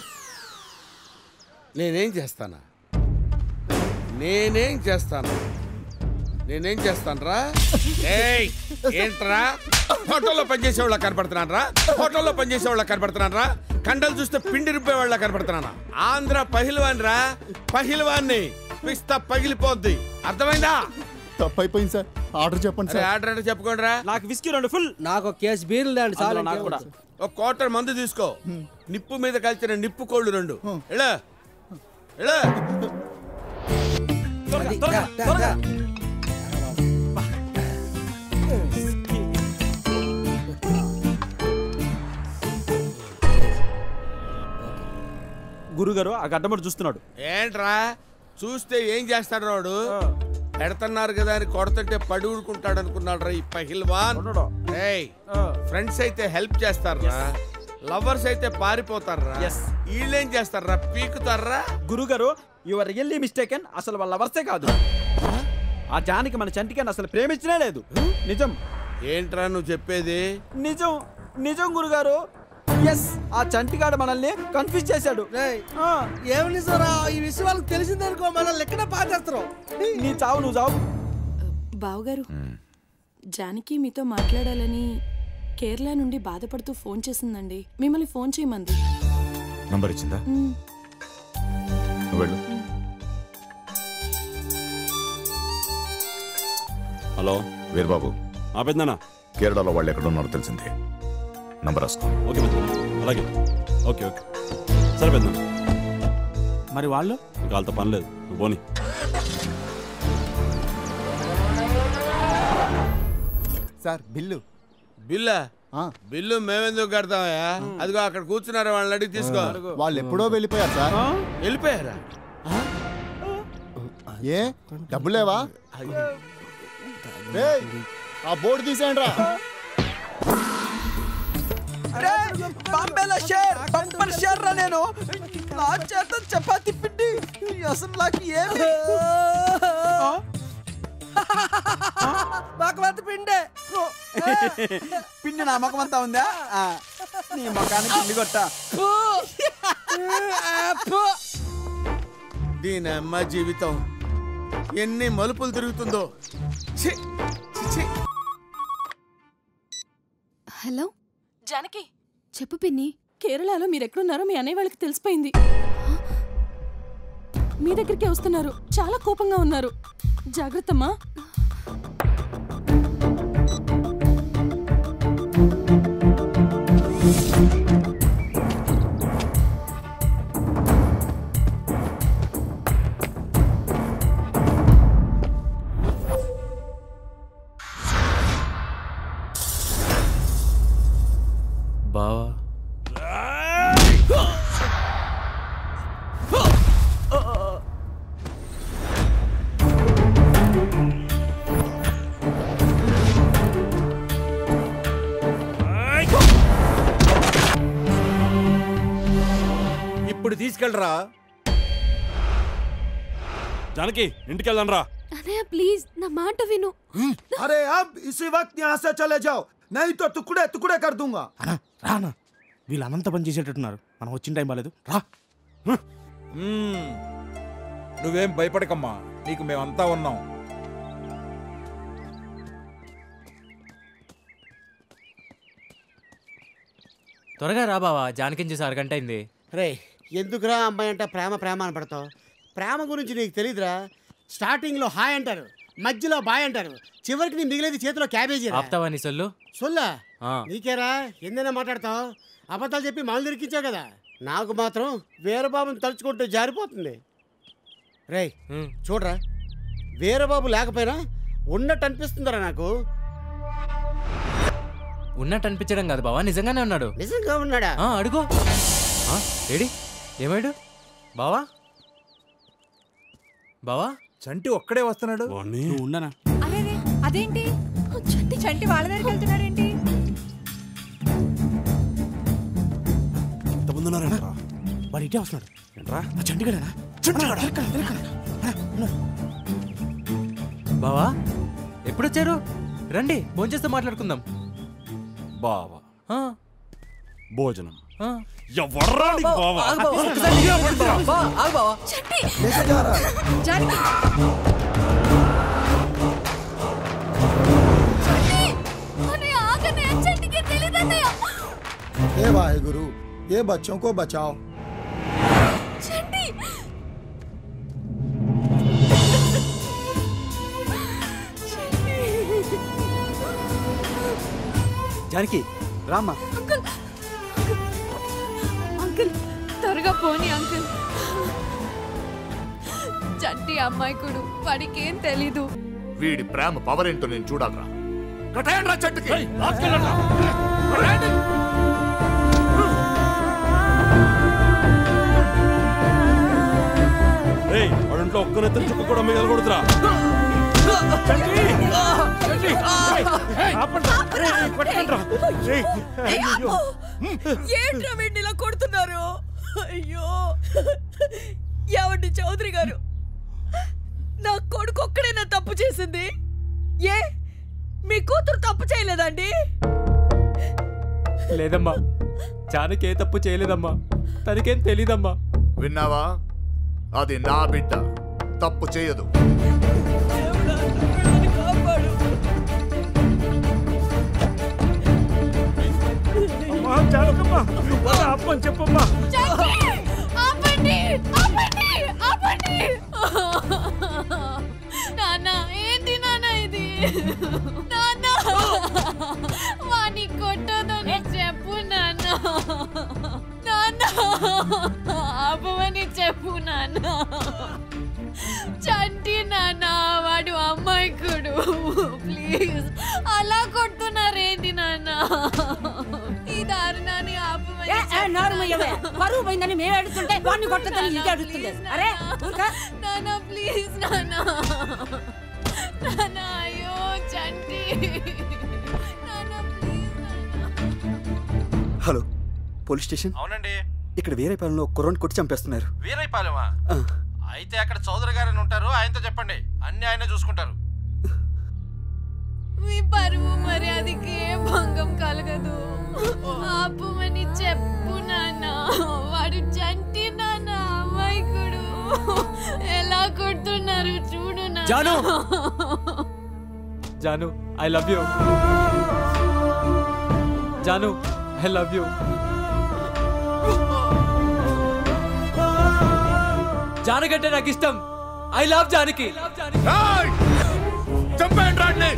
నేనేం చేస్తానా నేనేం చేస్తాను నేనేం చేస్తాను రా ఏంట్రా హోటల్లో పనిచేసే వాళ్ళ కనపడుతున్నాను రా హోటల్లో పనిచేసే వాళ్ళ కనపడుతున్నాను రా కండలు చూస్తే పిండి రుబ్బే వాళ్ళ కనపడుతున్నానా ఆంధ్ర పహిల్వాన్ రా పహిల్వాన్ని పిస్తా పగిలిపోద్ది అర్థమైందా తప్పు అయిపోయింది సార్ ఆర్డర్ చెప్పండి అరే సార్ ఆర్డర్ అంటే చెప్పుకోండి రా నాకు విస్కీ రెండు ఫుల్ నాకు ఒక కేసు బీర్లు లేండి చాలు అందులో నాకు కూడా. ఒక క్వార్టర్ మందు తీసుకో నిప్పు మీద కలిసిన నిప్పు కోళ్ళు రెండు ఎలా ఎలా అది, దా, దా, దా. గురుగారు ఆ గడ్డమడు చూస్తున్నాడు ఏంట్రా చూస్తే ఏం చేస్తాడు వాడు పెడుతున్నారు కదా అని కొడుతుంటే పడి ఊరుకుంటాడు అనుకున్నాడు రా ఈ పహిల్వాన్ ఏయ్ ఫ్రెండ్స్ అయితే హెల్ప్ చేస్తారా లవర్స్ అయితే పారిపోతారా వీళ్ళేం చేస్తారా పీకుతారా గురుగారు యువర్ రియల్లీ మిస్టేకెన్ అసలు వాళ్ళ వర్సే కాదు ఆ జానికి మన చంటికని అసలు ప్రేమించనే లేదు నిజం ఏంట్రా నువ్వు చెప్పేది నిజం నిజం గురుగారు ఎస్ ఆ చంటిగాడు మనల్ని కన్ఫ్యూజ్ చేశాడు ఏమని సార్ ఈ విషయం వాళ్ళకి తెలిసిందనుకో మనల్ని ఎక్కడ పాచేస్తారు నీ చావు నువ్వు చావు బావగారు జానకి మీతో మాట్లాడాలని కేరళ నుండి బాధపడుతూ ఫోన్ చేసిందండి మిమ్మల్ని ఫోన్ చేయమంది నంబర్ ఇచ్చిందా మ్, నువ్వు వెళ్ళు హలో వీరబాబు ఆపేద్దానా కేరళలో వాళ్ళు ఎక్కడ ఉన్నారో తెలిసింది నంబర్ రాసుకో ఓకే పెద్దనా అలాగే ఓకే ఓకే సరే పెద్దనా మరి వాళ్ళు వాళ్ళతో పని లేదు నువ్వు పోనీ సార్ బిల్లు బిల్లా బిల్లు మేమెందుకు కడతామయ్యా అదిగో అక్కడ కూర్చున్నారు వాళ్ళని అడిగి తీసుకో వాళ్ళు ఎప్పుడో వెళ్ళిపోయారు సార్ వెళ్ళిపోయారా ఏ డబ్బు లేవా రేయ్, ఆ బోర్డు తీసేయండి రా బాంబేలో షేర్ బంపర్ షేర్ రా నేను నా చేత చపాతి పిండి అసలు నాకు ఏమి మాకు వంత పిండే పిండి నా ముఖం అంతా ఉందా ఆ, నీ ముఖానికి పిండి కొట్ట దీని అమ్మ జీవితం ఎన్ని మలుపులు తిరుగుతుందో ఛీ, ఛీ, ఛీ. హలో జానకి చెప్పు పిన్ని కేరళలో మీరు ఎక్కడున్నారో మీ అన్నయ్య వాళ్ళకి తెలిసిపోయింది మీ దగ్గరికి వస్తున్నారు చాలా కోపంగా ఉన్నారు జాగ్రత్తమ్మా బావా ఇప్పుడు తీసుకెళ్ళరా జానకి ఇంటికి వెళ్దాం రా అన్నయ్య ప్లీజ్ నా మాట విను अरे अब इसी वक्त यहाँ से चले जाओ नहीं तो टुकड़े टुकड़े कर दूंगा రానా వీళ్ళు అనంత పని చేసేటట్టున్నారు మనం వచ్చిన టైం బాగాలేదు రా మ్మ్. నువ్వేం భయపడకమ్మా నీకు మేమంతా ఉన్నాం త్వరగా రా బావా జానకిని చూసి అరగంట అయింది రే ఎందుకురా అమ్మాయి అంటే ప్రేమ ప్రేమ అని పడతావు ప్రేమ గురించి నీకు తెలియదురా స్టార్టింగ్ లో హాయ్ అంటారు మధ్యలో బాయ్ అంటారు చివరికి నీ మిగిలేది చేతిలో క్యాబేజీ ఆపుతావా నీ సొల్లు సొల్లా ఆ. నీకేరా ఎందైనా మాట్లాడతావు అబద్ధాలు చెప్పి మళ్ళీ దొరికించావు కదా నాకు మాత్రం వీరబాబుని తలుచుకుంటే జారిపోతుంది రేయ్ చూడరా వీరబాబు లేకపోయినా ఉన్నట్టు అనిపిస్తుందిరా నాకు ఉన్నట్టు అనిపించడం కాదు బావా నిజంగానే ఉన్నాడు నిజంగా ఉన్నాడా ఆ, అడుగు ఆ, ఏడి ఏమాడు బావా బావా చంటి ఒక్కడే వస్తున్నాడు నువ్వు ఉండనా అరే అదేంటి చంటి చంటి వాళ్ళ దగ్గరికి వెళ్తున్నాడేంటి ఎంతమంది ఉన్నారా వాడు ఇటే వస్తున్నాడు ఏంట్రా ఆ చంటిగడనా బావా ఎప్పుడొచ్చారు రండి భోంచేస్తే మాట్లాడుకుందాం బావా ఆ, భోజనం ఆ. ఎవర్రా నీకు బావా ఆగు బావా, ఒక్కసారి ఇదే అవ్వండి బావా. బా, ఆగు బావా. జానకి అన్నయ్య ఆగన్నయ్య చంటికి తెలియదన్నయ్య हे वाहे गुरु ये बच्चों को बचाओ చంటి జానకి రామ్మా అంకుల్ త్వరగా పోనీ అంకుల్ చంటి అమ్మాయికుడు వాడికి ఏం తెలీదు వీడి ప్రేమ పవర్ ఏంటో నేను చూడాలరా కట్టేయండి రా చెట్టుకి ఏయ్ వాడింట్లో ఒక్క నెత్తిన చుక్క కూడా మిగలకూడదురా ఏంట్రా వీడిని ఇలా కొడుతున్నారు అయ్యో ఏమండి చౌదరి గారు నా కొడుకు ఒక్కడేనా తప్పు చేసింది ఏ మీ కూతురు తప్పు చేయలేదండి లేదమ్మా జానకి ఏ తప్పు చేయలేదమ్మా తనకేం తెలీదమ్మా విన్నావా అది నా బిడ్డ తప్పు చేయదు అప్పని చెప్పమ్మా ఆపండి ఆపండి ఆపండి నాన్న ఏంటి నాన్న ఇది నాన్న వాణ్ణి కొట్టదని చెప్పు నాన్న నాన్న ఆపమని చెప్పు నాన్న చంటి నాన్న వాడు అమ్మాయికుడు ప్లీజ్ అలా కొడుతున్నారేంటి నాన్న ఈ దారుణాన్ని ఆపమని నార్మయ్యవే పరువు పోయిందని మేము అడుగుతుంటే వాడిని కొట్టదని ఇది అడుగుతుంది అరే ఊరుకా. నాన్న ప్లీజ్ నాన్న నాన్న అయ్యో చంటి నాన్న ప్లీజ్ హలో పోలీస్ స్టేషన్ అవునండి ఇక్కడ వేరే పాలనలో కుర్రోని కొట్టి చంపేస్తున్నారు వీరైపాలెమా ఆ. అయితే అక్కడ చౌదరి గారని ఉంటారు ఆయనతో చెప్పండి అన్ని ఆయనే చూసుకుంటారు మీ పరువు మర్యాదకి ఏ భంగం కలగదు ఆపమని చెప్పు నాన్న వాడు చంటి నాన్న అమాయకుడు ఎలా కొడుతున్నారు చూడు నాన్న. Janu! Janu I love you Janu I love you జానకంటే నాకు ఇష్టం ఐ లవ్ జానకి చంపేయండి రాడ్ని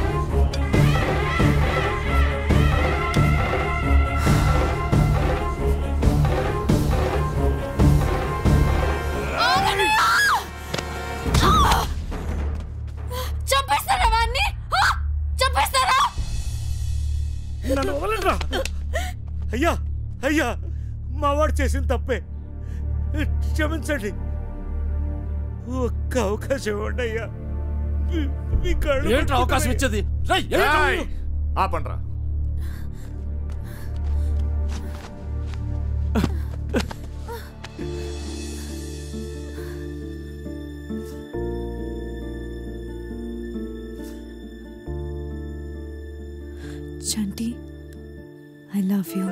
చంపేస్తారా వాడిని ఆ! చంపేస్తారా నన్ను వదలండిరా అయ్యా అయ్యా మా వాడు చేసిన తప్పే క్షమించండి ఒక్క అవకాశం ఇవ్వండి అయ్యా మీ- మీ కళ్ళు ఏంట్రా అవకాశం ఇచ్చేది రేయ్, ఏంట్రా ఏయ్, మీరు? ఆపండ్రా చంటి ఐ లవ్ యూ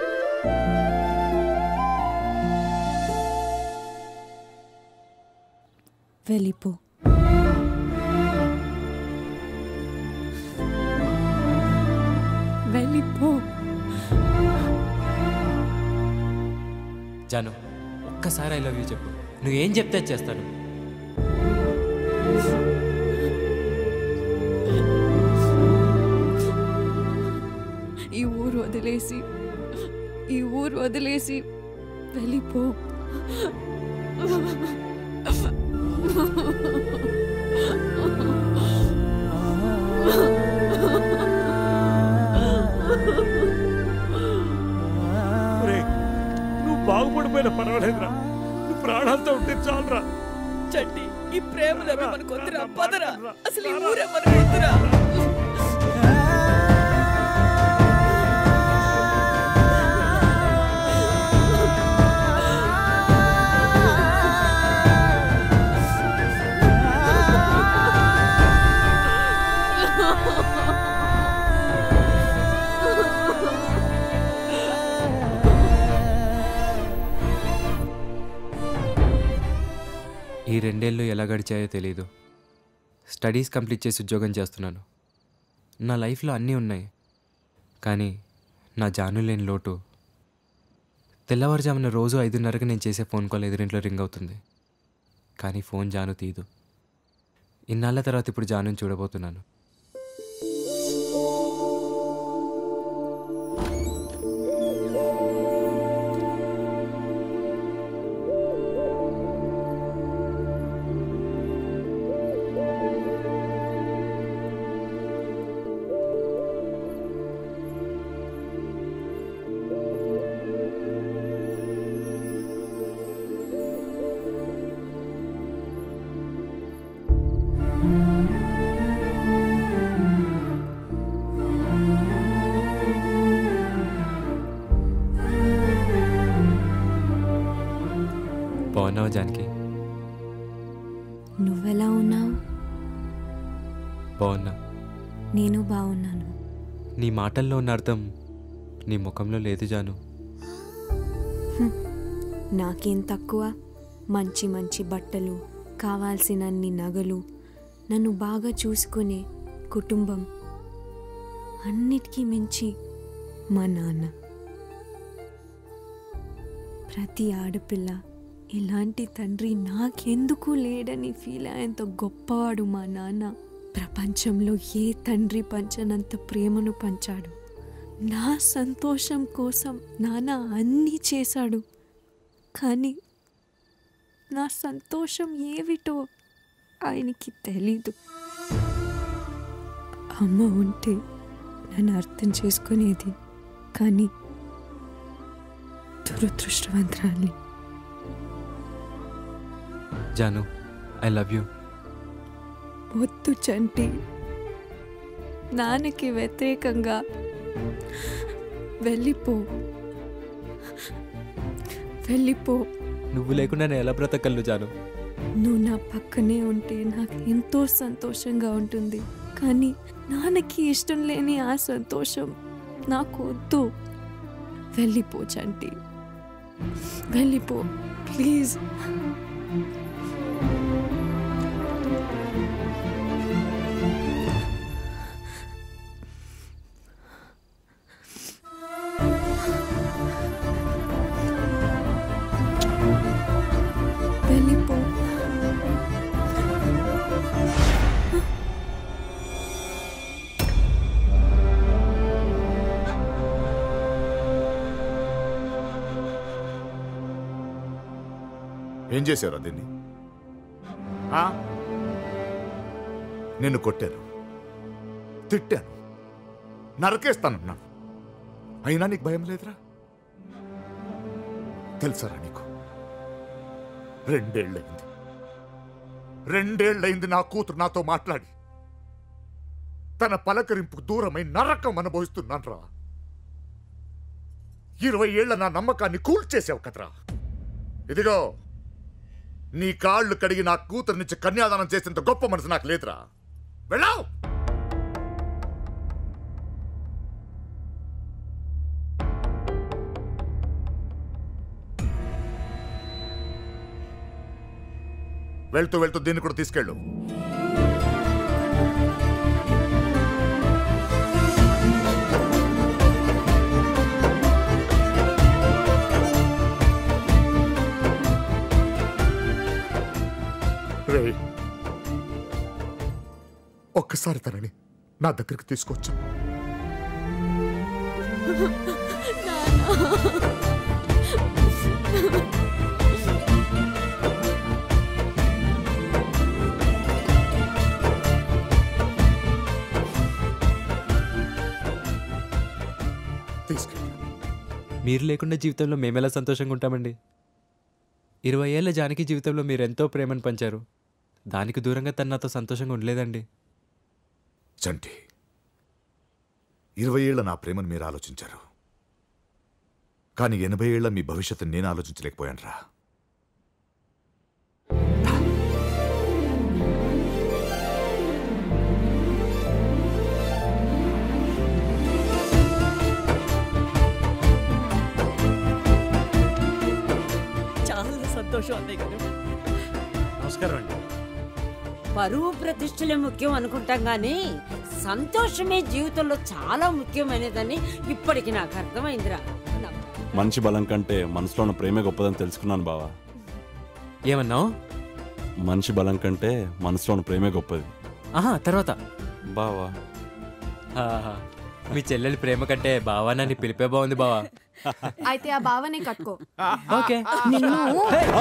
వెళ్ళిపో వెళ్ళిపో జాను ఒక్కసారి ఐ లవ్ యూ చెప్పు నువ్వు ఏం చెప్తే అది చేస్తాను ఈ ఊరు వదిలేసి ఈ ఊరు వదిలేసి వెళ్ళిపో ఒరేయ్, నువ్వు బాగుపడిపోయినా పర్వాలేదురా నువ్వు ప్రాణాలతో ఉంటే చాలురా చంటి ఈ ప్రేమ నమ్మి మనకు వద్దురా పదరా అసలు ఈ ఊరే మనం వద్దురా ఈ రెండేళ్ళు ఎలా గడిచాయో తెలీదు స్టడీస్ కంప్లీట్ చేసి ఉద్యోగం చేస్తున్నాను నా లైఫ్లో అన్నీ ఉన్నాయి కానీ నా జాను లేని లోటు తెల్లవారుజామున రోజు ఐదున్నరకు నేను చేసే ఫోన్ కాల్ ఎదురింట్లో రింగ్ అవుతుంది కానీ ఫోన్ జాను తీయదు ఇన్నాళ్ళ తర్వాత ఇప్పుడు జానుని చూడబోతున్నాను నేను బాగున్నాను నీ మాటల్లో ఉన్న అర్థం నీ ముఖంలో లేదు జాను హ్మ్. నాకేం తక్కువ మంచి మంచి బట్టలు కావాల్సినన్ని నగలు నన్ను బాగా చూసుకునే కుటుంబం అన్నిటికీ మించి మా నాన్న ప్రతి ఆడపిల్ల ఇలాంటి తండ్రి నాకెందుకు లేడని ఫీల్ అయ్యేంత గొప్పవాడు మా నాన్న ప్రపంచంలో ఏ తండ్రి పంచనంత ప్రేమను పంచాడు నా సంతోషం కోసం నాన్న అన్నీ చేశాడు కానీ నా సంతోషం ఏవిటో ఆయనకి తెలీదు అమ్మ ఉంటే నన్ను అర్థం చేసుకునేది కానీ దురదృష్టవంతరాలి జాను ఐ లవ్ యూ వద్దు చంటి నాన్నకి వ్యతిరేకంగా వెళ్ళిపో వెళ్ళిపో నువ్వు లేకుండా నేను ఎలా బ్రతకగలను జాను నువ్వు నా పక్కనే ఉంటే నాకు ఎంతో సంతోషంగా ఉంటుంది కానీ నాన్నకి ఇష్టం లేని ఆ సంతోషం నాకు వద్దు వెళ్ళిపో చంటి వెళ్ళిపో ప్లీజ్ వెళ్ళిపో ఏం చేశారు దీన్ని ఆ? నిన్ను కొట్టాను తిట్టాను నరకేస్తానన్నాను అయినా నీకు భయం లేదురా తెలుసారా నీకు రెండేళ్ళయింది రెండేళ్లయింది నా కూతురు నాతో మాట్లాడి తన పలకరింపుకు దూరమై నరకం అనుభవిస్తున్నాను రా ఇరవై ఏళ్ల నా నమ్మకాన్ని కూల్చేసావు కదరా ఇదిగో నీ కాళ్ళు కడిగి నా కూతురు నుంచి కన్యాదానం చేసేంత గొప్ప మనసు నాకు లేదురా వెళ్ళావు వెళ్తూ వెళ్తూ దీన్ని కూడా తీసుకెళ్ళు రేయ్, ఒక్కసారి తనని నా దగ్గరికి తీసుకొచ్చా తీసుకెళ్ళి మీరు లేకుండా జీవితంలో మేమెలా సంతోషంగా ఉంటామండి ఇరవై ఏళ్ళ జానకి జీవితంలో మీరు ఎంతో ప్రేమను పంచారు దానికి దూరంగా తను నాతో సంతోషంగా ఉండలేదండి చంటి ఇరవై ఏళ్ల నా ప్రేమను మీరు ఆలోచించారు కానీ ఎనభై ఏళ్ల మీ భవిష్యత్తుని నేను ఆలోచించలేకపోయాను రా చాలా సంతోషం అన్నయ్య గారు నమస్కారం అండి పరువు ప్రతిష్టలే ముఖ్యం అనుకుంటాం కానీ సంతోషమే జీవితంలో చాలా ముఖ్యమైనదని ఇప్పటికి నాకు అర్థమైందిరా మనిషి బలం కంటే మనసులో ఉన్న ప్రేమే గొప్పదని తెలుసుకున్నాను బావా ఏమన్నావు మనిషి బలం కంటే మనసులో ఉన్న ప్రేమే గొప్పది ఆహా తర్వాత బావా ఆహా, మీ చెల్లెలి ప్రేమ కంటే బావా నన్ను పిలిపే బాగుంది బావా అయితే ఆ భావనే కట్టుకో ఓకే నిన్ను